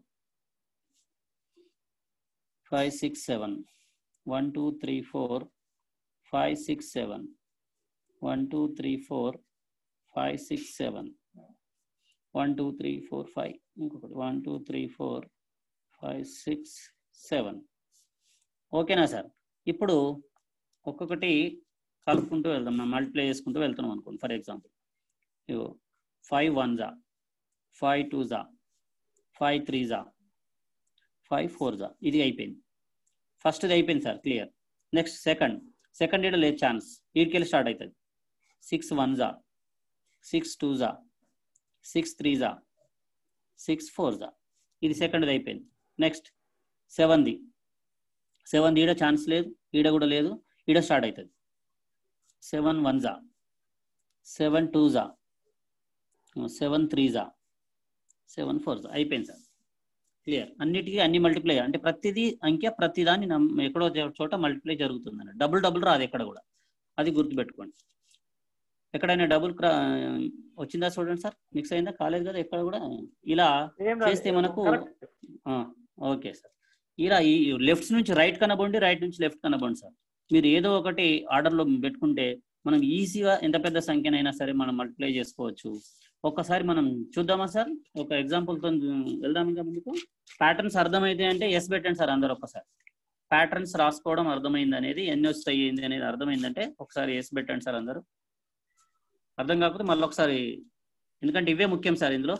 five six seven one two three four five six seven one two three four five six seven one two three four five ఇంకొకటి one two three four five six seven ఓకేనా sir ఇప్పుడు ఒక్కొక్కటి కలుపుకుంటూ వెళ్దాం మనం multiply చేసుకుంటూ వెళ్తున్నాం అనుకోండి ఫర్ ఎగ్జాంపుల్ ఇగో ఫైవ్ వన్ జా ఫైవ్ టూ జా ఫైవ్ త్రీ జా ఫైవ్ ఫోర్ జా ఇది అయిపోయింది ఫస్ట్ది అయిపోయింది sir clear next second second ఇడ లేదు ఛాన్స్ వీటికెళ్ళి స్టార్ట్ అవుతుంది సిక్స్ వన్ జా సిక్స్ టూ జా సిక్స్ త్రీ జా సిక్స్ ఫోర్ జా ఇది సెకండ్ది అయిపోయింది నెక్స్ట్ సెవెన్ది సెవెన్ ఈడ ఛాన్స్ లేదు ఈడ కూడా లేదు ఈడ స్టార్ట్ అవుతుంది సెవెన్ వన్ జా సెవెన్ టూ జా సెవెన్ త్రీ జా సెవెన్ ఫోర్ జా అయిపోయింది సార్ క్లియర్ అన్నిటికీ అన్ని మల్టిప్లై అంటే ప్రతిదీ అంకె ప్రతిదాన్ని నమ్- ఎక్కడో చో- చోట మల్టిప్లై జరుగుతుంది డబుల్ డబుల్ రాదు ఎక్కడ కూడా అది గుర్తుపెట్టుకోండి ఎక్కడైనా డబుల్ క్రా వచ్చిందా చూడండి సార్ మిక్స్ అయిందా కాలేదు కదా ఎక్కడ కూడా ఇలా ఏం రాలేదు. చేస్తే మనకు Correct. ఓకే సార్ ఇలా ఈ లెఫ్ట్ నుంచి రైట్ కనబండి రైట్ నుంచి లెఫ్ట్ కనబండి సార్ మీరు ఏదో ఒకటి ఆర్డర్లో పెట్టుకుంటే మనం ఈజీగా ఎంత పెద్ద సంఖ్యనైనా సరే మనం మల్టిప్లై చేసుకోవచ్చు ఒక్కసారి మనం చూద్దామా సార్ ఒక example తో వెళ్దాం ఇంకా ముందుకు ప్యాటర్న్స్ అర్థమైతే అంటే ఎస్ పెట్టండి సార్ అందరు ఒక్కసారి ప్యాటర్న్స్ రాసుకోవడం అర్థమైంది అనేది ఎన్ని వస్తాయి ఏంది అనేది అర్థమైందంటే ఒకసారి ఎస్ పెట్టండి సార్ అందరూ అర్థం కాకపోతే మళ్ళీ ఒకసారి ఎందుకంటే ఇవే ముఖ్యం సార్ ఇందులో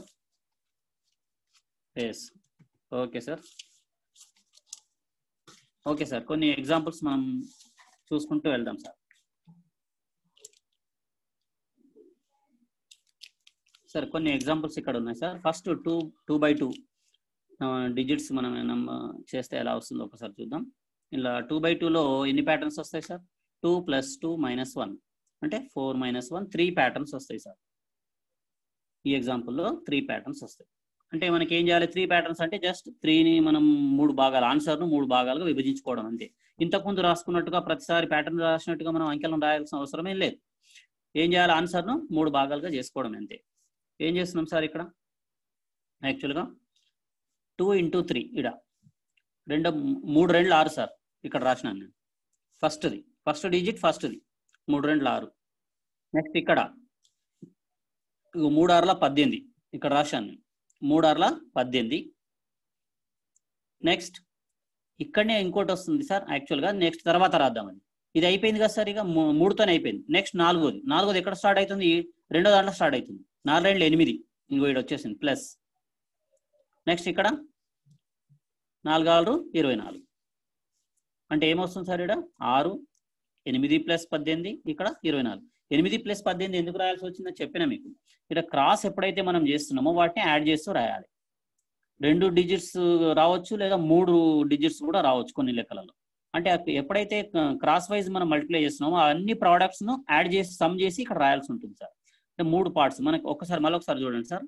yes okay sir okay sir కొన్ని ఎగ్జాంపుల్స్ మనం చూసుకుంటూ వెళ్దాం సార్ సార్ కొన్ని ఎగ్జాంపుల్స్ ఇక్కడ ఉన్నాయి sir first two two by two digits మనం నమ్మ- చేస్తే ఎలా వస్తుందో ఒకసారి చూద్దాం ఇలా టూ బై టూలో ఎన్ని ప్యాటర్న్స్ వస్తాయి sir two plus two minus one అంటే four minus one three patterns వస్తాయి సార్ ఈ ఎగ్జాంపుల్లో త్రీ ప్యాటర్న్స్ వస్తాయి అంటే మనకి ఏం చేయాలి త్రీ ప్యాటర్న్స్ అంటే జస్ట్ త్రీని మనం మూడు భాగాలు ఆన్సర్ను మూడు భాగాలుగా విభజించుకోవడం అంతే ఇంతకుముందు రాసుకున్నట్టుగా ప్రతిసారి ప్యాటర్న్ రాసినట్టుగా మనం అంకెలను రాయాల్సిన అవసరం ఏం లేదు ఏం చేయాలి ఆన్సర్ను మూడు భాగాలుగా చేసుకోవడం అంతే ఏం చేస్తున్నాం సార్ ఇక్కడ యాక్చువల్గా టూ ఇంటూ త్రీ ఇడ రెండు మూడు రెండు ఆరు సార్ ఇక్కడ రాసినాను నేను ఫస్ట్ది ఫస్ట్ డిజిట్ ఫస్ట్ది మూడు రెండు ఆరు నెక్స్ట్ ఇక్కడ ఇగో మూడు ఆరుల పద్దెనిమిది ఇక్కడ రాశాను నేను మూడు ఆరుల పద్దెనిమిది నెక్స్ట్ ఇక్కడనే ఇంకోటి వస్తుంది సార్ యాక్చువల్గా నెక్స్ట్ తర్వాత రాద్దామని ఇది అయిపోయింది కదా సార్ ఇక మూ- మూడుతోనే అయిపోయింది నెక్స్ట్ నాలుగోది నాలుగోది ఎక్కడ స్టార్ట్ అవుతుంది రెండో దాంట్లో స్టార్ట్ అవుతుంది నాలుగు రెండు ఎనిమిది ఇంకో ఇక్కడ వచ్చేసింది ప్లస్ నెక్స్ట్ ఇక్కడ నాలుగు ఆరు ఇరవై నాలుగు అంటే ఏమొస్తుంది సార్ ఇక్కడ ఆరు ఎనిమిది ప్లస్ పద్దెనిమిది ఇక్కడ ఇరవై నాలుగు ఎనిమిది ప్లస్ పద్దెనిమిది ఎందుకు రాయాల్సి వచ్చిందో చెప్పిన మీకు ఇక్కడ క్రాస్ ఎప్పుడైతే మనం చేస్తున్నామో వాటిని యాడ్ చేస్తూ రాయాలి రెండు డిజిట్స్ రావచ్చు లేదా మూడు డిజిట్స్ కూడా రావచ్చు కొన్ని లెక్కలలో అంటే అక్- ఎప్పుడైతే క్రాస్ వైజ్ మనం మల్టిప్లై చేస్తున్నామో ఆ అన్ని ప్రోడక్ట్స్ ను యాడ్ చేసి సమ్ చేసి ఇక్కడ రాయాల్సి ఉంటుంది సార్ అంటే మూడు పార్ట్స్ మనకి ఒక్కసారి మళ్ళీ ఒకసారి చూడండి సార్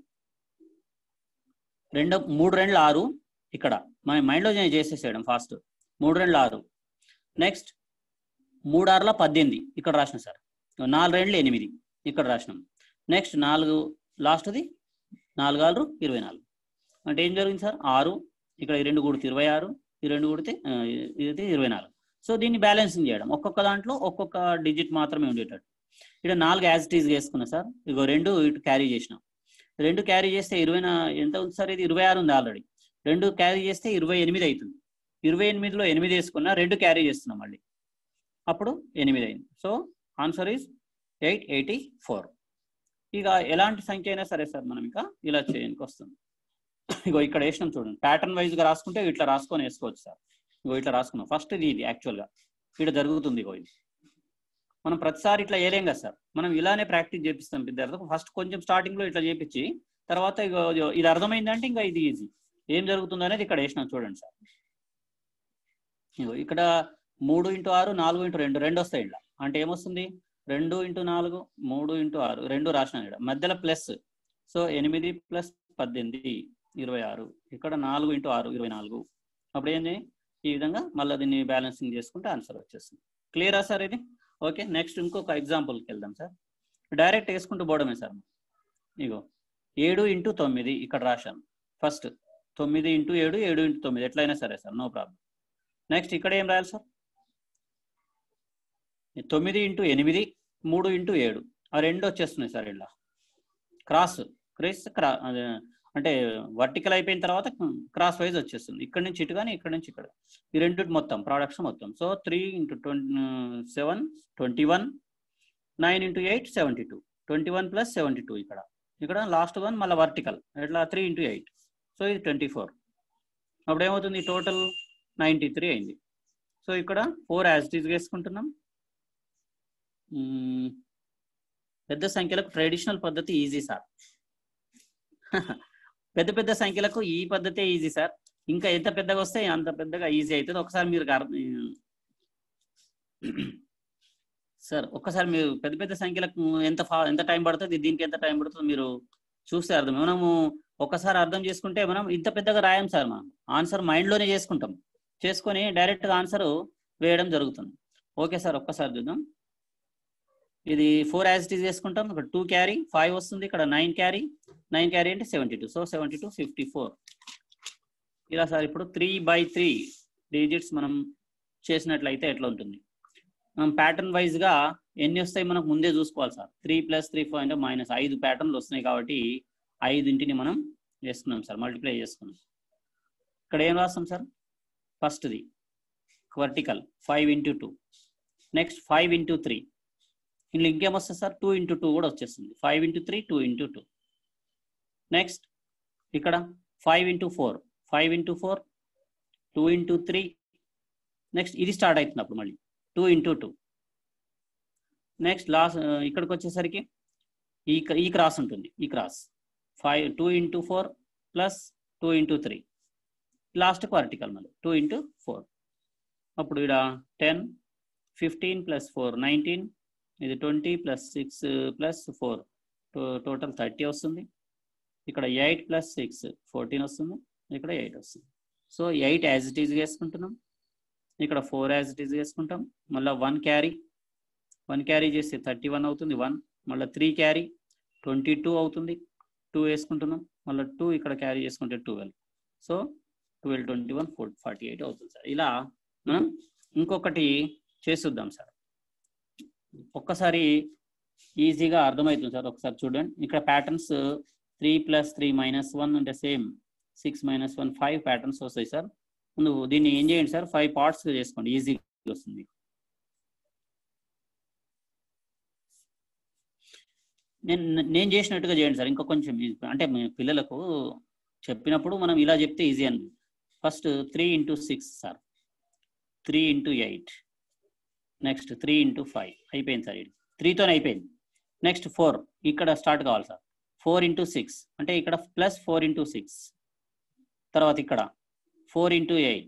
రెండు మూడు రెండు ఆరు ఇక్కడ మన మైండ్లో చేసేసేయడం ఫాస్ట్ మూడు రెండు ఆరు నెక్స్ట్ మూడు ఆరుల పద్దెనిమిది ఇక్కడ రాసిన సార్ నాలుగు రెండు ఎనిమిది ఇక్కడ రాసినాం నెక్స్ట్ నాలుగు లాస్ట్ది నాలుగు ఆరు ఇరవై నాలుగు అంటే ఏం జరిగింది సార్ ఆరు ఇక్కడ ఈ రెండు కూడితే ఇరవై ఆరు ఈ రెండు కూడితే ఆ, ఇది ఇరవై నాలుగు సో దీన్ని బ్యాలెన్సింగ్ చేయడం ఒక్కొక్క దాంట్లో ఒక్కొక్క డిజిట్ మాత్రమే ఉండేటట్టు ఇక్కడ నాలుగు యాజ్ టీజ్ వేసుకున్నా సార్ ఇగో రెండు ఇటు క్యారీ చేసినాం రెండు క్యారీ చేస్తే ఇరవై నా- ఎంత ఉంది సార్ ఇది ఇరవై ఆరు ఉంది ఆల్రెడీ రెండు క్యారీ చేస్తే ఇరవై ఎనిమిది అవుతుంది ఇరవై ఎనిమిదిలో ఎనిమిది వేసుకున్నా రెండు క్యారీ చేస్తున్నాం మళ్ళీ అప్పుడు ఎనిమిది అయింది so answer is eight eighty four ఇక ఎలాంటి సంఖ్య అయినా సరే సార్ మనం ఇంకా ఇలా చేయడానికి వస్తుంది ఇగో ఇక్కడ వేసినాం చూడండి ప్యాటర్న్ వైజ్ గా రాసుకుంటే ఇట్లా రాసుకొని వేసుకోవచ్చు సార్ ఇగో ఇట్లా రాసుకున్నాం ఫస్ట్ ఇది ఇది యాక్చువల్ గా ఇక్కడ జరుగుతుంది ఇగో ఇది మనం ప్రతిసారి ఇట్లా వేయలేం కదా సార్ మనం ఇలానే ప్రాక్టీస్ చేపిస్తాం విద్యార్థులకు ఫస్ట్ కొంచెం స్టార్టింగ్ లో ఇట్లా చేపించి తర్వాత ఇగో ఇగో ఇది అర్థమైందంటే ఇంకా ఇది ఈజీ ఏం జరుగుతుంది అనేది ఇక్కడ వేసిన చూడండి సార్ ఇగో ఇక్కడ మూడు ఇంటూ ఆరు నాలుగు ఇంటూ రెండు రెండు వస్తాయి ఇలా అంటే ఏమొస్తుంది రెండు ఇంటూ నాలుగు మూడు ఇంటూ ఆరు రెండు రాసిన ఇక్కడ మధ్యలో ప్లస్ సో ఎనిమిది ప్లస్ పద్దెనిమిది ఇరవై ఆరు ఇక్కడ నాలుగు ఇంటూ ఆరు ఇరవై నాలుగు అప్పుడు ఏంది ఈ విధంగా మళ్ళీ దీన్ని బ్యాలెన్సింగ్ చేసుకుంటే ఆన్సర్ వచ్చేస్తుంది క్లియరా సార్ ఇది ఓకే నెక్స్ట్ ఇంకొక ఎగ్జాంపుల్కి వెళ్దాం సార్ డైరెక్ట్ వేసుకుంటూ పోవడమే సార్ ఇగో ఏడు ఇంటూ తొమ్మిది ఇక్కడ రాశాను ఫస్ట్ తొమ్మిది ఇంటూ ఏడు ఏడు ఇంటూ తొమ్మిది ఎట్లయినా సరే సార్ నో ప్రాబ్లం నెక్స్ట్ ఇక్కడ ఏం రాయాలి సార్ తొమ్మిది ఇంటూ ఎనిమిది మూడు ఇంటూ ఏడు ఆ రెండు వచ్చేస్తున్నాయి సార్ ఇలా క్రాస్ క్రేస్ క్రా అదే, అంటే వర్టికల్ అయిపోయిన తర్వాత క్రాస్ వైజ్ వచ్చేస్తుంది ఇక్కడ నుంచి ఇటు కానీ ఇక్కడ నుంచి ఇక్కడ ఈ రెండు మొత్తం ప్రోడక్ట్స్ మొత్తం so three into twenty seven twenty one nine into eight seventy two twenty one plus seventy two ఇక్కడ ఇక్కడ లాస్ట్ వన్ మళ్ళీ వర్టికల్ ఎట్లా త్రీ ఇంటూ ఎయిట్ సో ఇది ట్వంటీ ఫోర్ అప్పుడు ఏమవుతుంది టోటల్ నైంటీ త్రీ అయింది సో ఇక్కడ ఫోర్ యాజ్ ఇట్ ఈస్ వేసుకుంటున్నాం మ్మ్. పెద్ద సంఖ్యలకు ట్రెడిషనల్ పద్ధతి ఈజీ సార్ పెద్ద పెద్ద సంఖ్యలకు ఈ పద్ధతే ఈజీ సార్ ఇంకా ఎంత పెద్దగా వస్తే అంత పెద్దగా ఈజీ అవుతుంది ఒకసారి మీరు గర్- సార్ ఒక్కసారి మీరు పెద్ద పెద్ద సంఖ్యలకు ఎంత ఫా- ఎంత టైం పడుతుంది దీనికి ఎంత టైం పడుతుంది మీరు చూస్తే అర్థం మనము ఒక్కసారి అర్థం చేసుకుంటే మనం ఇంత పెద్దగా రాయం సార్ మనం ఆన్సర్ మైండ్లోనే చేసుకుంటాం చేసుకొని డైరెక్ట్గా ఆన్సర్ వేయడం జరుగుతుంది ఓకే సార్ ఒక్కసారి చూద్దాం ఇది ఫోర్ యాజ్ ఇట్ ఈస్ చేసుకుంటాం ఇక్కడ టూ క్యారీ ఫైవ్ వస్తుంది ఇక్కడ నైన్ క్యారీ నైన్ క్యారీ అంటే seventy two so seventy two fifty four ఇలా సార్ ఇప్పుడు త్రీ బై త్రీ డిజిట్స్ మనం చేసినట్లయితే ఎట్లా ఉంటుంది మనం ప్యాటర్న్ వైజ్ గా ఎన్ని వస్తాయి మనకు ముందే చూసుకోవాలి sir three plus three four అంటే మైనస్ ఐదు ప్యాటర్న్లు వస్తున్నాయి కాబట్టి ఐదింటిని మనం వేసుకున్నాం సార్ మల్టిప్లై చేసుకున్నాం ఇక్కడ ఏం రాస్తాం సార్ ఫస్ట్ది vertical five into two next five into three ఇందులో ఇంకేమొస్తుంది సార్ టూ ఇంటూ టూ కూడా వచ్చేస్తుంది five into three two into two next ఇక్కడ five into four five into four two into three next ఇది స్టార్ట్ అవుతుంది అప్పుడు మళ్ళీ two into two next last ఇక్కడికి వచ్చేసరికి ఈ క- ఈ క్రాస్ ఉంటుంది ఈ cross five two into four plus two into three లాస్ట్కి వర్టికల్ మళ్ళీ టూ ఇంటూ ఫోర్ అప్పుడు ఇక్కడ ten fifteen plus four nineteen ఇది twenty plus six plus four total thirty వస్తుంది ఇక్కడ ఎయిట్ ప్లస్ సిక్స్ ఫోర్టీన్ వస్తుంది ఇక్కడ ఎయిట్ వస్తుంది so eight as it is వేసుకుంటున్నాం ఇక్కడ ఫోర్ యాజ్ ఇట్ ఈజ్ వేసుకుంటాం మళ్ళీ వన్ క్యారీ వన్ క్యారీ చేస్తే థర్టీ వన్ అవుతుంది వన్ మళ్ళీ త్రీ క్యారీ ట్వంటీ టూ అవుతుంది టూ వేసుకుంటున్నాం మళ్ళీ టూ ఇక్కడ క్యారీ చేసుకుంటే twelve so twelve twenty one four forty eight అవుతుంది సార్ ఇలా మనం ఇంకొకటి చేసిద్దాం సార్ ఒక్కసారి ఈజీగా అర్థమవుతుంది సార్ ఒకసారి చూడండి ఇక్కడ patterns three plus three minus one అంటే same six minus one five patterns వస్తాయి సార్ ముందు దీన్ని ఏం చేయండి సార్ ఫైవ్ పార్ట్స్ చేసుకోండి ఈజీగా వస్తుంది నేను నేను చేసినట్టుగా చేయండి సార్ ఇంకా కొంచెం easy. అంటే మీ పిల్లలకు చెప్పినప్పుడు మనం ఇలా చెప్తే ఈజీ అని first three into six sir three into eight next three into five అయిపోయింది సార్ ఇది త్రీతోనే అయిపోయింది నెక్స్ట్ ఫోర్ ఇక్కడ స్టార్ట్ కావాలి సార్ ఫోర్ ఇంటూ సిక్స్ అంటే ఇక్కడ ప్లస్ ఫోర్ ఇంటూ సిక్స్ తర్వాత ఇక్కడ four into eight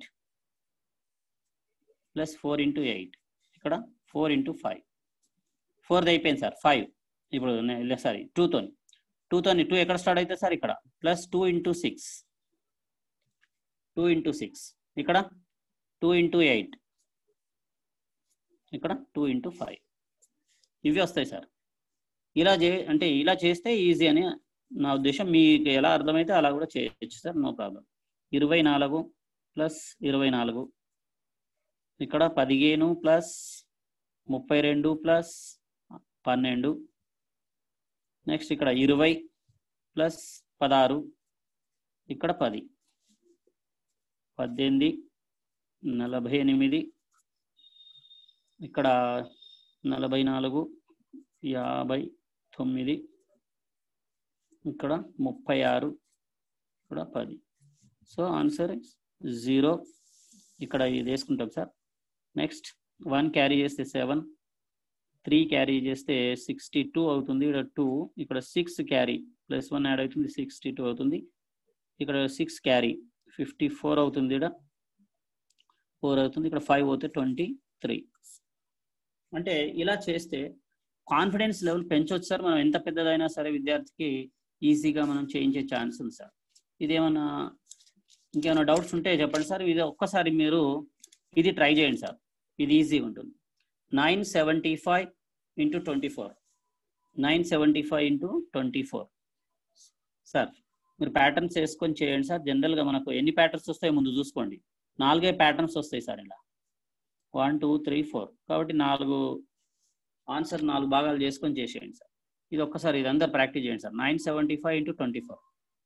plus four into eight ఇక్కడ ఫోర్ ఇంటూ ఫైవ్ ఫోర్ది అయిపోయింది సార్ ఫైవ్ ఇప్పుడు సారీ టూతోని టూతోని టూ ఎక్కడ స్టార్ట్ అవుతుంది సార్ ఇక్కడ plus two into six two into six ఇక్కడ టూ ఇంటూ ఎయిట్ ఇక్కడ టూ ఇంటూ ఫైవ్ ఇవి వస్తాయి సార్ ఇలా చే అంటే ఇలా చేస్తే ఈజీ అని నా ఉద్దేశం మీకు ఎలా అర్థమైతే అలా కూడా చేయొచ్చు సార్ నో ప్రాబ్లం ఇరవై నాలుగు ప్లస్ ఇరవై నాలుగు ఇక్కడ పదిహేను ప్లస్ ముప్పై రెండు ప్లస్ పన్నెండు నెక్స్ట్ ఇక్కడ ఇరవై ప్లస్ పదహారు ఇక్కడ పది పద్దెనిమిది నలభై ఎనిమిది ఇక్కడ నలభై నాలుగు యాభై తొమ్మిది ఇక్కడ ముప్పై ఆరు ఇక్కడ పది సో ఆన్సర్ జీరో ఇక్కడ ఇది వేసుకుంటాం సార్ నెక్స్ట్ వన్ క్యారీ చేస్తే సెవెన్ త్రీ క్యారీ చేస్తే సిక్స్టీ టూ అవుతుంది ఇక్కడ టూ ఇక్కడ six carry plus one add అవుతుంది సిక్స్టీ టూ అవుతుంది ఇక్కడ సిక్స్ క్యారీ ఫిఫ్టీ ఫోర్ అవుతుంది ఇక్కడ ఫోర్ అవుతుంది ఇక్కడ ఫైవ్ అవుతుంది ట్వంటీ త్రీ అంటే ఇలా చేస్తే కాన్ఫిడెన్స్ లెవెల్ పెంచవచ్చు సార్ మనం ఎంత పెద్దదైనా సరే విద్యార్థికి ఈజీగా మనం చేయించే ఛాన్స్ ఉంది సార్ ఇదేమన్నా ఇంకేమైనా డౌట్స్ ఉంటే చెప్పండి సార్ ఇది ఒక్కసారి మీరు ఇది ట్రై చేయండి సార్ ఇది ఈజీగా ఉంటుంది nine seventy five into twenty four nine seventy five into twenty four sir మీరు ప్యాటర్న్స్ వేసుకొని చేయండి సార్ జనరల్గా మనకు ఎన్ని ప్యాటర్న్స్ వస్తాయో ముందు చూసుకోండి నాలుగే ప్యాటర్న్స్ వస్తాయి సార్ ఇలా వన్ టూ త్రీ ఫోర్ కాబట్టి నాలుగు ఆన్సర్ నాలుగు భాగాలు చేసుకొని చేసేయండి సార్ ఇది ఒక్కసారి ఇదంతా ప్రాక్టీస్ చేయండి sir nine seventy five into twenty four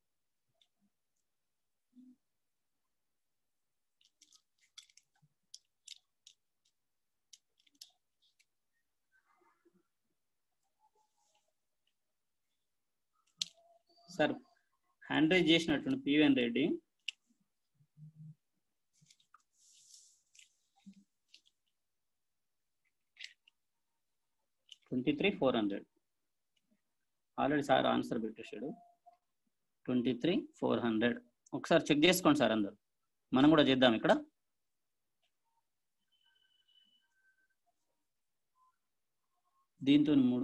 sir hand raise చేసినటువంటి PVN Reddy twenty three four hundred already sir answer పెట్టేశాడు ట్వంటీ త్రీ ఫోర్ హండ్రెడ్ ఒకసారి చెక్ చేసుకోండి సార్ అందరు మనం కూడా చేద్దాం ఇక్కడ దీంతో మూడు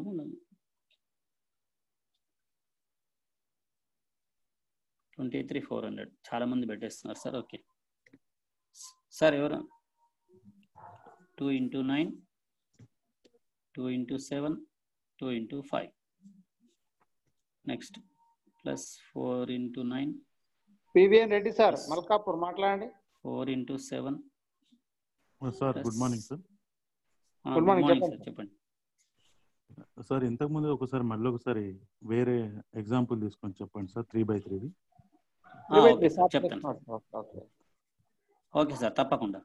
ట్వంటీ త్రీ ఫోర్ హండ్రెడ్ చాలా మంది పెట్టేస్తున్నారు సార్ ఓకే సార్ ఎవరు two into nine two into seven two into five next plus four into nine PVN Reddy sir Malkapur మాట్లాడండి four into seven sir good morning sir good morning sir చెప్పండి చెప్పండి sir ఇంతకు ముందు ఒకసారి మళ్ళీ ఒకసారి వేరే ఎగ్జాంపుల్ తీసుకొని చెప్పండి సార్ త్రీ బై త్రీది ఆ, ఓకే సార్ చెప్తాను ఓకే ఓకే సార్ తప్పకుండా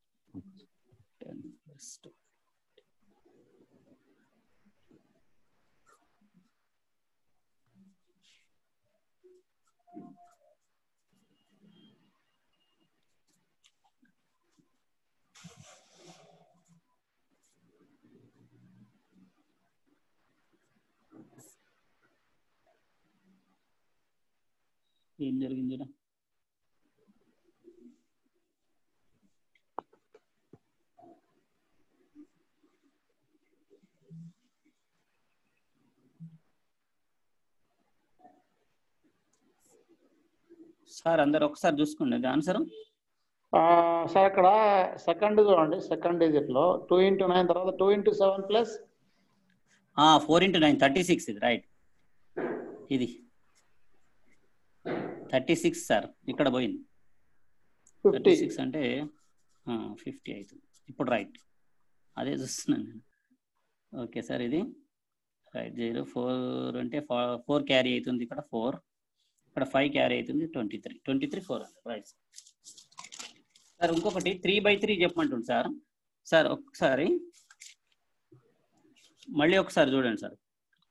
ఏం జరిగింది ఈడ? సార్ అందరు ఒకసారి చూసుకోండి అది ఆన్సర్ ఆ, సార్ అక్కడ సెకండ్ చూడండి సెకండ్ డిజిట్ లో టూ ఇంటూ నైన్ తర్వాత two into seven plus four into nine thirty six ఇది రైట్ ఇది థర్టీ సిక్స్ సార్ ఇక్కడ పోయింది థర్టీ ఫిఫ్టీ సిక్స్ అంటే ఫిఫ్టీ అవుతుంది ఇప్పుడు రైట్ అదే చూస్తున్నాను నేను ఓకే సార్ ఇది రైట్ జీరో ఫోర్ అంటే ఫోర్ క్యారీ అవుతుంది ఇక్కడ ఫోర్ ఇక్కడ ఫైవ్ క్యారీ అవుతుంది twenty three twenty three four hundred right sir ఇంకొకటి త్రీ బై త్రీ చెప్పమంటుంది సార్ సార్ ఒకసారి మళ్ళీ ఒకసారి చూడండి సార్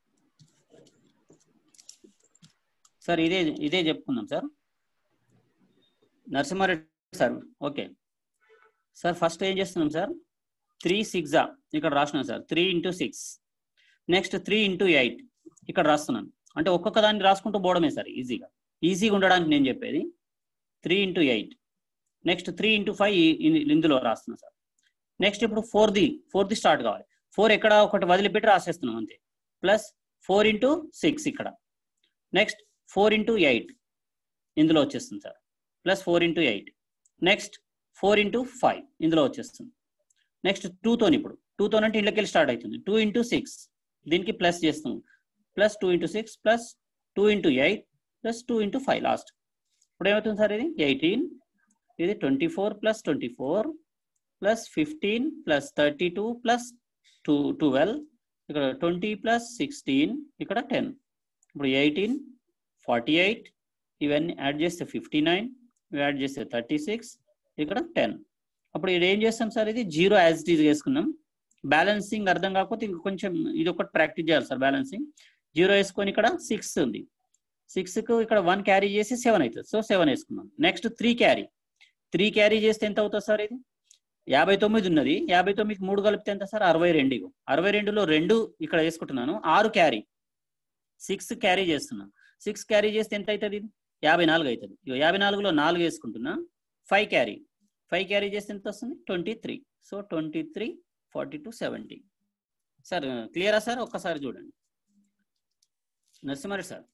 సార్ ఇదే ఇదే చెప్పుకుందాం sir Narasimha Reddy sir okay sir first ఏం చేస్తున్నాం సార్ త్రీ సిక్సా ఇక్కడ రాసినాం sir three into six next three into eight ఇక్కడ రాస్తున్నాను అంటే ఒక్కొక్క దాన్ని రాసుకుంటూ పోవడమే సార్ ఈజీగా ఈజీగా ఉండడానికి నేను చెప్పేది three into eight next three into five ఇందులో రాస్తున్నాను సార్ నెక్స్ట్ ఇప్పుడు ఫోర్ది ఫోర్ది స్టార్ట్ కావాలి ఫోర్ ఎక్కడ ఒకటి వదిలిపెట్టి రాసేస్తున్నాం అంతే ప్లస్ ఫోర్ ఇంటూ సిక్స్ ఇక్కడ నెక్స్ట్ ఫోర్ ఇంటూ ఎయిట్ ఇందులో వచ్చేస్తుంది sir plus four into eight next four into five ఇందులో వచ్చేస్తుంది నెక్స్ట్ టూతో ఇప్పుడు టూతో అంటే ఇళ్ళకెళ్ళి స్టార్ట్ అవుతుంది టూ ఇంటూ సిక్స్ దీనికి ప్లస్ చేస్తాం plus two into six plus two into eight plus two into five last ఇప్పుడు ఏమవుతుంది సార్ ఇది ఎయిటీన్ ఇది twenty four plus twenty four plus fifteen plus thirty two plus two twelve ఇక్కడ twenty plus sixteen ఇక్కడ ten ఇప్పుడు eighteen forty eight ఇవన్నీ add చేస్తే fifty nine ఇవి యాడ్ చేస్తే థర్టీ సిక్స్ ఇక్కడ టెన్ అప్పుడు ఇది ఏం చేస్తాం సార్ ఇది జీరో యాజ్ ఇట్ ఈజ్ వేసుకున్నాం బ్యాలెన్సింగ్ అర్థం కాకపోతే ఇంక కొంచెం ఇది ఒకటి ప్రాక్టీస్ చేయాలి సార్ బ్యాలెన్సింగ్ జీరో వేసుకొని ఇక్కడ సిక్స్ ఉంది సిక్స్కు ఇక్కడ వన్ క్యారీ చేసి సెవెన్ అవుతుంది సో సెవెన్ వేసుకున్నాం next three carry three carry చేస్తే ఎంత అవుతుంది సార్ ఇది యాభై తొమ్మిది ఉన్నది యాభై తొమ్మిదికి మూడు కలిపితే ఎంత సార్ అరవై రెండు ఇగో. అరవై రెండులో రెండు ఇక్కడ వేసుకుంటున్నాను ఆరు క్యారీ సిక్స్ క్యారీ చేస్తున్నాను సిక్స్ క్యారీ చేస్తే ఎంత అవుతుంది ఇది యాభై నాలుగు అవుతుంది ఇగో యాభై నాలుగులో నాలుగు వేసుకుంటున్నా ఫైవ్ క్యారీ ఫైవ్ క్యారీ చేస్తే ఎంత వస్తుంది twenty three so twenty three forty two seventy sir క్లియరా సార్ ఒక్కసారి చూడండి నరసింహారెడ్డి సార్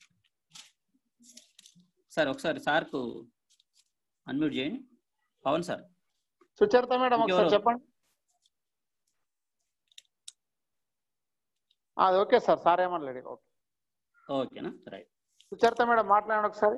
సార్ ఒకసారి సార్కు అన్మ్యూట్ చేయండి పవన్ సార్ సుచరిత మేడం ఒకసారి ఇంకెవరు? చెప్పండి అది ఓకే సార్ సార్ ఏమనలేడు ఓకే ఓకేనా రైట్ సుచరిత మేడం మాట్లాడండి ఒకసారి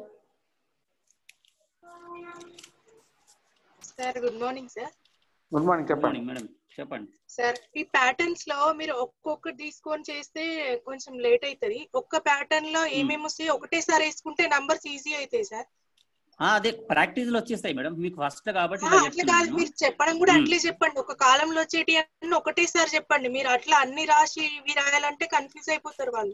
sir good morning sir good morning good చెప్పండి మార్నింగ్ మేడం చెప్పండి సార్ ఈ ప్యాటర్న్స్ లో మీరు ఒక్కొక్కటి తీసుకొని చేస్తే కొంచెం లేట్ అవుతుంది ఒక్క ప్యాటర్న్ లో ఏమేమి వస్తాయి ఒకటేసారి వేసుకుంటే నంబర్స్ ఈజీ అవుతాయి సార్ ఆ, అదే ప్రాక్టీస్ లో వచ్చేస్తాయి మేడం మీకు ఫస్ట్ కాబట్టి ఆ, ఇలా అట్లా చెప్తున్నాను కాదు నేను. మీరు చెప్పడం కూడా మ్మ్. అట్లే చెప్పండి ఒక కాలంలో వచ్చేటి అన్ని ఒకటేసారి చెప్పండి మీరు అట్లా అన్ని రాసి ఇవి రాయాలంటే కన్ఫ్యూజ్ అయిపోతారు వాళ్ళు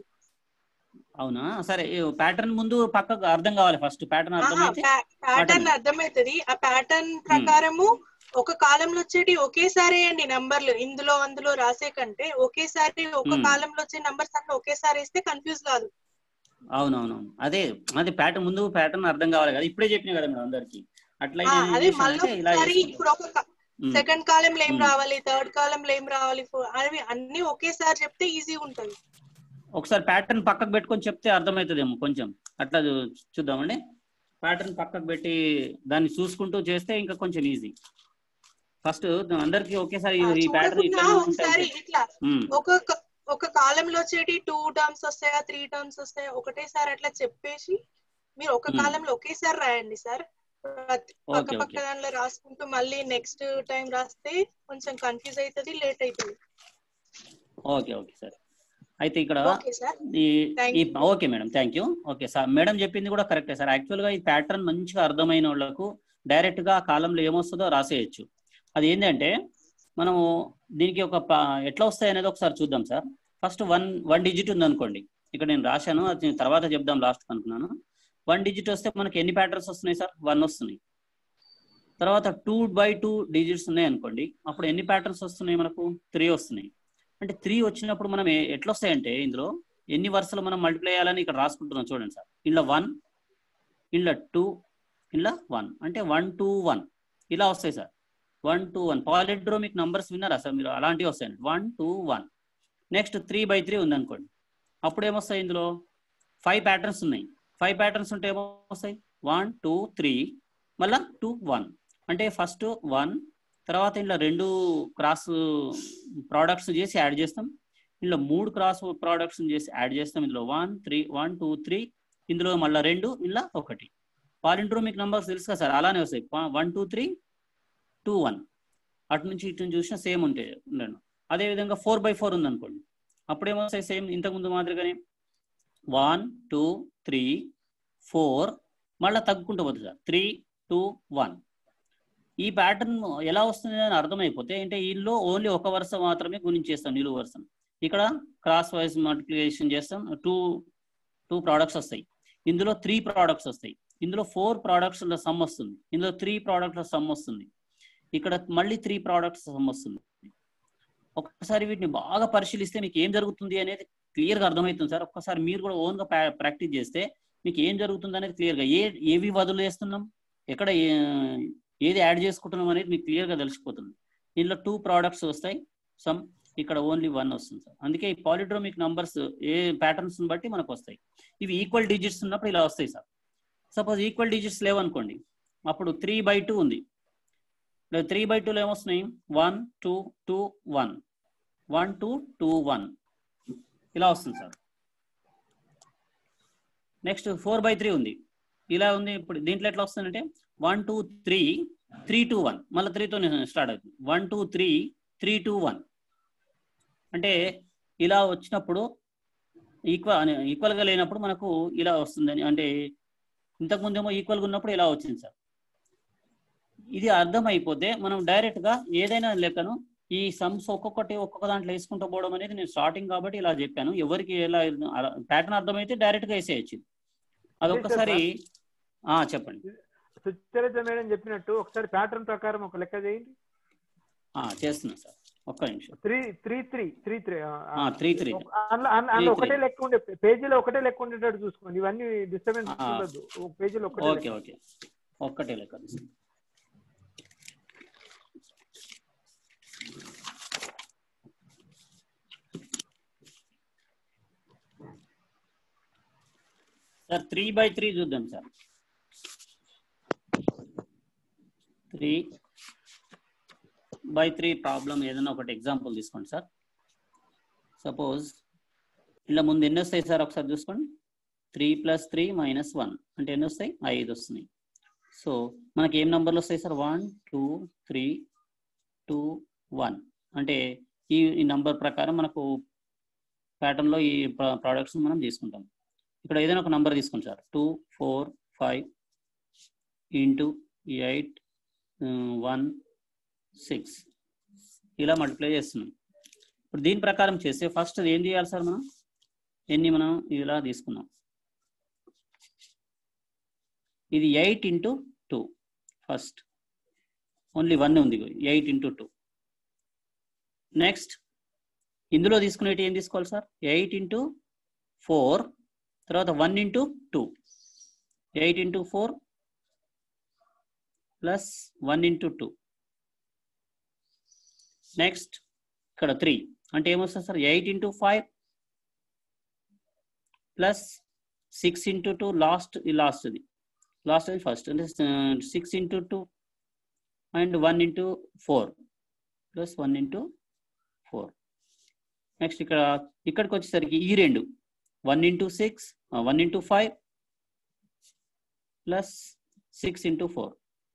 అవునా సరే ప్యాటర్న్ ముందు పక్కకు అర్థం కావాలి ఫస్ట్ ప్యాటర్న్ అర్థమైతే ప్యాటర్న్ అర్థమవుతుంది ఆ ప్యాటర్న్ ప్రకారము ఒక కాలంలో వచ్చేటి ఒకేసారి వేయండి నంబర్లు ఇందులో అందులో రాసే కంటే ఒకేసారి ఒక మ్మ్. కాలంలో వచ్చే నంబర్స్ అన్ని ఒకేసారి వేస్తే కన్ఫ్యూజ్ కాదు అవునవునవును అదే అదే ప్యాటర్న్ ముందు ప్యాటర్న్ అర్థం కావాలి కదా ఇప్పుడే చెప్పిన కదా మేడం అందరికి అట్లా ఆ, నేను ఏం అదే మళ్ళీ చేశానంటే ఇలా ఒకసారి చేసుకుంటాను. ఇప్పుడు ఒక మ్మ్. సెకండ్ కాలంలో ఏం మ్మ్. రావాలి థర్డ్ కాలంలో ఏం రావాలి ఫో- అవి అన్ని ఒకేసారి చెప్తే ఈజీ ఉంటుంది ఒకసారి ప్యాటర్న్ పక్కకు పెట్టుకొని చెప్తే అర్థమవుతుందేమో కొంచెం అట్లా చూ- చూద్దామండి ప్యాటర్న్ పక్కకు పెట్టి దాన్ని చూసుకుంటూ చేస్తే ఇంకా కొంచెం ఈజీ ఫస్ట్ అందరికి ఒకేసారి ఆ, ఈ ప్యాటర్న్ చూడకుండా ఇట్లా ఒకసారి ఉంటాయి ఇట్లా మ్మ్. ఒక క- ఒక కాలంలో వచ్చేటి టూ టర్మ్స్ వస్తాయా త్రీ టర్మ్స్ వస్తాయా ఒకటేసారి అట్లా చెప్పేసి మీరు ఒక మ్మ్. కాలంలో ఒకేసారి రాయండి సార్ ప్రతి- పక్క ఓకే పక్క ఓకే దానిలో రాసుకుంటూ మళ్ళీ నెక్స్ట్ టైం రాస్తే కొంచెం కన్ఫ్యూజ్ అవుతుంది లేట్ అవుతుంది ఓకే ఓకే సార్ అయితే ఇక్కడ ఓకే సార్ ఈ Thank ఈ you. Okay madam thank you okay sir madam చెప్పింది కూడా కరెక్టే సార్ యాక్చువల్ గా ఈ ప్యాటర్న్ మంచిగా అర్థమైన వాళ్ళకు డైరెక్ట్ గా ఆ కాలంలో ఏమొస్తుందో రాసేయచ్చు అది ఏంటంటే మనము దీనికి ఒక ప- ఎట్లా వస్తాయి అనేది ఒకసారి చూద్దాం sir first one one digit ఉంది అనుకోండి ఇక్కడ నేను రాశాను అది నేను తర్వాత చెప్దాం లాస్ట్ అనుకున్నాను వన్ డిజిట్ వస్తే మనకి ఎన్ని ప్యాటర్న్స్ వస్తున్నాయి సార్ వన్ వస్తున్నాయి తర్వాత టూ బై టూ డిజిట్స్ ఉన్నాయి అనుకోండి అప్పుడు ఎన్ని ప్యాటర్న్స్ వస్తున్నాయి మనకు త్రీ వస్తున్నాయి అంటే త్రీ వచ్చినప్పుడు మనం ఏ- ఎట్లా వస్తాయంటే ఇందులో ఎన్ని వరుసలు మనం మల్టిప్లై చేయాలని ఇక్కడ రాసుకుంటున్నాం చూడండి సార్ ఇంట్లో వన్ ఇంట్లో టూ ఇంట్లో వన్ అంటే వన్ టూ వన్ ఇలా వస్తాయి sir one two one palindromic numbers విన్నారా సార్ మీరు అలాంటివి వస్తాయండి one two one next three by three ఉంది అనుకోండి అప్పుడు ఏమొస్తాయి ఇందులో ఫైవ్ ప్యాటర్న్స్ ఉన్నాయి ఫైవ్ ప్యాటర్న్స్ ఉంటే ఏమొస్తాయి వన్ టూ త్రీ మళ్ళా టూ వన్ అంటే ఫస్ట్ వన్ తర్వాత ఇంట్లో రెండు క్రాస్ ప్రోడక్ట్స్ చేసి యాడ్ చేస్తాం ఇందులో మూడు క్రాస్ ప్రోడక్ట్స్ చేసి యాడ్ చేస్తాం ఇందులో one three one two three ఇందులో మళ్ళీ రెండు ఇలా ఒకటి పాలింట్రోమిక్ నంబర్స్ తెలుసు కదా సార్ అలానే వస్తాయి one two three two one అటు నుంచి ఇటు నుంచి చూసినా సేమ్ ఉంటాయి రెండు అదే విధంగా ఫోర్ బై ఫోర్ ఉంది అనుకోండి అప్పుడేమొస్తాయి సేమ్ ఇంతకుముందు మాదిరిగానే వన్ టూ త్రీ ఫోర్ మళ్ళీ తగ్గుకుంటూ పోతుంది సార్ త్రీ టూ వన్ ఈ ప్యాటర్న్ ఎలా వస్తుంది అని అర్థమైపోతే అంటే వీళ్ళు ఓన్లీ ఒక వరుస మాత్రమే గుణించేస్తాం నిలువు వరుస ఇక్కడ క్రాస్ వైజ్ మల్టిప్లికేషన్ చేస్తాం టూ టూ ప్రోడక్ట్స్ వస్తాయి ఇందులో త్రీ ప్రోడక్ట్స్ వస్తాయి ఇందులో ఫోర్ ప్రోడక్ట్స్ సమ్ వస్తుంది ఇందులో త్రీ ప్రోడక్ట్ల సమ్ వస్తుంది ఇక్కడ మళ్ళీ త్రీ ప్రోడక్ట్స్ సమ్ వస్తుంది ఒక్కసారి వీటిని బాగా పరిశీలిస్తే మీకు ఏం జరుగుతుంది అనేది క్లియర్ గా అర్థమవుతుంది సార్ ఒక్కసారి మీరు కూడా ఓన్ గా ప్రాక్టీస్ చేస్తే మీకు ఏం జరుగుతుంది అనేది క్లియర్ గా ఏ ఏవి వదిలేస్తున్నాం ఎక్కడ ఏ- ఏది యాడ్ చేసుకుంటున్నాం అనేది మీకు క్లియర్ గా తెలిసిపోతుంది దీనిలో టూ ప్రోడక్ట్స్ వస్తాయి సమ్ ఇక్కడ ఓన్లీ వన్ వస్తుంది సార్ అందుకే ఈ పాలిడ్రోమిక్ నంబర్స్ ఏ ప్యాటర్న్స్ బట్టి మనకు వస్తాయి ఇవి ఈక్వల్ డిజిట్స్ ఉన్నప్పుడు ఇలా వస్తాయి సార్ సపోజ్ ఈక్వల్ డిజిట్స్ లేవనుకోండి అప్పుడు త్రీ బై టూ ఉంది త్రీ బై టూలో ఏమొస్తున్నాయి one two two one one two two one ఇలా వస్తుంది sir next four by three ఉంది ఇలా ఉంది ఇప్పుడు దీంట్లో ఎట్లా వస్తుందంటే one two three three two one మళ్ళీ త్రీతో స్టార్ట్ అవుతుంది one two three three two one అంటే ఇలా వచ్చినప్పుడు ఈక్వల్ ఈక్వల్గా లేనప్పుడు మనకు ఇలా వస్తుందని అంటే ఇంతకుముందేమో ఈక్వల్గా ఉన్నప్పుడు ఇలా వచ్చింది సార్ ఇది అర్థం అయిపోతే మనం డైరెక్ట్ గా ఏదైనా లెక్కను ఈ సమ్స్ ఒక్కొక్కటి ఒక్కొక్క దాంట్లో వేసుకుంటూ పోవడం అనేది నేను స్టార్టింగ్ కాబట్టి ఇలా చెప్పాను ఎవరికి ఎలా ప్యాటర్న్ అర్థమైతే డైరెక్ట్ గా వేసేయచ్చు అదొక్కసారి ఆ చెప్పండి సుచరిత మేడం చెప్పినట్టు ఒకసారి ప్యాటర్న్ ప్రకారం ఒక లెక్క చేయండి ఆ చేస్తున్నా సార్ ఒక్క నిమిషం three three three three three three three అందులో అందులో Three, ఒకటే three. లెక్క ఉండే పేజీలో ఒకటే లెక్క ఉండేటట్టు చూసుకోండి ఇవన్నీ డిస్టర్బెన్స్ ఆ. ఉండదు ఒక పేజీలో ఒకటే ఓకే లెక్క. ఓకే ఒక్కటే లెక్క తీసుకో. సార్ త్రీ బై త్రీ చూద్దాం sir three by three problem ఏదైనా ఒకటి ఎగ్జాంపుల్ తీసుకోండి సార్ సపోజ్ ఇలా ముందు ఎన్ని వస్తాయి సార్ ఒకసారి చూసుకోండి three plus three minus one అంటే ఎన్ని వస్తాయి ఐదు వస్తున్నాయి సో మనకి ఏం నంబర్లు వస్తాయి sir one two three two one అంటే ఈ ఈ నంబర్ ప్రకారం మనకు pattern లో ఈ ప్రోడక్ట్స్ మనం తీసుకుంటాం ఇక్కడ ఏదైనా ఒక నంబర్ తీసుకోండి sir two four five into eight one six ఇలా మల్టిప్లై చేస్తున్నాం ఇప్పుడు దీని ప్రకారం చేస్తే ఫస్ట్ ఏం చేయాలి సార్ మనం ఎన్ని మనం ఇలా తీసుకున్నాం ఇది eight into two first only one ఉంది ఎయిట్ ఇంటూ టూ నెక్స్ట్ ఇందులో తీసుకునేటి ఏం తీసుకోవాలి సార్ ఎయిట్ ఇంటూ ఫోర్ తర్వాత one into two eight into four plus one into two next ఇక్కడ త్రీ అంటే ఏమొస్తుంది sir eight into five plus six into two last ఈ లాస్ట్ది లాస్ట్ అది ఫస్ట్ అంటే six into two and one into four plus one into four next ఇక్కడ ఇక్కడికి వచ్చేసరికి ఈ రెండు one into six one into five plus six into four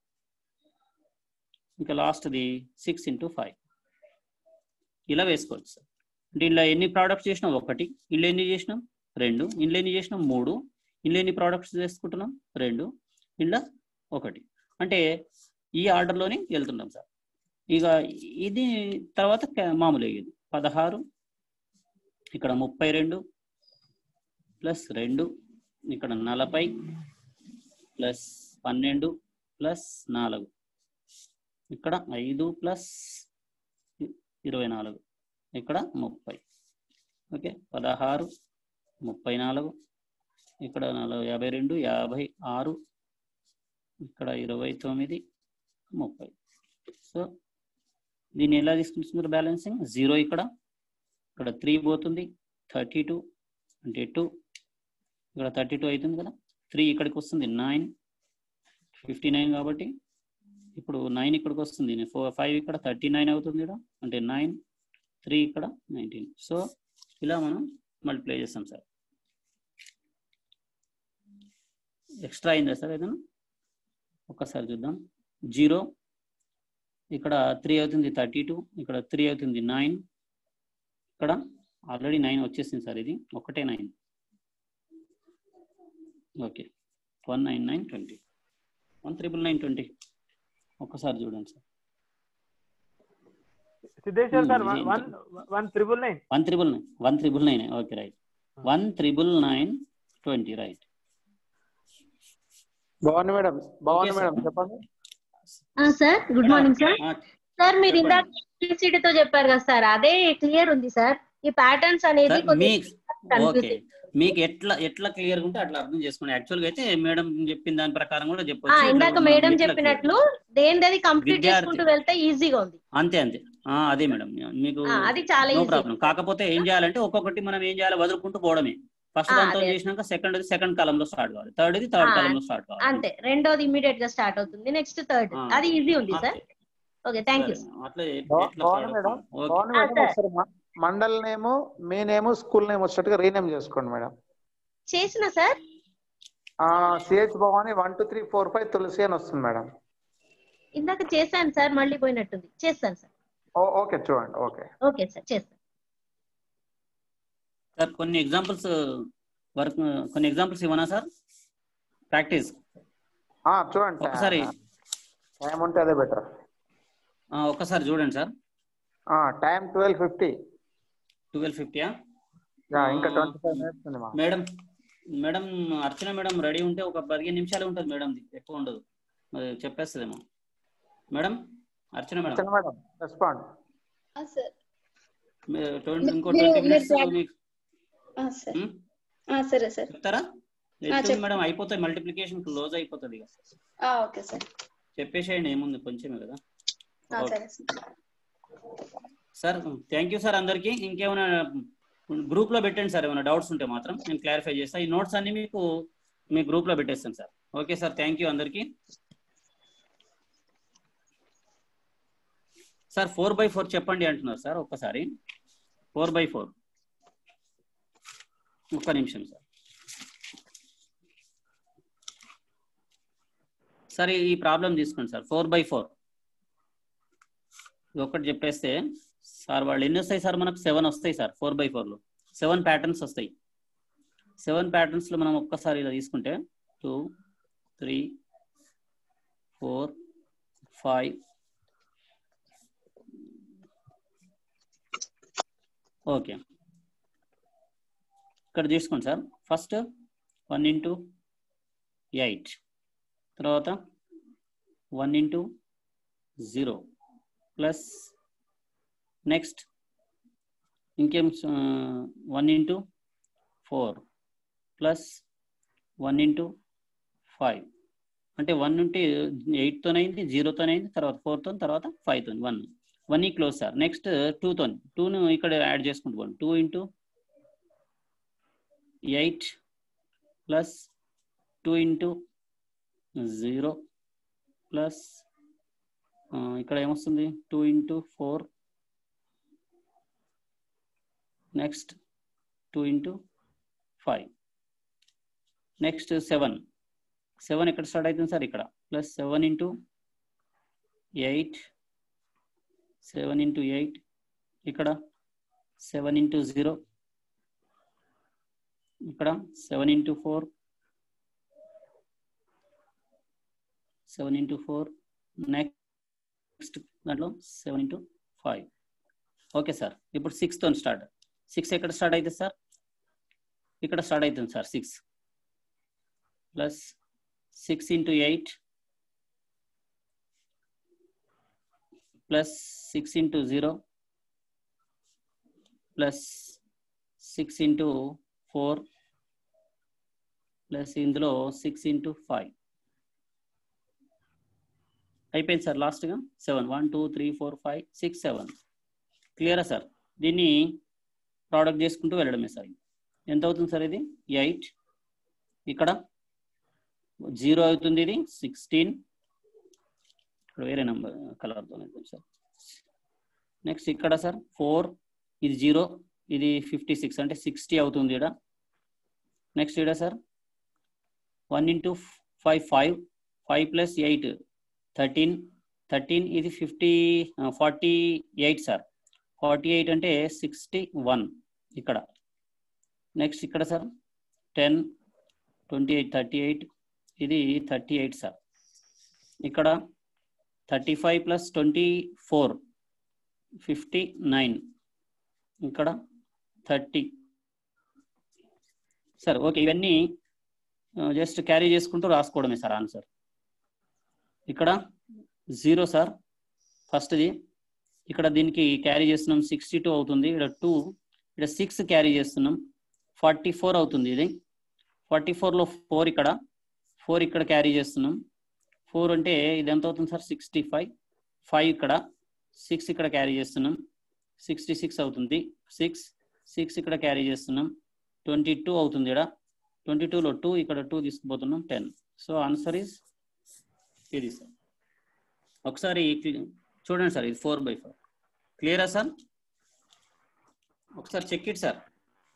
ఇంకా లాస్ట్ది సిక్స్ ఇంటూ ఫైవ్ ఇలా వేసుకోవచ్చు సార్ అంటే ఇలా ఎన్ని ప్రోడక్ట్స్ చేసినాం ఒకటి ఇల్లు ఎన్ని చేసినాం రెండు ఇంట్లో ఎన్ని చేసినాం మూడు ఇంట్లో ఎన్ని ప్రోడక్ట్స్ చేసుకుంటున్నాం రెండు ఇంట్లో ఒకటి అంటే ఈ ఆర్డర్లోనే వెళ్తున్నాం సార్ ఇక ఇది తర్వాత క- మామూలుగా ఇది పదహారు ఇక్కడ ముప్పై రెండు ప్లస్ రెండు ఇక్కడ నలభై ప్లస్ పన్నెండు ప్లస్ నాలుగు ఇక్కడ ఐదు ప్లస్ ఇరవై నాలుగు ఇక్కడ ముప్పై ఓకే పదహారు ముప్పై నాలుగు ఇక్కడ నలభై యాభై రెండు యాభై ఆరు ఇక్కడ ఇరవై తొమ్మిది ముప్పై సో దీన్ని ఎలా తీసుకుంటున్నారు బ్యాలెన్సింగ్ జీరో ఇక్కడ ఇక్కడ త్రీ పోతుంది థర్టీ టూ అంటే టూ ఇక్కడ థర్టీ టూ అవుతుంది కదా త్రీ ఇక్కడికి వస్తుంది నైన్ ఫిఫ్టీ నైన్ కాబట్టి ఇప్పుడు నైన్ ఇక్కడికి వస్తుంది ఫోర్ ఫైవ్ ఇక్కడ థర్టీ నైన్ అవుతుంది ఇక్కడ అంటే నైన్ త్రీ ఇక్కడ నైన్టీన్ సో ఇలా మనం మల్టిప్లై చేస్తాం సార్ ఎక్స్ట్రా అయిందా సార్ ఏదైనా ఒక్కసారి చూద్దాం జీరో ఇక్కడ త్రీ అవుతుంది థర్టీ టూ ఇక్కడ త్రీ అవుతుంది నైన్ ఇక్కడ ఆల్రెడీ నైన్ వచ్చేసింది సార్ ఇది ఒకటే nine okay one nine nine twenty one triple nine twenty ఒక్కసారి చూడండి sir Siddheshwar sir Hmm, one one triple nine one triple nine one triple nine okay right one triple nine twenty right Bhavani madam Bhavani Okay, madam sir. చెప్పండి sir good morning sir sir మీరు చెప్పండి. ఇందాక ABCD తో చెప్పారు కదా sir అదే clear ఉంది sir ఈ ప్యాటర్న్స్ అనేది సార్ కొద్దిగా మీ ఓకే confusing. మీకు ఎట్లా ఎట్లా క్లియర్ ఉంటే అట్లా అర్థం చేసుకోండి యాక్చువల్ గా అయితే మేడం చెప్పిన దాని ప్రకారం కూడా ఆ, చెప్పొచ్చు ఇట్లా ఇందాక మనం మేడం ఎట్లా చెప్పినట్లు దేనిది కంప్లీట్ విద్యార్థి. చేసుకుంటూ వెళ్తే ఈజీగా ఉంది అంతే అంతే ఆ, అదే మేడం మీకు ఆ, అది చాలా నో easy. ప్రాబ్లం కాకపోతే ఏం చేయాలంటే ఒక్కొక్కటి మనం ఏం చేయాలి వదులుకుంటూ పోవడమే ఫస్ట్ ఆ, దాంతో అదే. చేసినాక సెకండ్ సెకండ్ కాలంలో స్టార్ట్ కావాలి థర్డ్ ఇది థర్డ్ ఆ, కాలంలో స్టార్ట్ కావాలి అంతే రెండోది ఇమీడియట్ గా స్టార్ట్ అవుతుంది నెక్స్ట్ థర్డ్ ఆ, అది ఈజీ ఉంది సార్ ఓకే థ్యాంక్ యూ సరే, అట్లా ఎ- భవ- ఎట్లా Bhavani product madam okay Bhavani ఆ, మేడం సార్. ఒకసారి మ- మండల్ నేము మీ నేము స్కూల్ నేమ్ వచ్చేట్టుగా రీనేమ్ చేసుకోండి మేడం చేసిన sir CH Bhavani one two three four five Tulasi అని వస్తుంది మేడం ఇందాక చేశాను సార్ మళ్ళీ పోయినట్టుంది చేస్తాను సార్ ఓ- ఓకే చూడండి ఓకే ఓకే సార్ చేస్తాను సార్ కొన్ని ఎగ్జాంపుల్స్ వర్క్ కొన్ని ఎగ్జాంపుల్స్ ఇవ్వనా సార్ ప్రాక్టీస్ ఆ, చూడండి ఒకసారి టైం ఉంటే అదే బెటర్ ఆ, ఒక్కసారి చూడండి sir time twelve fifty twelve ఫిఫ్టీయా ఇంకా ట్వంటీ ఫైవ్ మినిట్స్ ఉంది మా madam madam Archana madam ready ఉంటే ఒక పదిహేను నిమిషాలు ఉంటుంది మేడం ఎక్కువ ఉండదు మరి చెప్పేస్తుందేమో madam Archana madam madam respond sir మీరు ట్వంటీ ఇంకో మీరు- ట్వంటీ మీరు మినిట్స్ ప్రాక్- మీకు ఆ, సార్ ఉమ్, ఆ, సరే సార్ చెప్తారా ఆ, ఎట్లుంది చెప్పు. మేడం అయిపోతాయి మల్టిప్లికేషన్ క్లోజ్ అయిపోతుంది ఇక ఆ, ఓకే సార్ చెప్పేసేయండి ఏముంది కొంచెమే కదా ఆ, ఓకే సరే sir sir thank you sir అందరికి ఇంకేమైనా గ్రూప్ లో పెట్టండి సార్ ఏమైనా డౌట్స్ ఉంటే మాత్రం నేను క్లారిఫై చేస్తాను ఈ నోట్స్ అన్ని మీకు మీ గ్రూప్ లో పెట్టేస్తాను sir okay sir thank you అందరికి సార్ ఫోర్ బై ఫోర్ చెప్పండి అంటున్నారు సార్ ఒక్కసారి ఫోర్ బై ఫోర్ ఒక్క నిమిషం సార్ సార్ ఈ ప్రాబ్లం తీసుకోండి సార్ ఫోర్ బై ఫోర్ ఇది ఒకటి చెప్పేస్తే సార్ వాళ్ళు ఎన్ని వస్తాయి సార్ మనకు సెవెన్ వస్తాయి సార్ ఫోర్ బై ఫోర్లో సెవెన్ ప్యాటర్న్స్ వస్తాయి సెవెన్ ప్యాటర్న్స్లో మనం ఒక్కసారి ఇలా తీసుకుంటే two three four five okay ఇక్కడ తీసుకోండి sir first one into eight తర్వాత one into zero plus next ఇంకేం one into four plus one into five అంటే వన్ ఉంటే ఎయిట్తో అయింది జీరోతో అయింది తర్వాత ఫోర్తో తర్వాత ఫైవ్తో వన్ వన్ ఈ క్లోజ్ సార్ నెక్స్ట్ టూతో టూను ఇక్కడ యాడ్ చేసుకుంటూ పోండి two into eight plus two into zero plus ఇక్కడ ఏమొస్తుంది two into four next two into five next seven seven ఎక్కడ స్టార్ట్ అవుతుంది సార్ ఇక్కడ plus seven into eight seven into eight ఇక్కడ సెవెన్ ఇంటూ జీరో ఇక్కడ seven into four seven into four next దాంట్లో seven into five okay sir ఇప్పుడు సిక్స్తో start six ఎక్కడ start అవుతుంది సార్ ఇక్కడ స్టార్ట్ అవుతుంది sir six plus six into eight plus six into zero plus six into four plus ఇందులో six into five అయిపోయింది sir లాస్ట్గా seven one two three four five six seven క్లియరా sir దీన్ని product చేసుకుంటూ వెళ్ళడమే sir ఎంత అవుతుంది సార్ ఇది ఎయిట్ ఇక్కడ జీరో అవుతుంది ఇది సిక్స్టీన్ ఇక్కడ వేరే నెంబర్ కలర్తో సార్ నెక్స్ట్ ఇక్కడ సార్ ఫోర్ ఇది జీరో ఇది ఫిఫ్టీ సిక్స్ అంటే సిక్స్టీ అవుతుంది ఇక్కడ నెక్స్ట్ ఇక్కడ sir one into five five five plus eight thirteen thirteen ఇది fifty forty eight sir forty eight అంటే సిక్స్టీ వన్ ఇక్కడ నెక్స్ట్ ఇక్కడ sir ten twenty eight thirty eight ఇది థర్టీ ఎయిట్ సార్ ఇక్కడ thirty five plus twenty four fifty nine ఇక్కడ thirty sir okay ఇవన్నీ just carry చేసుకుంటూ రాసుకోవడమే sir answer ఇక్కడ zero sir ఫస్ట్ది ఇక్కడ దీనికి క్యారీ చేస్తున్నాం సిక్స్టీ టూ అవుతుంది ఇక్కడ టూ ఇక్కడ సిక్స్ క్యారీ చేస్తున్నాం ఫార్టీ ఫోర్ అవుతుంది ఇది ఫార్టీ ఫోర్లో ఫోర్ ఇక్కడ ఫోర్ ఇక్కడ క్యారీ చేస్తున్నాం ఫోర్ అంటే ఇది ఎంత అవుతుంది సార్ సిక్స్టీ ఫైవ్ ఫైవ్ ఇక్కడ సిక్స్ ఇక్కడ క్యారీ చేస్తున్నాం సిక్స్టీ సిక్స్ అవుతుంది సిక్స్ సిక్స్ ఇక్కడ క్యారీ చేస్తున్నాం ట్వంటీ టూ అవుతుంది ఇక్కడ ట్వంటీ టూలో టూ ఇక్కడ టూ తీసుకుపోతున్నాం టెన్ సో ఆన్సర్ ఈజ్ ఇది సార్ ఒకసారి చూడండి సార్ ఇది ఫోర్ బై ఫోర్ క్లియరా సార్ ఒకసారి check it sir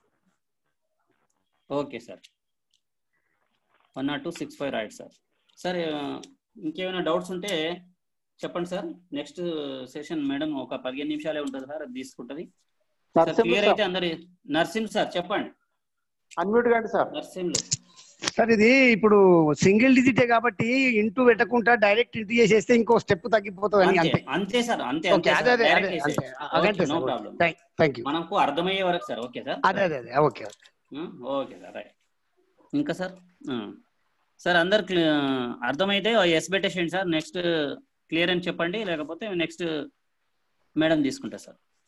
okay sir one not two six five right sir sir ఇంకేమైనా డౌట్స్ ఉంటే చెప్పండి సార్ నెక్స్ట్ సెషన్ మేడం ఒక పదిహేను నిమిషాలే ఉంటుంది సార్ అది తీసుకుంటుంది సార్ నరసింహ క్లియర్ సార్. అయితే అందరి నర్సింగ్ సార్ చెప్పండి అన్మ్యూట్ కండి సార్ నర్సింగ్లో సార్ ఇది ఇప్పుడు సింగిల్ డిజిటే కాబట్టి ఇంటూ పెట్టకుండా డైరెక్ట్ ఇంటూ చేసేస్తే ఇంకో స్టెప్ తగ్గిపోతుంది అని అంతే అంతే అంతే సార్ అంతే ఓకే అంతే అదే సార్ అదే డైరెక్ట్ అదే అంతే వేసేయచ్చు అదంతే okay no sir problem thank you మనకు అర్థమయ్యే వరకు సార్ ఓకే సార్ అదే అదే అదే ఓకే ఓకే సార్ రైట్ ఇంకా సార్ ఆ. సార్ అందరు క్లి- అర్థమైతే ఎస్ పెట్టేసేయండి సార్ నెక్స్ట్ క్లియర్ అని చెప్పండి లేకపోతే నెక్స్ట్ మేడం తీసుకుంటా sir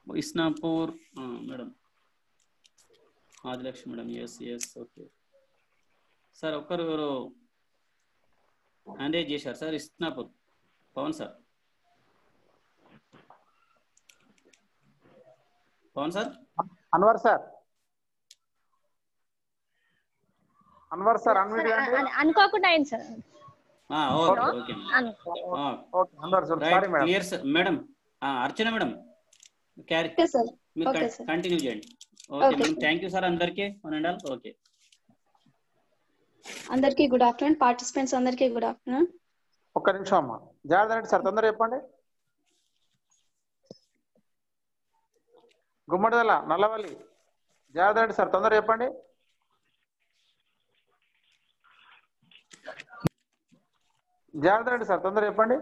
Isnapur madam Adilakshmi madam yes yes okay sir ఒక్కరు ఎవరు హ్యాండ్ రైజ్ చేశారు sir Isnapur Pavan sir Pawan sir Anwar sir Anwar sir unmute చేయండి అన్- అనుకోకుండా అయింది sir okay okay okay Anwar sir sorry madam clear sir madam Archana madam carry okay sir మీరు okay sir continue చేయండి okay okay madam sir. Thank you sir అందరికీ one and all okay అందరికీ good afternoon participants అందరికీ good afternoon ఒక్క నిమిషం అమ్మా జాగ్రత్త రండి సార్ తొందర చెప్పండి గుమ్మడిదల నల్లవల్లి జాగ్రత్త రండి సార్ తొందర చెప్పండి జాగ్రత్త రండి సార్ తొందర చెప్పండి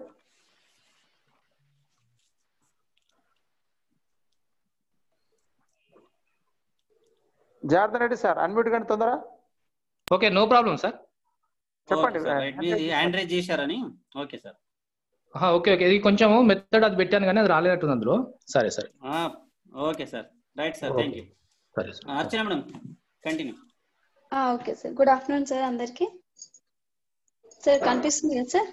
జాగ్రత్త రెడ్డి సార్ అన్మ్యూట్ కండి తొందర ఓకే నో ప్రాబ్లం సార్ చెప్పండి హ్యాండ్ రైజ్ చేశారని ఓకే సార్ ఓకే ఓకే ఇది కొంచెం మెథడ్ అది పెట్టాను కానీ అది రాలేనట్టుంది అందులో సరే సరే okay sir right sir thank you సరే Archana madam continue okay sir good afternoon sir అందరికీ సార్ కనిపిస్తుంది కదా సార్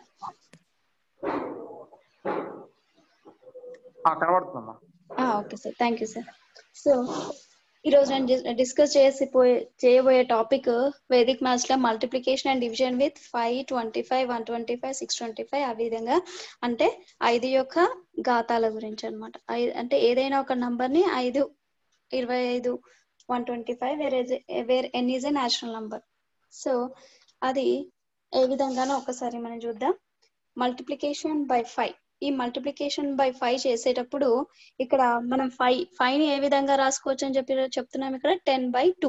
కనబడుతుందమ్మా okay sir thank you sir so ఈరోజు నేను డిస్కస్ చేసి పోయే చేయబోయే టాపిక్ వేదిక్ మ్యాథ్స్ లో multiplication and division with five twenty five one twenty five six twenty five ఆ విధంగా అంటే ఐదు యొక్క ఘాతాల గురించి అనమాట అంటే ఏదైనా ఒక నంబర్ ని ఐదు ఇరవై ఐదు వన్ ట్వంటీ ఫైవ్ వేరే where n is a natural number so అది ఏ విధంగానో ఒకసారి మనం చూద్దాం మల్టిప్లికేషన్ బై ఫైవ్ ఈ మల్టిప్లికేషన్ బై ఫైవ్ చేసేటప్పుడు ఇక్కడ మనం ఫైవ్ ఫైవ్ ని ఏ విధంగా రాసుకోవచ్చు అని చెప్పి చెప్తున్నాం ఇక్కడ టెన్ బై టూ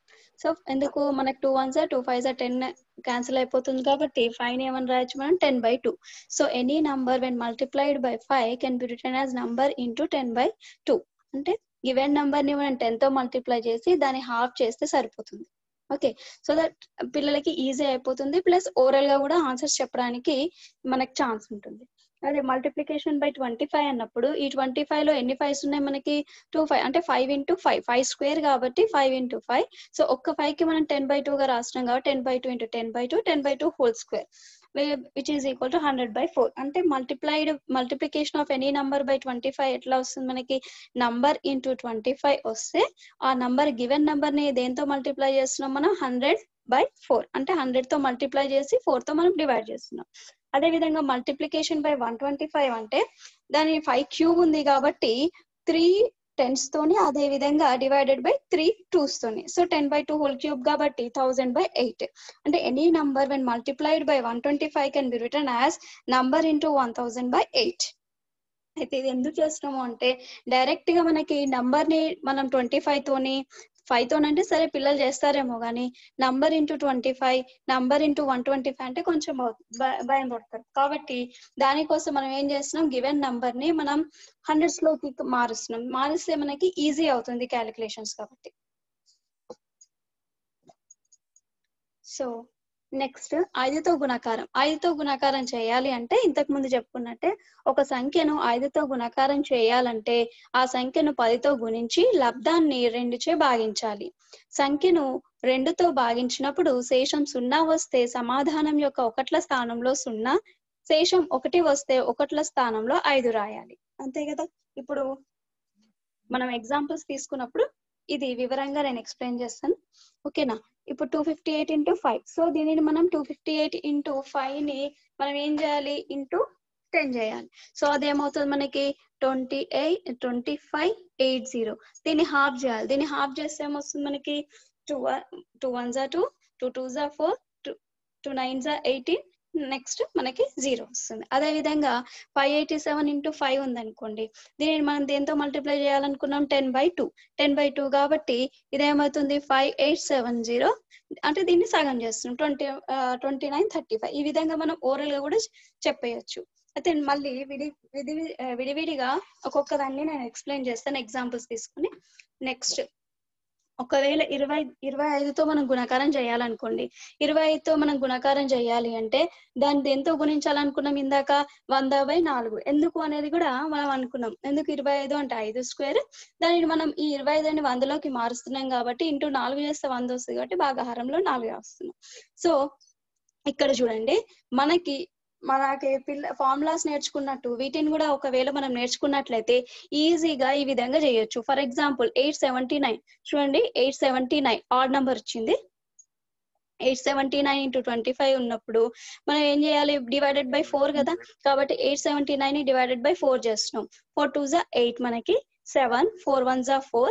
సో ఎందుకు మనకు two once two five ten cancel అయిపోతుంది కాబట్టి ఫైవ్ ని ఏమని రాయొచ్చు మనం ten by two so any number when multiplied by five can be return as number into ten by two అంటే గివెన్ నంబర్ ని మనం టెన్ తో మల్టిప్లై చేసి దాన్ని హాఫ్ చేస్తే సరిపోతుంది ఓకే సో దట్ పిల్లలకి ఈజీ అయిపోతుంది ప్లస్ ఓరల్ గా కూడా ఆన్సర్స్ చెప్పడానికి మనకు ఛాన్స్ ఉంటుంది అదే మల్టిప్లికేషన్ బై ట్వంటీ ఫైవ్ అన్నప్పుడు ఈ ట్వంటీ ఫైవ్ లో ఎన్ని ఫైవ్స్ ఉన్నాయి మనకి టూ ఫైవ్ అంటే five into five five square కాబట్టి ఫైవ్ ఇంటూ ఫైవ్ సో ఒక్క ఫైవ్ కి మనం టెన్ బై టూ గా రాస్తున్నాం కాబట్టి ten by two into ten by two ten by two whole square which is equal to hundred by four అంటే multiplied multiplication of any number by twenty five ఎట్లా వస్తుంది మనకి number into twenty five వస్తే ఆ number given number ని దేంతో multiply చేస్తున్నాం మనం హండ్రెడ్ బై ఫోర్ అంటే హండ్రెడ్ తో మల్టిప్లై చేసి ఫోర్ తో మనం డివైడ్ చేస్తున్నాం అదే విధంగా multiplication by one twenty five అంటే దాని ఫైవ్ క్యూబ్ ఉంది కాబట్టి త్రీ టెన్స్ తోని అదే విధంగా డివైడెడ్ బై త్రీ టూస్ తోని so ten by two whole cube కాబట్టి థౌసండ్ బై ఎయిట్ అంటే any number when multiplied by one twenty five can be return as number into one thousand by eight అయితే ఇది ఎందుకు చేస్తున్నాము అంటే direct గా మనకి నంబర్ ని మనం ట్వంటీ ఫైవ్ తోని ఫైవ్ తోనంటే సరే పిల్లలు చేస్తారేమో కానీ number into twenty five number into one twenty five అంటే కొంచెం భయం పడతారు కాబట్టి దానికోసం మనం ఏం చేస్తున్నాం గివెన్ నంబర్ ని మనం హండ్రెడ్స్ లోకి మారుస్తున్నాం మారిస్తే మనకి ఈజీ అవుతుంది క్యాలిక్యులేషన్స్ కాబట్టి సో నెక్స్ట్ ఐదుతో గుణకారం ఐదుతో గుణకారం చేయాలి అంటే ఇంతకు ముందు చెప్పుకున్నట్టే ఒక సంఖ్యను ఐదుతో గుణకారం చేయాలంటే ఆ సంఖ్యను పదితో గుణించి లబ్ధాన్ని రెండుచే భాగించాలి సంఖ్యను రెండుతో భాగించినప్పుడు శేషం సున్నా వస్తే సమాధానం యొక్క ఒకట్ల స్థానంలో సున్నా శేషం ఒకటి వస్తే ఒకట్ల స్థానంలో ఐదు రాయాలి అంతే కదా ఇప్పుడు మనం ఎగ్జాంపుల్స్ తీసుకున్నప్పుడు ఇది వివరంగా నేను ఎక్స్ప్లెయిన్ చేస్తాను ఓకేనా ఇప్పుడు two fifty eight into five so దీనిని మనం two fifty eight into five ని మనం ఏం చేయాలి ఇంటూ టెన్ చేయాలి సో అదేమవుతుంది మనకి twenty eight twenty five eight zero దీన్ని హాఫ్ చేయాలి దీన్ని హాఫ్ చేస్తే ఏమొస్తుంది మనకి టూ టూ వన్ జా టూ టూ టూ జా ఫోర్ టూ టూ నైన్ జా ఎయిటీన్ నెక్స్ట్ మనకి జీరో వస్తుంది అదే విధంగా five eighty seven into five ఉందనుకోండి దీనిని మనం దేంతో మల్టిప్లై చేయాలనుకున్నాం ten by two ten by two కాబట్టి ఇదేమవుతుంది ఫైవ్ ఎయిట్ సెవెన్ జీరో అంటే దీన్ని సగం చేస్తున్నాం twenty twenty nine thirty five ఈ విధంగా మనం ఓరల్ గా కూడా చెప్పేయచ్చు అయితే మళ్ళీ విడి విడి విడివిడిగా ఒక్కొక్క దాన్ని నేను ఎక్స్ప్లెయిన్ చేస్తాను ఎగ్జాంపుల్స్ తీసుకుని నెక్స్ట్ ఒకవేళ ఇరవై ఇరవై ఐదుతో మనం గుణకారం చేయాలనుకోండి ఇరవై ఐదుతో మనం గుణకారం చేయాలి అంటే దాన్ని దేంతో గుణించాలనుకున్నాం ఇందాక వంద బై నాలుగు ఎందుకు అనేది కూడా మనం అనుకున్నాం ఎందుకు ఇరవై ఐదు అంటే ఐదు స్క్వేర్ దానిని మనం ఈ ఇరవై ఐదుని వందలోకి మారుస్తున్నాం కాబట్టి ఇంటూ నాలుగు చేస్తే వంద వస్తుంది కాబట్టి భాగాహారంలో నాలుగు వస్తున్నాం సో ఇక్కడ చూడండి మనకి మనకి పిల్ల ఫార్ములాస్ నేర్చుకున్నట్టు వీటిని కూడా ఒకవేళ మనం నేర్చుకున్నట్లయితే ఈజీగా ఈ విధంగా చేయొచ్చు for example eight seventy nine చూడండి eight seventy nine odd number వచ్చింది eight seventy nine into twenty five ఉన్నప్పుడు మనం ఏం చేయాలి డివైడెడ్ బై ఫోర్ కదా కాబట్టి eight seventy nine divided by four చేస్తున్నాం ఫోర్ టూ జా ఎయిట్ మనకి సెవెన్ ఫోర్ వన్ జా ఫోర్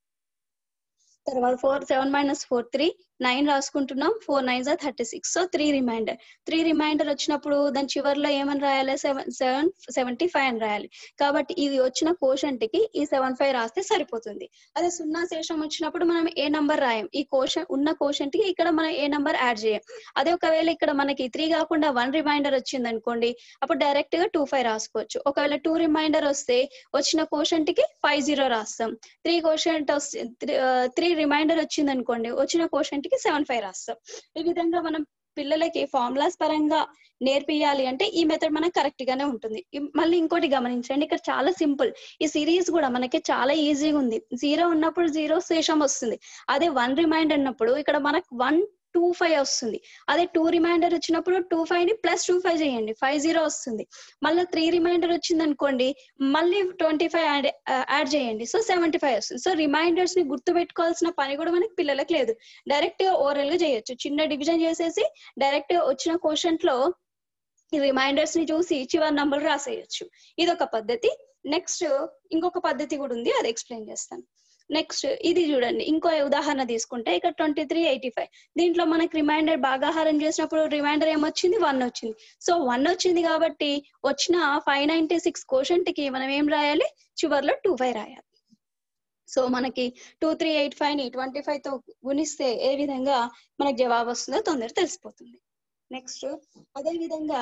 తర్వాత four seven minus four three nine రాసుకుంటున్నాం ఫోర్ నైన్ జా thirty six so three remainder three remainder వచ్చినప్పుడు దాని చివరిలో ఏమని రాయాలి సెవెన్ సెవెన్ సెవెంటీ ఫైవ్ అని రాయాలి కాబట్టి ఇది వచ్చిన కోషంట్ కి ఈ సెవెన్ ఫైవ్ రాస్తే సరిపోతుంది అదే సున్నా శేషం వచ్చినప్పుడు మనం ఏ నంబర్ రాయం ఈ కోషన్ ఉన్న కోషంట్ కి ఇక్కడ మనం ఏ నంబర్ యాడ్ చేయం అదే ఒకవేళ ఇక్కడ మనకి త్రీ కాకుండా వన్ రిమైండర్ వచ్చింది అనుకోండి అప్పుడు డైరెక్ట్ గా టూ ఫైవ్ రాసుకోవచ్చు ఒకవేళ టూ రిమైండర్ వస్తే వచ్చిన కోషంట్ కి ఫైవ్ జీరో రాస్తాం త్రీ కోషంట్ వస్తే త్రీ రిమైండర్ వచ్చింది అనుకోండి వచ్చిన కోషంట్ కి సెవెన్ ఫైవ్ రాస్తాం ఈ విధంగా మనం పిల్లలకి ఫార్ములాస్ పరంగా నేర్పియాలి అంటే ఈ మెథడ్ మనకు కరెక్ట్ గానే ఉంటుంది ఇం- మళ్ళీ ఇంకోటి గమనించండి ఇక్కడ చాలా సింపుల్ ఈ సిరీస్ కూడా మనకి చాలా ఈజీగా ఉంది జీరో ఉన్నప్పుడు జీరో శేషం వస్తుంది అదే వన్ రిమైండర్ ఉన్నప్పుడు ఇక్కడ మనకు వన్ టూ ఫైవ్ వస్తుంది అదే టూ రిమైండర్ వచ్చినప్పుడు టూ ఫైవ్ ని ప్లస్ టూ ఫైవ్ చేయండి ఫైవ్ జీరో వస్తుంది మళ్ళీ త్రీ రిమైండర్ వచ్చింది అనుకోండి మళ్ళీ ట్వంటీ ఫైవ్ యాడ్ యాడ్ చేయండి సో సెవెంటీ ఫైవ్ వస్తుంది సో రిమైండర్స్ ని గుర్తు పెట్టుకోవాల్సిన పని కూడా మనకి పిల్లలకు లేదు డైరెక్ట్ గా ఓరల్ గా చేయొచ్చు చిన్న డివిజన్ చేసేసి డైరెక్ట్ గా వచ్చిన క్వశ్చన్ లో ఈ రిమైండర్స్ ని చూసి చివరి నంబర్ రాసేయచ్చు ఇది ఒక పద్ధతి నెక్స్ట్ ఇంకొక పద్ధతి కూడా ఉంది అది ఎక్స్ప్లెయిన్ చేస్తాను నెక్స్ట్ ఇది చూడండి ఇంకో ఉదాహరణ తీసుకుంటే ఇక్కడ ట్వంటీ త్రీ ఎయిటీ ఫైవ్ దీంట్లో మనకి రిమైండర్ భాగాహారం చేసినప్పుడు రిమైండర్ ఏమొచ్చింది వన్ వచ్చింది సో వన్ వచ్చింది కాబట్టి వచ్చిన ఫైవ్ నైన్టీ సిక్స్ కోషంట్ కి మనం ఏం రాయాలి చివర్లో టూ ఫైవ్ రాయాలి సో మనకి టూ త్రీ ఎయిట్ ఫైవ్ ని ట్వంటీ ఫైవ్ తో గుణిస్తే ఏ విధంగా మనకి జవాబు వస్తుందో తొందర తెలిసిపోతుంది నెక్స్ట్ అదే విధంగా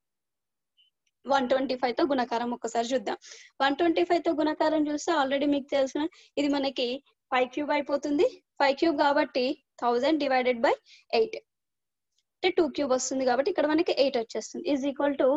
వన్ ట్వంటీ ఫైవ్ తో గుణకారం ఒక్కసారి చూద్దాం వన్ ట్వంటీ ఫైవ్ తో గుణకారం చూస్తే ఆల్రెడీ మీకు తెలిసిన ఇది మనకి ఫైవ్ క్యూబ్ అయిపోతుంది ఫైవ్ క్యూబ్ కాబట్టి థౌజండ్ డివైడెడ్ బై ఎయిట్ అంటే టూ క్యూబ్ వస్తుంది కాబట్టి ఇక్కడ మనకి ఎయిట్ వచ్చేస్తుంది is equal to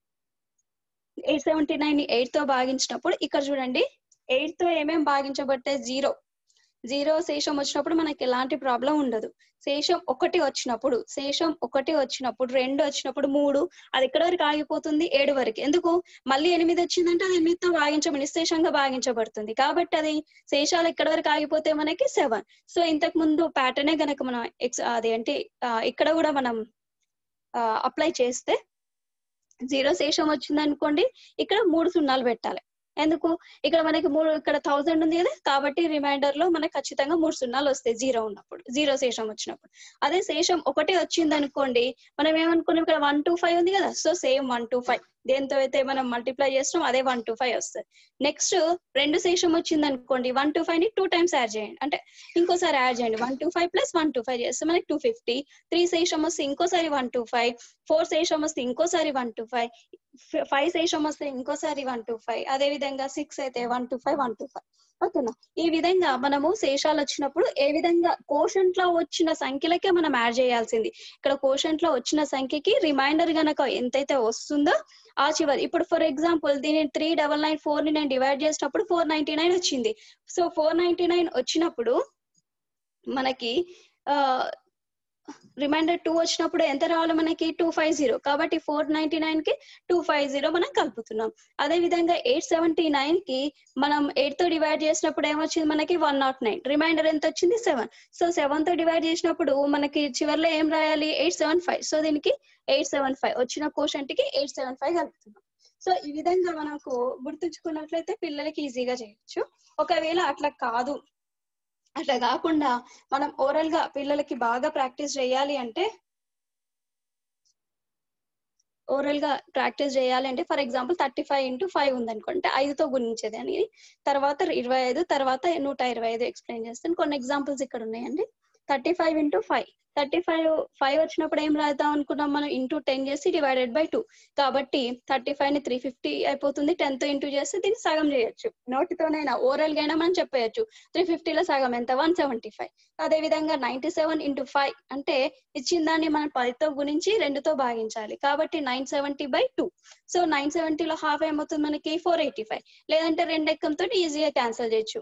eight seventy nine eight తో భాగించినప్పుడు ఇక్కడ చూడండి ఎయిట్ తో ఏమేం భాగించబడితే జీరో జీరో శేషం వచ్చినప్పుడు మనకి ఎలాంటి ప్రాబ్లం ఉండదు శేషం ఒకటి వచ్చినప్పుడు శేషం ఒకటి వచ్చినప్పుడు రెండు వచ్చినప్పుడు మూడు అది ఎక్కడి వరకు ఆగిపోతుంది ఏడు వరకు ఎందుకు మళ్ళీ ఎనిమిది వచ్చిందంటే అది ఎనిమిదితో భాగించబడి నిశ్శేషంగా భాగించబడుతుంది కాబట్టి అది శేషాలు ఎక్కడి వరకు ఆగిపోతే మనకి సెవెన్ సో ఇంతకు ముందు ప్యాటర్నే గనక మనం ఎక్స్ అదేంటి ఆ, ఇక్కడ కూడా మనం అప్లై చేస్తే జీరో శేషం వచ్చింది అనుకోండి ఇక్కడ మూడు సున్నాలు పెట్టాలి ఎందుకు ఇక్కడ మనకి మూడు ఇక్కడ థౌసండ్ ఉంది కదా కాబట్టి రిమైండర్ లో మనకి ఖచ్చితంగా మూడు సున్నాలు వస్తాయి జీరో ఉన్నప్పుడు జీరో శేషం వచ్చినప్పుడు అదే శేషం ఒకటి వచ్చింది అనుకోండి మనం ఏమనుకున్నాం ఇక్కడ వన్ టూ ఫైవ్ ఉంది కదా so same one two five దేంతో అయితే మనం మల్టిప్లై చేస్తాం అదే వన్ టూ ఫైవ్ వస్తుంది నెక్స్ట్ రెండు శేషం వచ్చింది అనుకోండి వన్ టూ ఫైవ్ ని టూ టైమ్స్ యాడ్ చేయండి అంటే ఇంకోసారి యాడ్ చేయండి one two five plus one two five చేస్తే మనకి టూ ఫిఫ్టీ త్రీ శేషం వస్తే ఇంకోసారి వన్ టూ ఫైవ్ ఫోర్ శేషం వస్తే ఇంకోసారి వన్ టూ ఫైవ్ ఫైవ్ శేషం వస్తే ఇంకోసారి వన్ టూ ఫైవ్ అదే విధంగా సిక్స్ అయితే one two five one two five ఓకేనా ఈ విధంగా మనము శేషాలు వచ్చినప్పుడు ఏ విధంగా కోషంట్ లో వచ్చిన సంఖ్యలకే మనం యాడ్ చేయాల్సింది ఇక్కడ కోషంట్ లో వచ్చిన సంఖ్యకి రిమైండర్ గనక ఎంతైతే వస్తుందో ఆ చివరి ఇప్పుడు ఫర్ ఎగ్జాంపుల్ దీని త్రీ డబల్ నైన్ ఫోర్ ని నేను డివైడ్ చేసినప్పుడు ఫోర్ నైన్టీ నైన్ వచ్చింది సో ఫోర్ నైన్టీ నైన్ వచ్చినప్పుడు మనకి ఆ రిమైండర్ టూ వచ్చినప్పుడు ఎంత రావాలి మనకి టూ ఫైవ్ జీరో కాబట్టి ఫోర్ నైన్టీ నైన్ కి టూ ఫైవ్ జీరో మనం కలుపుతున్నాం అదే విధంగా ఎయిట్ సెవెంటీ నైన్ కి మనం ఎయిట్ తో డివైడ్ చేసినప్పుడు ఏమొచ్చింది మనకి వన్ నాట్ నైన్ రిమైండర్ ఎంత వచ్చింది సెవెన్ సో సెవెన్ తో డివైడ్ చేసినప్పుడు మనకి చివరిలో ఏం రాయాలి ఎయిట్ సెవెన్ ఫైవ్ సో దీనికి ఎయిట్ సెవెన్ ఫైవ్ వచ్చిన కోషంట్ కి ఎయిట్ సెవెన్ ఫైవ్ కలుపుతున్నాం సో ఈ విధంగా మనకు గుర్తుంచుకున్నట్లయితే పిల్లలకి ఈజీగా చేయొచ్చు ఒకవేళ అట్లా కాదు అట్లా కాకుండా మనం ఓరల్ గా పిల్లలకి బాగా ప్రాక్టీస్ చేయాలి అంటే ఓరల్ గా ప్రాక్టీస్ చేయాలి అంటే for example thirty five into five ఉందనుకుంటే ఐదుతో గుణించేది అని తర్వాత ఇరవై ఐదు తర్వాత నూట ఇరవై ఐదు ఎక్స్ప్లెయిన్ చేస్తాను కొన్ని ఎగ్జాంపుల్స్ ఇక్కడ ఉన్నాయండి thirty five into five thirty five five వచ్చినప్పుడు ఏం రాద్దాం అనుకున్నాం మనం ఇంటూ టెన్ చేసి డివైడెడ్ బై టూ కాబట్టి థర్టీ ఫైవ్ ని త్రీ ఫిఫ్టీ అయిపోతుంది టెన్ తో ఇంటూ చేస్తే దీన్ని సగం చేయొచ్చు నోటితోనైనా ఓరల్ గా అయినా మనం చెప్పేయచ్చు త్రీ ఫిఫ్టీలో సగం ఎంత వన్ సెవెంటీ ఫైవ్ అదే విధంగా నైన్టీ సెవెన్ ఇంటూ ఫైవ్ అంటే ఇచ్చిన దాన్ని మనం పదితో గుణించి రెండుతో భాగించాలి కాబట్టి nine seventy by two so nine సెవెంటీలో హాఫ్ ఏమవుతుంది మనకి ఫోర్ ఎయిటీ ఫైవ్ లేదంటే రెండు ఎక్కంతో ఈజీగా క్యాన్సిల్ చేయొచ్చు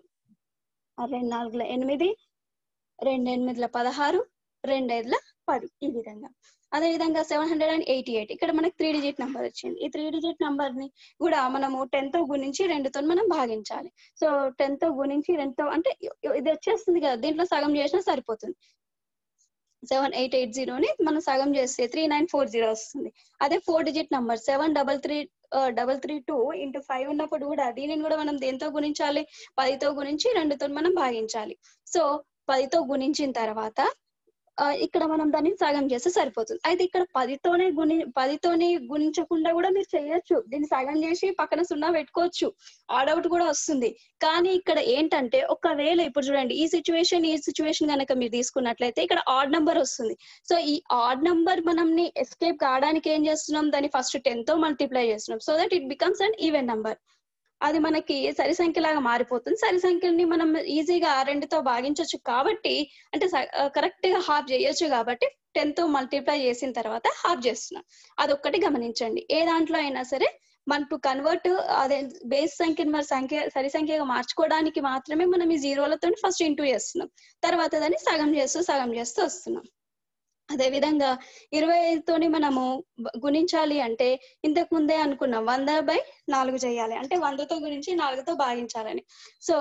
ఆ రెండు నాలుగుల ఎనిమిది రెండు ఎనిమిదిల పదహారు రెండు ఐదుల పది ఈ విధంగా అదే విధంగా seven hundred and eighty eight ఇక్కడ మనకి త్రీ డిజిట్ నెంబర్ వచ్చింది ఈ త్రీ డిజిట్ నెంబర్ ని కూడా మనము టెన్ తో గుణించి రెండుతో మనం భాగించాలి సో టెన్ తో గుణించి రెండుతో అంటే ఇది వచ్చేస్తుంది కదా దీంట్లో సగం చేసినా సరిపోతుంది సెవెన్ ఎయిట్ ఎయిట్ జీరోని మనం సగం చేస్తే త్రీ నైన్ ఫోర్ జీరో వస్తుంది అదే four digit number seven double three double three two into five ఉన్నప్పుడు కూడా దీనిని కూడా మనం దేంతో గుణించాలి పదితో గుణించి రెండుతో మనం భాగించాలి సో పదితో గుణించిన తర్వాత ఆ, ఇక్కడ మనం దాన్ని సగం చేస్తే సరిపోతుంది అయితే ఇక్కడ పదితోనే గుణి పదితోనే గుణించకుండా కూడా మీరు చేయొచ్చు దీన్ని సగం చేసి పక్కన సున్నా పెట్టుకోవచ్చు ఆడౌట్ కూడా వస్తుంది కానీ ఇక్కడ ఏంటంటే ఒకవేళ ఇప్పుడు చూడండి ఈ సిచ్యువేషన్ ఈ సిచ్యువేషన్ కనుక మీరు తీసుకున్నట్లయితే ఇక్కడ ఆడ్ నంబర్ వస్తుంది సో ఈ ఆడ్ నంబర్ మనల్ని ఎస్కేప్ కావడానికి ఏం చేస్తున్నాం దాన్ని ఫస్ట్ టెన్ తో మల్టిప్లై చేస్తున్నాం so that it becomes an even number అది మనకి సరి సంఖ్యలాగా మారిపోతుంది సరి సంఖ్యని మనం ఈజీగా రెండుతో భాగించవచ్చు కాబట్టి అంటే కరెక్ట్ గా హాఫ్ చేయొచ్చు కాబట్టి టెన్ తో మల్టిప్లై చేసిన తర్వాత హాఫ్ చేస్తున్నాం అదొక్కటి గమనించండి ఏ దాంట్లో అయినా సరే మన టు కన్వర్ట్ అదే బేస్ సంఖ్యను మరి సంఖ్య సరి సంఖ్యగా మార్చుకోవడానికి మాత్రమే మనం ఈ జీరోలతో ఫస్ట్ ఇంటూ చేస్తున్నాం తర్వాత దాన్ని సగం చేస్తూ సగం చేస్తూ వస్తున్నాం అదే విధంగా ఇరవై ఐదుతోని మనము బ- గుణించాలి అంటే ఇంతకు ముందే అనుకున్నాం వంద బై నాలుగు చేయాలి అంటే వందతో గురించి నాలుగుతో భాగించాలని సో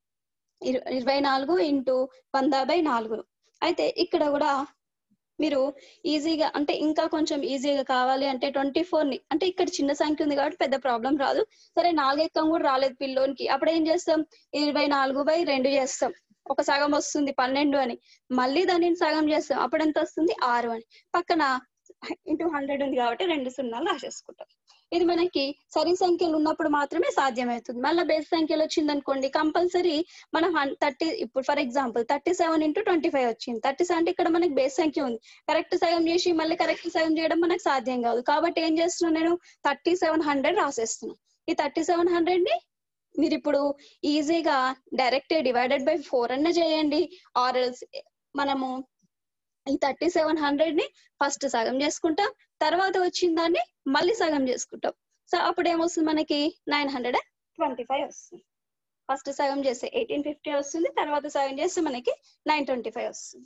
ఇరు- ఇరవై నాలుగు ఇంటూ వంద బై నాలుగు అయితే ఇక్కడ కూడా మీరు ఈజీగా అంటే ఇంకా కొంచెం ఈజీగా కావాలి అంటే ట్వంటీ ఫోర్ ని అంటే ఇక్కడ చిన్న సంఖ్య ఉంది కాబట్టి పెద్ద ప్రాబ్లం రాదు సరే నాలుగు ఎక్కం కూడా రాలేదు పిల్లోనికి అప్పుడు ఏం చేస్తాం ఇరవై నాలుగు బై రెండు చేస్తాం ఒక సగం వస్తుంది పన్నెండు అని మళ్ళీ దాన్ని సగం చేస్తాం అప్పుడు ఎంత వస్తుంది ఆరు అని పక్కన ఇంటూ హండ్రెడ్ ఉంది కాబట్టి రెండు సున్నాలు రాసేసుకుంటాం ఇది మనకి సరి సంఖ్యలు ఉన్నప్పుడు మాత్రమే సాధ్యమవుతుంది మళ్ళీ బేస్ సంఖ్యలు వచ్చింది అనుకోండి కంపల్సరీ మనం థర్టీ ఇప్పుడు for example thirty seven into twenty five వచ్చింది థర్టీ సెవెన్ ఇక్కడ మనకి బేస్ సంఖ్య ఉంది కరెక్ట్ సగం చేసి మళ్ళీ కరెక్ట్ సగం చేయడం మనకు సాధ్యం కాదు కాబట్టి ఏం చేస్తున్నాను నేను థర్టీ సెవెన్ హండ్రెడ్ రాసేస్తున్నాను ఈ థర్టీ సెవెన్ హండ్రెడ్ ని మీరు ఇప్పుడు ఈజీగా డైరెక్ట్ డివైడెడ్ బై ఫోర్ అన్న చేయండి ఆర్ మనము ఈ థర్టీ సెవెన్ హండ్రెడ్ ని ఫస్ట్ సగం చేసుకుంటాం తర్వాత వచ్చిన దాన్ని మళ్ళీ సగం చేసుకుంటాం సో అప్పుడు ఏమొస్తుంది మనకి నైన్ హండ్రెడ్ ట్వంటీ ఫైవ్ వస్తుంది ఫస్ట్ సగం చేస్తే ఎయిటీన్ ఫిఫ్టీ వస్తుంది తర్వాత సగం చేస్తే మనకి నైన్ ట్వంటీ ఫైవ్ వస్తుంది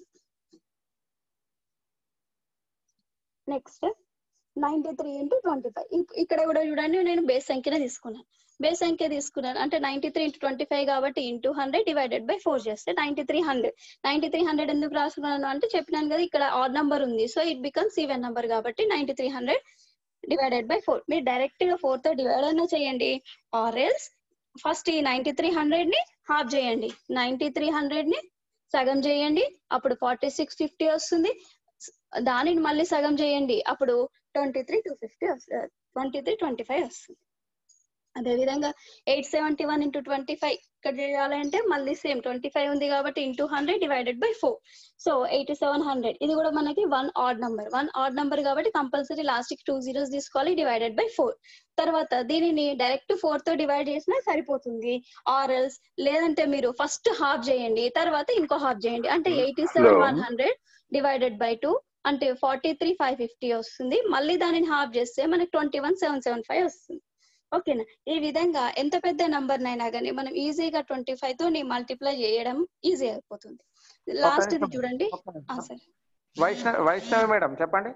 next ninety three into twenty five ఇక్కడ కూడా చూడండి నేను బేస్ సంఖ్యనే తీసుకున్నాను బేస్ సంఖ్య తీసుకున్నాను అంటే ninety three into twenty five కాబట్టి into hundred divided by four చేస్తే ninety three hundred ninety three hundred ఎందుకు రాసుకున్నాను అంటే చెప్పినాను కదా ఇక్కడ ఆడ్ నంబర్ ఉంది so it becomes even number కాబట్టి ninety three hundred divided by four మీరు డైరెక్ట్ గా ఫోర్ తో డివైడ్ అయినా చేయండి ఆర్ ఎల్స్ ఫస్ట్ ఈ నైన్టీ త్రీ హండ్రెడ్ ని హాఫ్ చేయండి నైన్టీ త్రీ హండ్రెడ్ ని సగం చేయండి అప్పుడు ఫార్టీ సిక్స్ ఫిఫ్టీ వస్తుంది దానిని మళ్ళీ సగం చేయండి అప్పుడు ట్వంటీ త్రీ టూ ఫిఫ్టీ వస్తుంది ట్వంటీ త్రీ ట్వంటీ ఫైవ్ వస్తుంది అదే విధంగా eight seventy one into twenty five ఇక్కడ చేయాలంటే మళ్ళీ సేమ్ ట్వంటీ ఫైవ్ ఉంది కాబట్టి into hundred divided by four so eighty seven hundred ఇది కూడా మనకి one odd number one odd number కాబట్టి కంపల్సరీ లాస్ట్ కి టూ జీరోస్ తీసుకోవాలి డివైడెడ్ బై ఫోర్ తర్వాత దీనిని డైరెక్ట్ ఫోర్ తో డివైడ్ చేసినా సరిపోతుంది ఆర్ఎల్స్ లేదంటే మీరు ఫస్ట్ హాఫ్ చేయండి తర్వాత ఇంకో హాఫ్ చేయండి అంటే eighty seven one hundred divided by two అంటే ఫార్టీ త్రీ ఫైవ్ ఫిఫ్టీ వస్తుంది మళ్ళీ దానిని హాఫ్ చేస్తే మనకి twenty one seven seven five వస్తుంది ఓకేనా ఈ విధంగా ఎంత పెద్ద నంబర్ నైనా కానీ మనం ఈజీగా ట్వంటీ ఫైవ్ తో మల్టిప్లై చేయడం ఈజీ అయిపోతుంది లాస్ట్ ఇది చూడండి ఆ, సరే వైష్ణవి వైష్ణవి మేడం చెప్పండి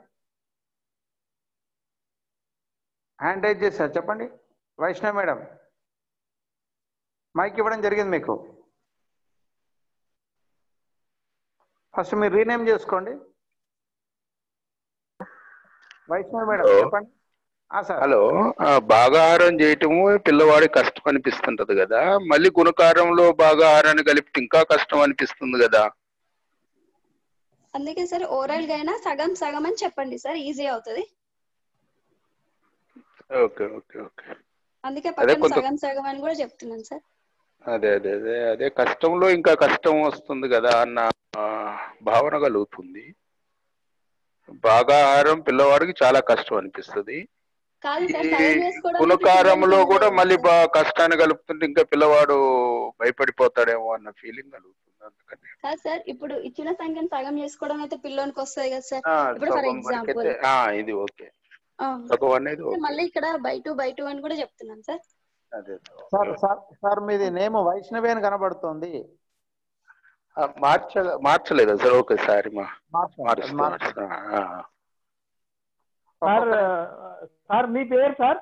హ్యాండ్ రైజ్ చేశారు చెప్పండి వైష్ణవి మేడం మైక్ ఇవ్వడం జరిగింది మీకు ఫస్ట్ మీరు రీనేమ్ చేసుకోండి వైష్ణవి మేడం చెప్పండి ఆ, సార్ హలో ఆ, భాగాహారం చేయటము పిల్లవాడి కష్టం అనిపిస్తుంటది కదా మళ్ళీ గుణకారంలో భాగాహారాన్ని కలిపితే ఇంకా కష్టం అనిపిస్తుంది కదా అందుకే సార్ ఓరల్ గా అయినా సగం సగం అని చెప్పండి సార్ ఈజీ అవుతుంది ఓకే ఓకే ఓకే అందుకే అదే పక్కన కొంత- సగం సగం అని కూడా చెప్తున్నాను సార్ అదే అదే అదే అదే కష్టంలో ఇంకా కష్టం వస్తుంది కదా అన్న ఆ, భావన కలుగుతుంది బాగా ఆహారం పిల్లవాడికి చాలా కష్టం అనిపిస్తుంది కాదు సార్ ఈ సగం చేసుకోవడం అయితే గుణకారంలో పిల్లలకి కూడా మళ్ళీ బాగా కష్టాన్ని కలుపుతుంటే ఇంకా పిల్లవాడు భయపడిపోతాడేమో అన్న ఫీలింగ్ కలుగుతుంది అందుకని కాదు సార్ ఇప్పుడు ఇచ్చిన సంఖ్యను సగం చేసుకోవడం అయితే పిల్లోనికి వస్తుంది కదా సార్ ఆ, ఇప్పుడు ఫర్ సగం ఎగ్జాంపుల్ వరకైతే ఆ, ఇది ఓకే సగం అనేది ఓకే మళ్ళీ ఇక్కడ బై టూ బై టూ అని కూడా చెప్తున్నాను సార్ అదే సార్ సార్ సార్ మీది నేమ్ వైష్ణవి అని కనబడుతుంది ఆ, మార్చ మార్చలేదా సార్ ఓకే సారీ మా మార్చండి, మారుస్తా మార్చండి. మారుస్తా. ఆ, సార్ సార్ మీ పేరు సార్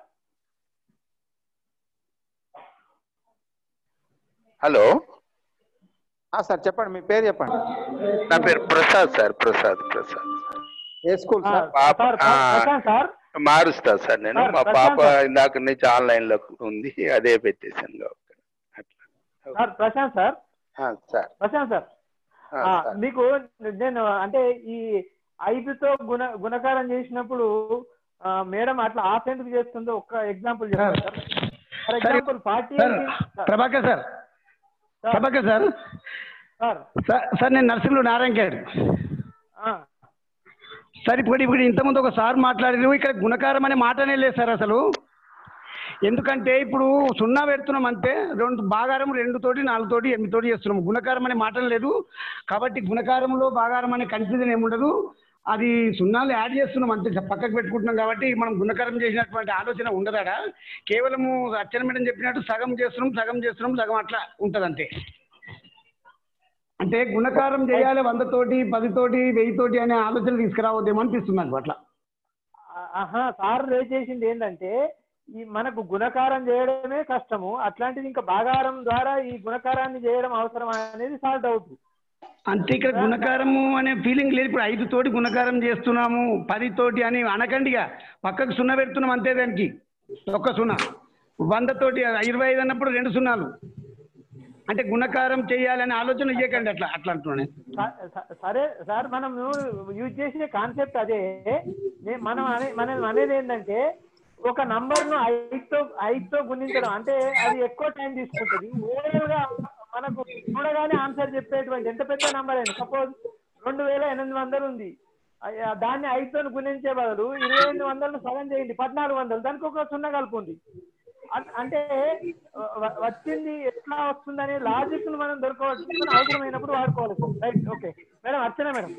హలో ఆ, సార్ చెప్పండి మీ పేరు చెప్పండి నా పేరు ప్రసాద్ సార్ ప్రసాద్ ప్రసాద్ ఏ స్కూల్ సార్ పాప సార్ ఆ, ప్రశాంత్ సార్ మారుస్తా సార్ నేను సార్, మా పాప ప్రశాంత్ సార్. ఇందాక నుంచి ఆన్లైన్ లో ఉంది అదే పెట్టేశాను కాబట్టి సార్ ప్రశాంత్ సార్ ఆ, సార్ ప్రశాంత్ సార్ ఆ, ఆ, సార్. మీకు నేను అంటే ఈ ఐదుతో గుణ గుణకారం చేసినప్పుడు ఆ, మేడం అట్లా ఆఫ్ ఎందుకు చేస్తుందో ఒక్క ఎగ్జాంపుల్ చెప్తాను sir for example forty sir Prabhakar sir Prabhakar sir sir sir sir నేను నర్సింగ్లో నారాయణ గారు సార్ ఇప్పుడు ఇప్పుడు ఇంతకుముందు ఒక సార్ మాట్లాడారు ఇక్కడ గుణకారం అనే మాటనే లేదు సార్ అసలు ఎందుకంటే ఇప్పుడు సున్నా పెడుతున్నాం అంతే రెండు బాగారం రెండు తోటి నాలుగు తోటి ఎనిమిది తోటి చేస్తున్నాం గుణకారం అనే మాట లేదు కాబట్టి గుణకారంలో బాగారం అనే కన్ఫ్యూజన్ ఏముండదు అది సున్నాలు యాడ్ చేస్తున్నాం అంతే పక్కకు పెట్టుకుంటున్నాం కాబట్టి మనం గుణకారం చేసినటువంటి ఆలోచన ఉండదాడా కేవలము అచ్చన మేడం చెప్పినట్టు సగం చేస్తున్నాం సగం చేస్తున్నాం సగం అట్లా ఉంటుంది అంతే అంటే గుణకారం చేయాలి వంద తోటి పది తోటి వెయ్యి తోటి అనే ఆలోచన తీసుకురావద్దేమో అనిపిస్తుంది నాకు అట్లా ఆహా సార్ రేట్ చేసింది ఏంటంటే ఈ మనకు గుణకారం చేయడమే కష్టము అట్లాంటిది ఇంకా భాగారం ద్వారా ఈ గుణకారాన్ని చేయడం అవసరం అనేది సార్ డౌట్ అంతే ఇక్కడ గుణకారము అనే ఫీలింగ్ లేదు ఇప్పుడు ఐదు తోటి గుణకారం చేస్తున్నాము పది తోటి అని అనకండిగా పక్కకు సున్నా పెడుతున్నాం అంతే దానికి ఒక్క సున్నా వంద తోటి ఇరవై ఐదు అన్నప్పుడు రెండు సున్నాలు అంటే గుణకారం చేయాలనే ఆలోచన ఇవ్వకండి అట్లా అట్లా అంటున్నాను నేను. స- స- సరే సార్ మనం యూజ్ చేసే కాన్సెప్ట్ అదే నే- మనం అనే మనం అనేది ఏంటంటే ఒక నంబర్ ను ఐదుతో ఐదుతో గుణించడం అంటే అది ఎక్కువ టైం తీసుకుంటుంది ఓవరాల్ గా మనకు చూడగానే ఆన్సర్ చెప్పేటువంటి ఎంత పెద్ద నంబర్ అయినా సపోజ్ రెండు వేల ఎనిమిది వందలు ఉంది అయ్య, దాన్ని ఐదుతో గుణించే బదులు ఇరవై ఎనిమిది వందలను సగం చేయండి పద్నాలుగు వందలు దానికి ఒక సున్నా కలుపుంది అన్- అంటే వ- వచ్చింది ఎట్లా వస్తుందనే లాజిక్ ను మనం దొరకవచ్చు అవసరమైనప్పుడు వాడుకోవాలి right okay madam Archana madam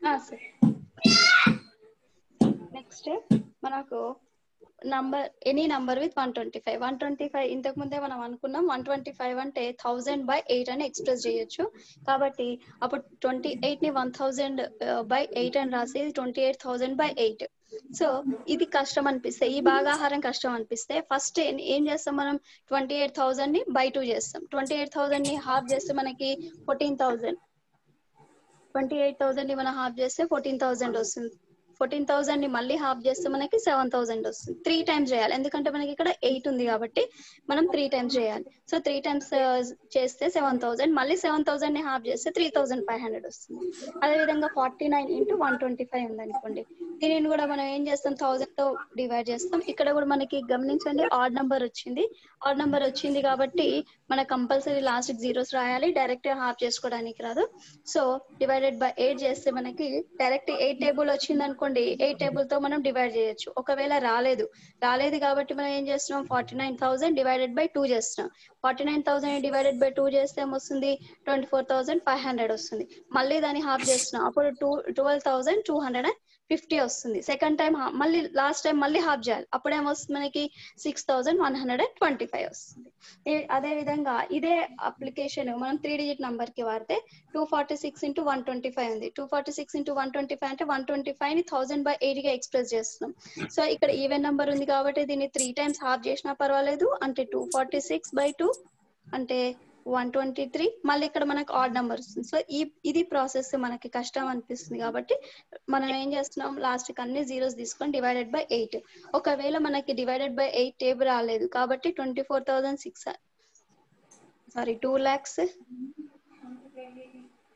next మనకు number any number with one twenty five one twenty five ఇంతకు ముందే మనం అనుకున్నాం వన్ ట్వంటీ ఫైవ్ అంటే థౌజండ్ బై ఎయిట్ అని ఎక్స్ప్రెస్ చేయొచ్చు కాబట్టి అప్పుడు ట్వంటీ ఎయిట్ ని వన్ థౌజండ్ బై ఎయిట్ అని రాసి twenty eight thousand by eight so ఇది కష్టం అనిపిస్తే ఈ భాగాహారం కష్టం అనిపిస్తే ఫస్ట్ ఏం చేస్తాం మనం ట్వంటీ ఎయిట్ థౌజండ్ ని బై టూ చేస్తాం ట్వంటీ ఎయిట్ థౌజండ్ ని హాఫ్ చేస్తే మనకి fourteen thousand twenty eight thousand ని మనం హాఫ్ చేస్తే ఫోర్టీన్ థౌసండ్ వస్తుంది ఫోర్టీన్ థౌసండ్ ని మళ్ళీ హాఫ్ చేస్తే మనకి సెవెన్ థౌసండ్ వస్తుంది త్రీ టైమ్స్ చేయాలి ఎందుకంటే మనకి ఇక్కడ ఎయిట్ ఉంది కాబట్టి మనం త్రీ టైమ్స్ చేయాలి సో త్రీ టైమ్స్ చేస్తే సెవెన్ థౌసండ్ మళ్ళీ సెవెన్ థౌసండ్ ని హాఫ్ చేస్తే త్రీ థౌసండ్ ఫైవ్ హండ్రెడ్ వస్తుంది అదే విధంగా forty nine into one twenty five ఉంది అనుకోండి దీనిని కూడా మనం ఏం చేస్తాం థౌసండ్ తో డివైడ్ చేస్తాం ఇక్కడ కూడా మనకి గమనించండి ఆడ్ నంబర్ వచ్చింది ఆడ్ నంబర్ వచ్చింది కాబట్టి మన కంపల్సరీ లాస్ట్ జీరోస్ రాయాలి డైరెక్ట్ హాఫ్ చేసుకోవడానికి రాదు సో డివైడెడ్ బై ఎయిట్ చేస్తే మనకి డైరెక్ట్ ఎయిట్ టేబుల్ వచ్చింది అనుకోండి ఎయిట్ టేబుల్ తో మనం డివైడ్ చేయొచ్చు ఒకవేళ రాలేదు రాలేదు కాబట్టి మనం ఏం చేస్తున్నాం forty nine thousand divided by two చేస్తున్నాం forty nine thousand divided by two చేస్తే ఏమొస్తుంది twenty four thousand five hundred వస్తుంది మళ్ళీ దాన్ని హాఫ్ చేస్తున్నాం అప్పుడు two twelve thousand two hundred and fifty వస్తుంది సెకండ్ టైం మళ్ళీ లాస్ట్ టైం మళ్ళీ హాఫ్ చేయాలి అప్పుడు ఏమొస్తుంది మనకి six thousand one hundred and twenty five వస్తుంది ఈ- అదే విధంగా ఇదే అప్లికేషన్ మనం త్రీ డిజిట్ నంబర్ కి వాడితే two forty six into one twenty five ఉంది two forty six into one twenty five అంటే వన్ ట్వంటీ ఫైవ్ ని థౌసండ్ బై ఎయిట్ గా ఎక్స్ప్రెస్ చేస్తున్నాం సో ఇక్కడ ఈవెన్ నంబర్ ఉంది కాబట్టి దీన్ని త్రీ టైమ్స్ హాఫ్ చేసినా పర్వాలేదు అంటే two forty six by two అంటే వన్ ట్వంటీ త్రీ మళ్ళీ ఇక్కడ మనకు ఆడ్ నెంబర్ వస్తుంది సో ఈ ఇది ప్రాసెస్ మనకి కష్టం అనిపిస్తుంది కాబట్టి మనం ఏం చేస్తున్నాం లాస్ట్ కి అన్ని జీరోస్ తీసుకొని డివైడెడ్ బై ఎయిట్ ఒకవేళ మనకి డివైడెడ్ బై ఎయిట్ టేబుల్ రాలేదు కాబట్టి twenty four thousand six sorry two lakhs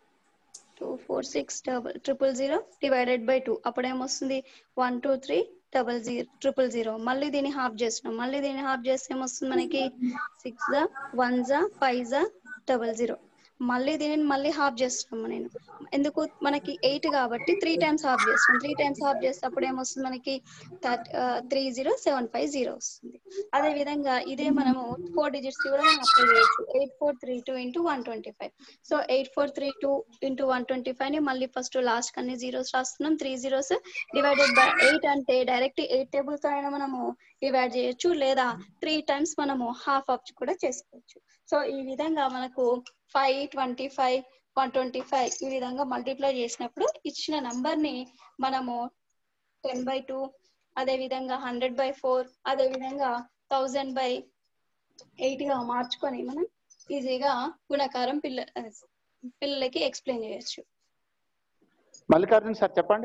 two four six double triple zero divided by two అప్పుడు ఏమొస్తుంది one two three double zero triple zero మళ్ళీ దీన్ని హాఫ్ చేస్తున్నాం మళ్ళీ దీన్ని హాఫ్ చేస్తే ఏమొస్తుంది మనకి సిక్స్ జా వన్ జా ఫైవ్ జా డబల్ జీరో మళ్ళీ దీనిని మళ్ళీ హాఫ్ చేస్తున్నాము నేను ఎందుకు మనకి ఎయిట్ కాబట్టి త్రీ టైమ్స్ హాఫ్ చేస్తాం త్రీ టైమ్స్ హాఫ్ చేసేటప్పుడు ఏమొస్తుంది మనకి three zero seven five zero వస్తుంది అదే విధంగా ఇదే మనము ఫోర్ డిజిట్స్ కూడా మనం అప్లై చేయొచ్చు eight four three two into one twenty five so eight four three two into one twenty five ని మళ్ళీ ఫస్ట్ లాస్ట్ అన్ని జీరోస్ రాస్తున్నాం three zeros divided by eight అంటే డైరెక్ట్ ఎయిట్ టేబుల్స్ అయినా మనము డివైడ్ చేయొచ్చు లేదా త్రీ టైమ్స్ మనము హాఫ్ ఆఫ్ కూడా చేసుకోవచ్చు సో ఈ విధంగా మనకు five twenty five one twenty five ఈ విధంగా మల్టిప్లై చేసినప్పుడు ఇచ్చిన నంబర్ ని మనము టెన్ బై టూ అదే విధంగా హండ్రెడ్ బై ఫోర్ అదే విధంగా థౌజండ్ బై ఎయిట్ గా మార్చుకొని మనం ఈజీగా గుణకారం పిల్ల పిల్లలకి ఎక్స్ప్లెయిన్ చేయొచ్చు మల్లికార్జున్ సార్ చెప్పండి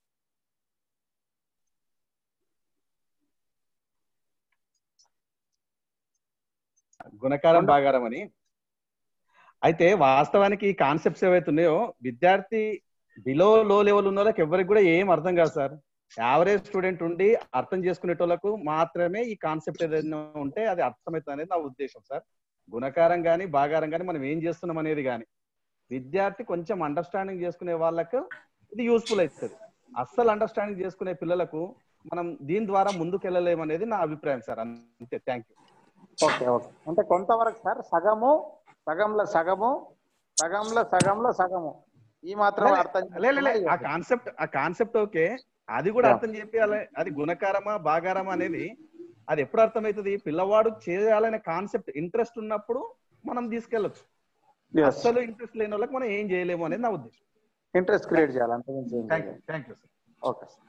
గుణకారం భాగారం అని అయితే వాస్తవానికి ఈ కాన్సెప్ట్స్ ఏవైతే ఉన్నాయో విద్యార్థి బిలో లో లెవెల్ ఉన్న వాళ్ళకి ఎవరికి కూడా ఏం అర్థం కాదు సార్ యావరేజ్ స్టూడెంట్ ఉండి అర్థం చేసుకునేటోళ్ళకు మాత్రమే ఈ కాన్సెప్ట్ ఏదైనా ఉంటే అది అర్థమవుతుంది అనేది నా ఉద్దేశం సార్ గుణకారం కానీ భాగారం కానీ మనం ఏం చేస్తున్నాం అనేది కానీ విద్యార్థి కొంచెం అండర్స్టాండింగ్ చేసుకునే వాళ్ళకు ఇది యూస్ఫుల్ అవుతుంది అస్సలు అండర్స్టాండింగ్ చేసుకునే పిల్లలకు మనం దీని ద్వారా ముందుకు వెళ్ళలేమనేది నా అభిప్రాయం సార్ అంతే థ్యాంక్ యూ ఓకే ఓకే అంటే కొంతవరకు సార్ సగము సగంలో సగము సగంలో సగంలో సగము ఈ మాత్రం అర్థం లే, లే, లే, ఆ కాన్సెప్ట్ ఆ కాన్సెప్ట్ ఓకే అది కూడా అర్థం చేయాలి అది గుణకారమా భాగారమా అనేది అది ఎప్పుడు అర్థమవుతుంది పిల్లవాడు చేయాలనే కాన్సెప్ట్ ఇంట్రెస్ట్ ఉన్నప్పుడు మనం తీసుకెళ్ళొచ్చు Yes. అస్సలు ఇంట్రెస్ట్ లేని వాళ్ళకి మనం ఏం చేయలేము అనేది నా ఉద్దేశం ఇంట్రెస్ట్ క్రియేట్ చేయాలి అంతే thank you thank you sir okay sir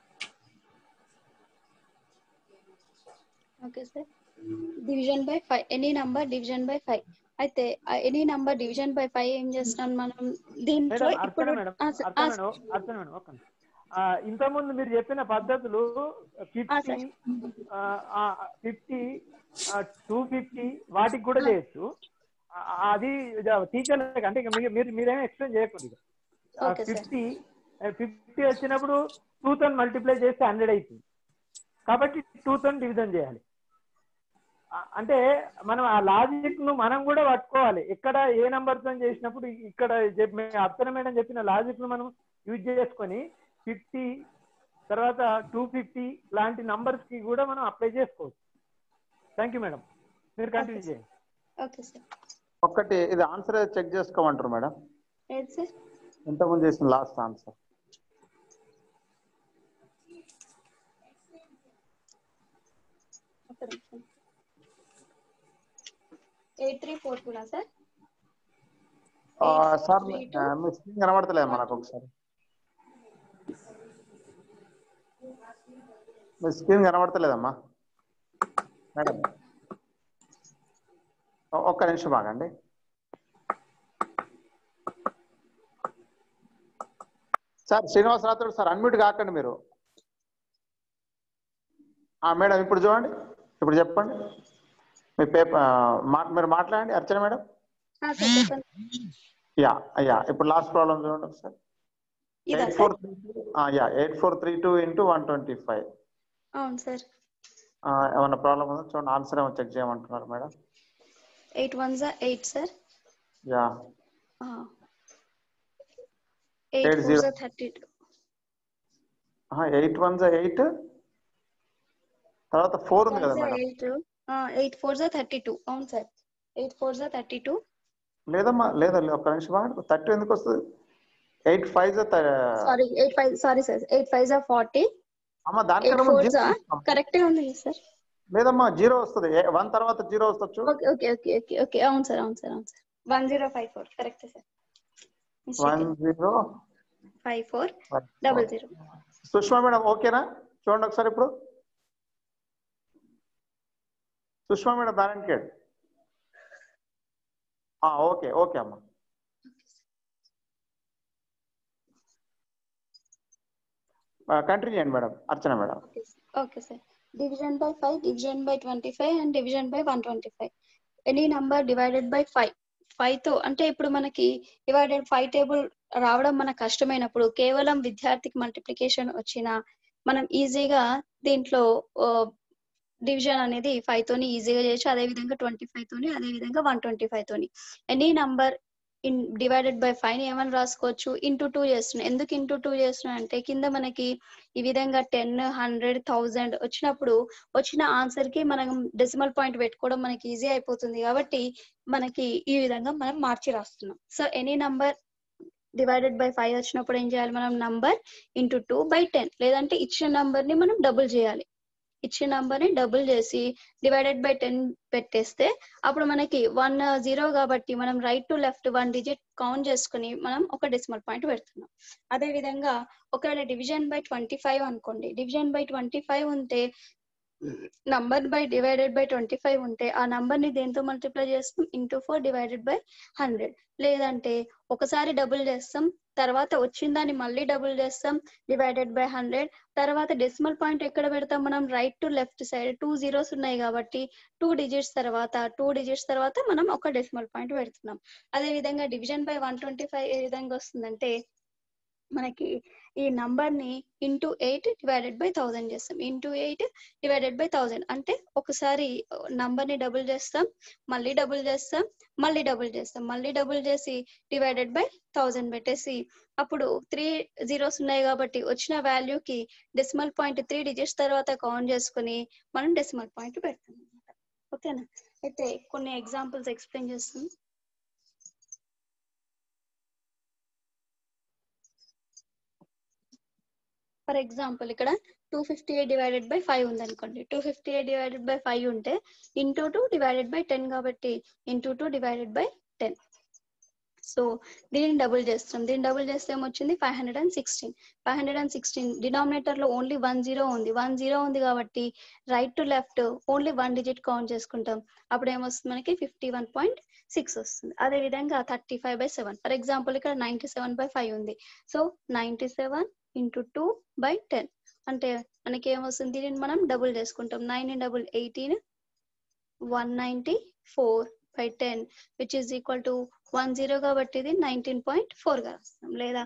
okay sir division by five any number division by five అయితే any number division by five ఏం చేస్తున్నాం మనం దీంట్లో మేడం ఇప్పుడు అర్చన మేడం ఆ, స- అర్చన ఆ, మేడం అర్చన మేడం ఒక్క నిమిషం. ఆ, ఇంతకుముందు మీరు చెప్పిన పద్ధతులు ఫిఫ్టీ ఫిఫ్టీ టూ ఫిఫ్టీ వాటికి కూడా చేయొచ్చు ఆ, అది టీచర్ అంటే ఇక మీరు మీరు- మీరేమీ ఎక్స్ప్లెయిన్ చేయకూడదు Okay, sir. ఫిఫ్టీ ఫిఫ్టీ వచ్చినప్పుడు టూ తో మల్టిప్లై చేస్తే హండ్రెడ్ అవుతుంది కాబట్టి టూ తో డివిజన్ చేయాలి ఆ, అంటే మనం ఆ లాజిక్ ను మనం కూడా పట్టుకోవాలి ఎక్కడ ఏ నంబర్ తో చేసినప్పుడు ఇక్కడ చెప్- మే- అర్చన మేడం చెప్పిన లాజిక్ ను మనం యూజ్ చేసుకొని ఫిఫ్టీ తర్వాత టూ ఫిఫ్టీ లాంటి నంబర్స్ కి కూడా మనం అప్లై చేసుకోవచ్చు థ్యాంక్ యూ మేడం మీరు కంటిన్యూ చేయండి ఓకే సార్ ఒక్కటి ఇది ఆన్సర్ చెక్ చేసుకోమంటారు మేడం ఏది సార్ ఇంతకుముందు చేసిన లాస్ట్ ఆన్సర్ ఒక్క నిమిషం ఎయిట్ త్రీ ఫోర్ టూనా సార్ సార్ మీ మీ స్క్రీన్ కనబడతలేదు మనకు ఒకసారి మీ స్క్రీన్ కనబడతలేదమ్మా మేడం ఒ- ఒక్క నిమిషం ఆగండి sir Srinivas Rathod sir unmute కాకండి మీరు ఆ, మేడం ఇప్పుడు చూడండి ఇప్పుడు చెప్పండి మీ పేపర్ మీరు మాట్లాడండి అర్చన మేడం ఆ, సార్ చెప్పండి యా యా ఇప్పుడు లాస్ట్ ప్రాబ్లం చూడండి ఒకసారి ఇదా eight sir four three two yeah eight four three two into one twenty five అవును సార్ ఏమన్నా ప్రాబ్లం ఉందో చూడండి ఆన్సర్ ఏమో చెక్ చేయమంటున్నారు మేడం ఎయిట్ వన్ జా eight sir yeah eight Eight four zero. జా థర్టీ టూ ఎయిట్ వన్ జా eight తర్వాత ఫోర్ ఉంది కదా మేడం ఎయిట్ ఎయిట్ ఫోర్ జా థర్టీ టూ అవును సార్ ఎయిట్ ఫోర్ జా థర్టీ టూ లేదమ్మా లేదా లేదు, ఒక్క నిమిషం ఆగండి థర్టీ ఎందుకు వస్తుంది ఎయిట్ ఫైవ్ జా sorry eight five sorry sir eight five జా ఫార్టీ అమ్మ ఎయిట్ దానికన్నా ఫోర్ ముందు జా జీరో కరెక్ట్ ఉంది సార్ లేదమ్మా జీరో వస్తుంది వన్ తర్వాత జీరో వస్తుంది చూడు okay okay okay okay okay అవును సార్ అవును సార్ అవును sir one zero five four correct sir one zero five four double zero Sushma madam ఓకేనా చూడండి ఒకసారి ఇప్పుడు Sushma madam Narayankhed okay okay అమ్మా కంటిన్యూ చేయండి madam Archana madam okay sir division by five division by twenty five and division by one twenty five any number divided by five five తో అంటే ఇప్పుడు మనకి డివైడెడ్ ఫైవ్ టేబుల్ రావడం మనకు కష్టమైనప్పుడు కేవలం విద్యార్థికి మల్టిప్లికేషన్ వచ్చిన మనం ఈజీగా దీంట్లో డివిజన్ అనేది ఫైవ్ తోని ఈజీగా చేయొచ్చు అదే విధంగా ట్వంటీ ఫైవ్ తోని అదే విధంగా వన్ ట్వంటీ ఫైవ్ తోని any number in divided by five ఏమని రాసుకోవచ్చు ఇంటూ టూ చేస్తున్నాం ఎందుకు ఇంటూ టూ చేస్తున్నాం అంటే కింద మనకి ఈ విధంగా టెన్ హండ్రెడ్ థౌజండ్ వచ్చినప్పుడు వచ్చిన ఆన్సర్ కి మనం డెసిమల్ పాయింట్ పెట్టుకోవడం మనకి ఈజీ అయిపోతుంది కాబట్టి మనకి ఈ విధంగా మనం మార్చి రాస్తున్నాం so any number divided by five వచ్చినప్పుడు ఏం చేయాలి మనం number into two by ten లేదంటే ఇచ్చిన నంబర్ ని మనం డబుల్ చేయాలి ఇచ్చిన నంబర్ ని డబుల్ చేసి డివైడెడ్ బై టెన్ పెట్టేస్తే అప్పుడు మనకి వన్ జీరో కాబట్టి మనం right to left one digit count చేసుకుని మనం ఒక డెసిమల్ పాయింట్ పెడుతున్నాం అదే విధంగా ఒకవేళ డివిజన్ బై ట్వంటీ ఫైవ్ అనుకోండి డివిజన్ బై ట్వంటీ ఫైవ్ ఉంటే number by divided by twenty five ఉంటే ఆ నంబర్ ని దేంతో మల్టిప్లై చేస్తాం into four divided by hundred లేదంటే ఒకసారి డబుల్ చేస్తాం తర్వాత వచ్చిన దాన్ని మళ్ళీ డబుల్ చేస్తాం డివైడెడ్ బై హండ్రెడ్ తర్వాత డెసిమల్ పాయింట్ ఎక్కడ పెడతాం మనం right to left side two zeros ఉన్నాయి కాబట్టి టూ డిజిట్స్ తర్వాత టూ డిజిట్స్ తర్వాత మనం ఒక డెసిమల్ పాయింట్ పెడుతున్నాం అదే విధంగా division by one twenty five ఏ విధంగా వస్తుందంటే మనకి ఈ నంబర్ ని into eight divided by thousand చేస్తాం into eight divided by thousand అంటే ఒకసారి నంబర్ ని డబుల్ చేస్తాం మళ్ళీ డబుల్ చేస్తాం మళ్ళీ డబుల్ చేస్తాం మళ్ళీ డబుల్ చేసి డివైడెడ్ బై థౌసండ్ పెట్టేసి అప్పుడు త్రీ జీరోస్ ఉన్నాయి కాబట్టి వచ్చిన వాల్యూకి డెసిమల్ పాయింట్ త్రీ డిజిట్స్ తర్వాత కౌంట్ చేసుకుని మనం డెసిమల్ పాయింట్ పెడతాం అనమాట ఓకేనా అయితే కొన్ని ఎగ్జాంపుల్స్ ఎక్స్ప్లెయిన్ చేస్తాం ఫర్ ఎగ్జాంపుల్ ఇక్కడ two fifty eight divided by five ఉంది అనుకోండి two fifty eight divided by five ఉంటే into two divided by ten కాబట్టి into two divided by ten so దీన్ని డబుల్ చేస్తాం దీన్ని డబుల్ చేస్తే ఏమొచ్చింది five hundred and sixteen five hundred and sixteen denominator లో ఓన్లీ వన్ జీరో ఉంది one zero ఉంది కాబట్టి right to left only one digit count చేసుకుంటాం అప్పుడు ఏమొస్తుంది మనకి ఫిఫ్టీ వన్ పాయింట్ సిక్స్ వస్తుంది అదే విధంగా thirty five by seven for example ఇక్కడ నైన్టీ సెవెన్ బై ఫైవ్ ఉంది so ninety seven into two by ten అంటే మనకి ఏమొస్తుంది దీనిని మనం డబుల్ చేసుకుంటాం nine double eighteen one ninety four by ten which is equal to one zero కాబట్టి ఇది నైన్టీన్ పాయింట్ ఫోర్ గా రాస్తాం లేదా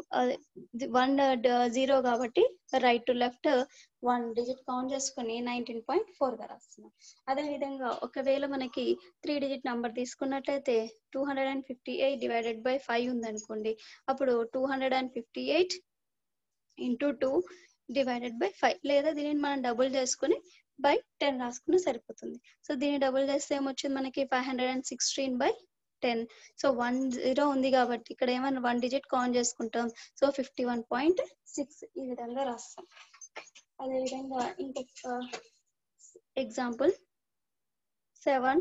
వన్ జీరో కాబట్టి right to left one digit count చేసుకుని నైన్టీన్ పాయింట్ ఫోర్ గా రాస్తున్నాం అదే విధంగా ఒకవేళ మనకి త్రీ డిజిట్ నంబర్ తీసుకున్నట్లయితే two hundred and fifty eight divided by five ఉందనుకోండి అప్పుడు two hundred and fifty eight into two divided by five లేదా దీనిని మనం డబుల్ చేసుకుని బై టెన్ రాసుకుని సరిపోతుంది సో దీన్ని డబుల్ చేస్తే ఏమొచ్చింది మనకి five hundred and sixteen by ten so one zero ఉంది కాబట్టి ఇక్కడ ఏమైనా వన్ డిజిట్ కౌంట్ చేసుకుంటాం so fifty one point six ఈ విధంగా రాస్తాం అదే విధంగా ఇంకొక example seven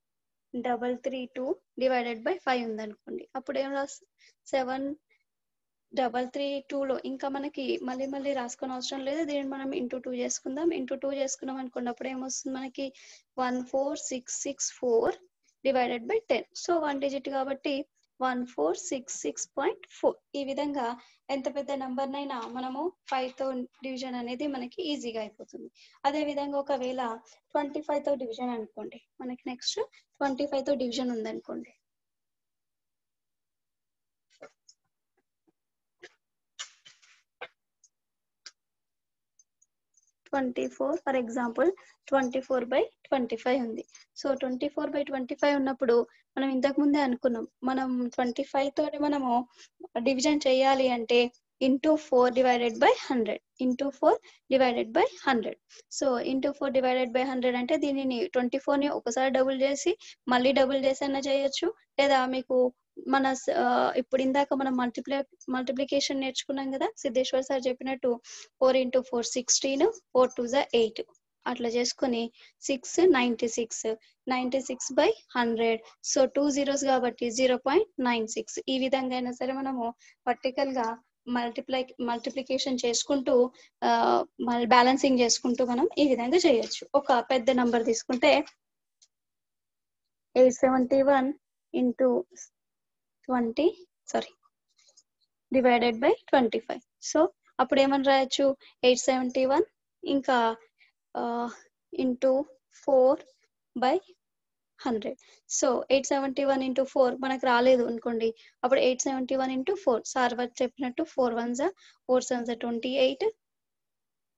double three two divided by five ఉందనుకోండి అప్పుడు ఏం రాస్తాం సెవెన్ డబల్ త్రీ టూలో ఇంకా మనకి మళ్ళీ మళ్ళీ రాసుకొని అవసరం లేదు దీన్ని మనం ఇంటూ టూ చేసుకుందాం ఇంటూ టూ చేసుకున్నాం అనుకోండి అప్పుడు ఏమొస్తుంది మనకి one four six six four divided by ten so one digit కాబట్టి one four six six point four ఈ విధంగా ఎంత పెద్ద నంబర్ నైనా మనము ఫైవ్ తో డివిజన్ అనేది మనకి ఈజీగా అయిపోతుంది అదే విధంగా ఒకవేళ ట్వంటీ ఫైవ్ తో డివిజన్ అనుకోండి మనకి నెక్స్ట్ ట్వంటీ ఫైవ్ తో డివిజన్ ఉందనుకోండి twenty four for example twenty four by twenty five ఉంది so twenty four by twenty five ఉన్నప్పుడు మనం ఇంతకు ముందే అనుకున్నాం మనం ట్వంటీ ఫైవ్ తోటి మనము డివిజన్ చేయాలి అంటే into four divided by hundred into four divided by hundred so into four divided by hundred అంటే దీనిని ట్వంటీ ఫోర్ ని ఒకసారి డబుల్ చేసి మళ్ళీ డబుల్ చేసి అన్న చేయొచ్చు లేదా మీకు మన స- ఆ, ఇప్పుడు ఇందాక మనం మల్టిప్లై మల్టిప్లికేషన్ నేర్చుకున్నాం కదా సిద్ధేశ్వర్ సార్ చెప్పినట్టు four into four sixteen four two జా ఎయిట్ అట్లా చేసుకొని six ninety six ninety six by hundred so two zeros కాబట్టి జీరో పాయింట్ నైన్ సిక్స్ ఈ విధంగా అయినా సరే మనము వర్టికల్ గా మల్టిప్లై మల్టిప్లికేషన్ చేసుకుంటూ బ్యాలెన్సింగ్ చేసుకుంటూ మనం ఈ విధంగా చేయొచ్చు ఒక పెద్ద నంబర్ తీసుకుంటే eight seventy one into twenty sorry divided by twenty five so అప్పుడు ఏమని రాయొచ్చు ఎయిట్ సెవెంటీ వన్ ఇంకా into four by hundred so eight seventy one into four మనకు రాలేదు అనుకోండి అప్పుడు eight seventy one into four sir వారు చెప్పినట్టు ఫోర్ వన్ జా ఫోర్ సెవెన్ జా twenty eight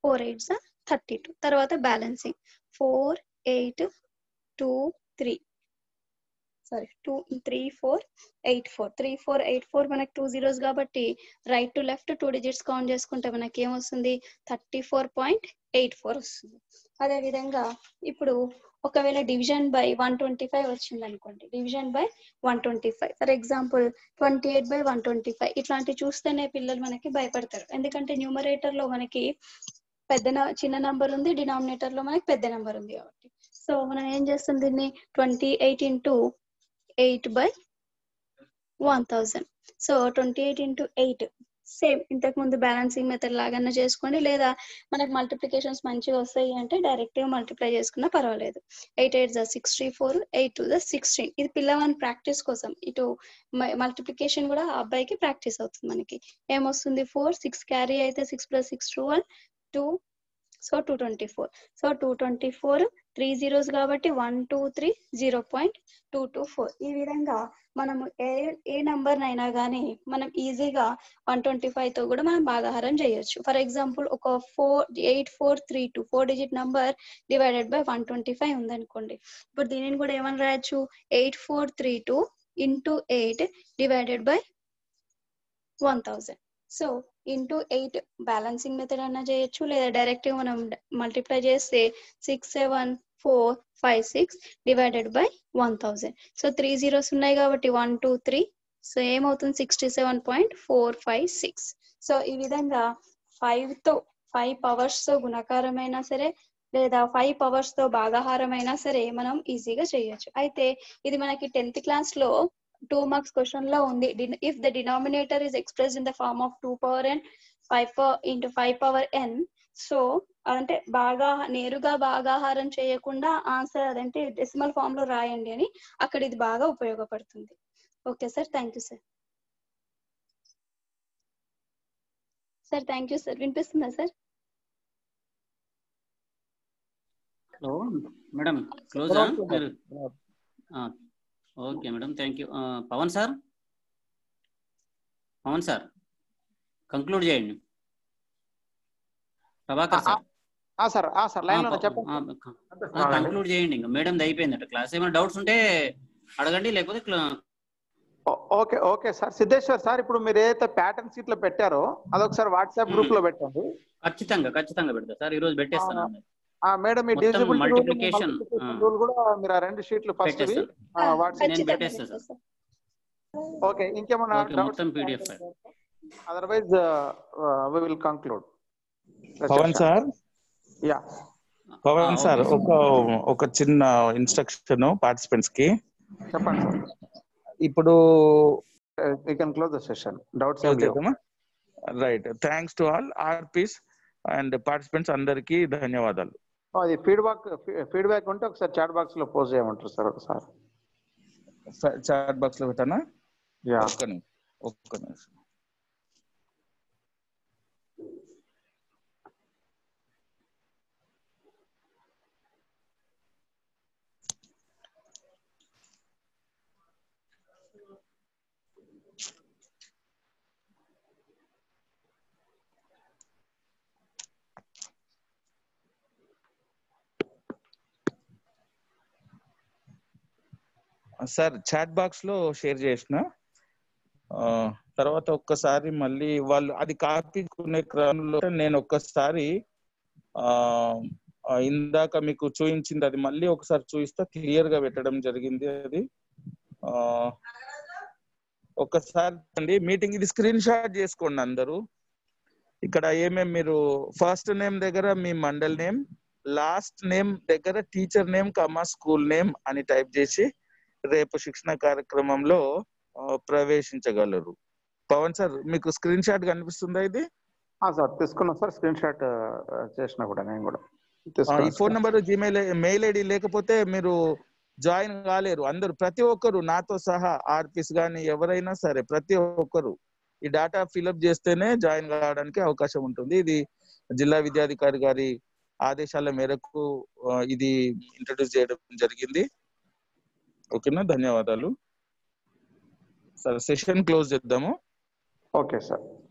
four eight thirty two తర్వాత balancing four eight two three sorry two three four eight four three four eight four మనకి two zeros కాబట్టి right to left two digits count చేసుకుంటే మనకి ఏమొస్తుంది thirty four point eight four వస్తుంది అదే విధంగా ఇప్పుడు ఒకవేళ division by one twenty five వచ్చింది అనుకోండి division by one twenty five for example twenty eight by one twenty five ఇట్లాంటివి చూస్తేనే పిల్లలు మనకి భయపడతారు ఎందుకంటే న్యూమరేటర్ లో మనకి పెద్ద న- చిన్న నంబర్ ఉంది డినామినేటర్ లో మనకి పెద్ద నంబర్ ఉంది కాబట్టి సో మనం ఏం చేస్తాం దీన్ని twenty eight into eight by one thousand so twenty eight into eight same ఇంతకు ముందు బ్యాలెన్సింగ్ మెథడ్ లాగానే చేసుకోండి లేదా మనకు మల్టిప్లికేషన్స్ మంచిగా వస్తాయి అంటే డైరెక్ట్ గా మల్టిప్లై చేసుకున్నా పర్వాలేదు ఎయిట్ ఎయిట్ ద సిక్స్టీ ఫోర్ ఎయిట్ టూ ద సిక్స్టీన్ ఇది పిల్లవాని ప్రాక్టీస్ కోసం ఇటు మల్టిప్లికేషన్ కూడా ఆ అబ్బాయికి ప్రాక్టీస్ అవుతుంది మనకి ఏమొస్తుంది ఫోర్ సిక్స్ క్యారీ అయితే six plus six two one two so two twenty four so two twenty four three zeros కాబట్టి one two three zero point two two four ఈ విధంగా మనము ఏ ఏ నంబర్ అయినా కానీ మనం ఈజీగా వన్ ట్వంటీ ఫైవ్ తో కూడా మనం భాగాహారం చేయొచ్చు ఫర్ ఎగ్జాంపుల్ ఒక four eight four three two four digit number divided by one twenty five ఉందనుకోండి ఇప్పుడు దీనిని కూడా ఏమని రాయొచ్చు eight four three two into eight divided by one thousand so into eight balancing method అన్నా చేయొచ్చు లేదా డైరెక్ట్ గా మనం మల్టిప్లై చేస్తే six seven four five six divided by one thousand so three zeros ఉన్నాయి కాబట్టి వన్ టూ త్రీ సో ఏమవుతుంది sixty seven point four five six so ఈ విధంగా ఫైవ్ తో ఫైవ్ పవర్స్ తో గుణకారం అయినా సరే లేదా ఫైవ్ పవర్స్ తో భాగాహారం అయినా సరే మనం ఈజీగా చేయొచ్చు అయితే ఇది మనకి టెన్త్ క్లాస్ లో టూ మార్క్స్ క్వశ్చన్ లో ఉంది if the denominator is express in the form of two power n five into five power n so అంటే బాగా నేరుగా భాగాహారం చేయకుండా ఆన్సర్ అదంటే డెసిమల్ ఫామ్ లో రాయండి అని అక్కడ ఇది బాగా ఉపయోగపడుతుంది okay sir thank you sir sir thank you sir వినిపిస్తుందా సార్ హలో మేడం క్లోజా మీరు okay madam thank you Pavan sir Pawan sir conclude చేయండి ప్రభాకర్ సార్ ఆ సార్ ఆ సార్ లైన్ లో చెప్పండి కంక్లూడ్ చేయండి ఇంకా మేడం అయిపోయిందట క్లాస్ ఏమైనా డౌట్స్ ఉంటే అడగండి లేకపోతే cl- ఓ- okay okay sir Siddheshwar sir ఇప్పుడు మీరు ఏదైతే ప్యాటర్న్ షీట్ లో పెట్టారో అదొకసారి వాట్సాప్ గ్రూప్ లో పెట్టండి ఖచ్చితంగా ఖచ్చితంగా పెడతా సార్ ఈ రోజు పెట్టేస్తాను ఆ మేడం ఈ మొత్తం డిజిబిలిటీ multiplication, ఆ. రూల్ కూడా మీరు ఆ రెండు షీట్లు ఫస్ట్ పెట్టేస్తాను. వాట్సాప్ నేను పెట్టేస్తా సార్ ఓకే ఇంకేమన్నా ఓకే డౌట్స్ మొత్తం PDF otherwise we will conclude Pavan sir yeah Pavan ఆ, సార్ ఓకే ఒక ఒక చిన్న ఇన్స్ట్రక్షన్ పార్టిసిపెంట్స్ కి చెప్పండి సార్ ఇప్పుడు you can close the session doubts close చేద్దామా right thanks to all RPs and participants అందరికీ ధన్యవాదాలు అది ఫీడ్బ్యాక్ ఫీడ్బ్యాక్ ఉంటే ఒకసారి చాట్ బాక్స్ లో పోస్ట్ చేయమంటారు సార్ ఒకసారి చాట్ బాక్స్ లో పెట్టానా యా ఒక్క నిమిషం ఒక్క నిమిషం సార్ చాట్ బాక్స్ లో షేర్ చేసిన ఆ, తర్వాత ఒక్కసారి మళ్ళీ వాళ్ళు అది కాపీ కొనే క్రమంలో నేను ఒక్కసారి ఆ ఆ, ఇందాక మీకు చూపించింది అది మళ్ళీ ఒకసారి చూపిస్తా క్లియర్ గా పెట్టడం జరిగింది అది ఆ ఒక్కసారి అండి మీటింగ్ ఇది స్క్రీన్ షాట్ చేసుకోండి అందరూ ఇక్కడ ఏమేం మీరు ఫస్ట్ నేమ్ దగ్గర మీ మండల్ నేమ్ లాస్ట్ నేమ్ దగ్గర teacher name comma school name అని టైప్ చేసి రేపు శిక్షణ కార్యక్రమంలో ఆ, ప్రవేశించగలరు పవన్ సార్ మీకు స్క్రీన్ షాట్ కనిపిస్తుందా ఇది సార్ తీసుకున్నా సార్ స్క్రీన్ షాట్ చేసిన కూడా నేను కూడా ఆ, ఈ తీసుకున్నాను phone number Gmail mail ID లేకపోతే మీరు జాయిన్ కాలేరు అందరు ప్రతి ఒక్కరు నాతో సహా ఆర్పిస్ కానీ ఎవరైనా సరే ప్రతి ఒక్కరు ఈ డేటా ఫిల్అప్ చేస్తేనే జాయిన్ కావడానికి అవకాశం ఉంటుంది ఇది జిల్లా విద్యాధికారి గారి ఆదేశాల మేరకు ఆ, ఇది ఇంట్రడ్యూస్ చేయడం జరిగింది ఓకేనా ధన్యవాదాలు సరే సెషన్ క్లోజ్ చేద్దాము ఓకే సార్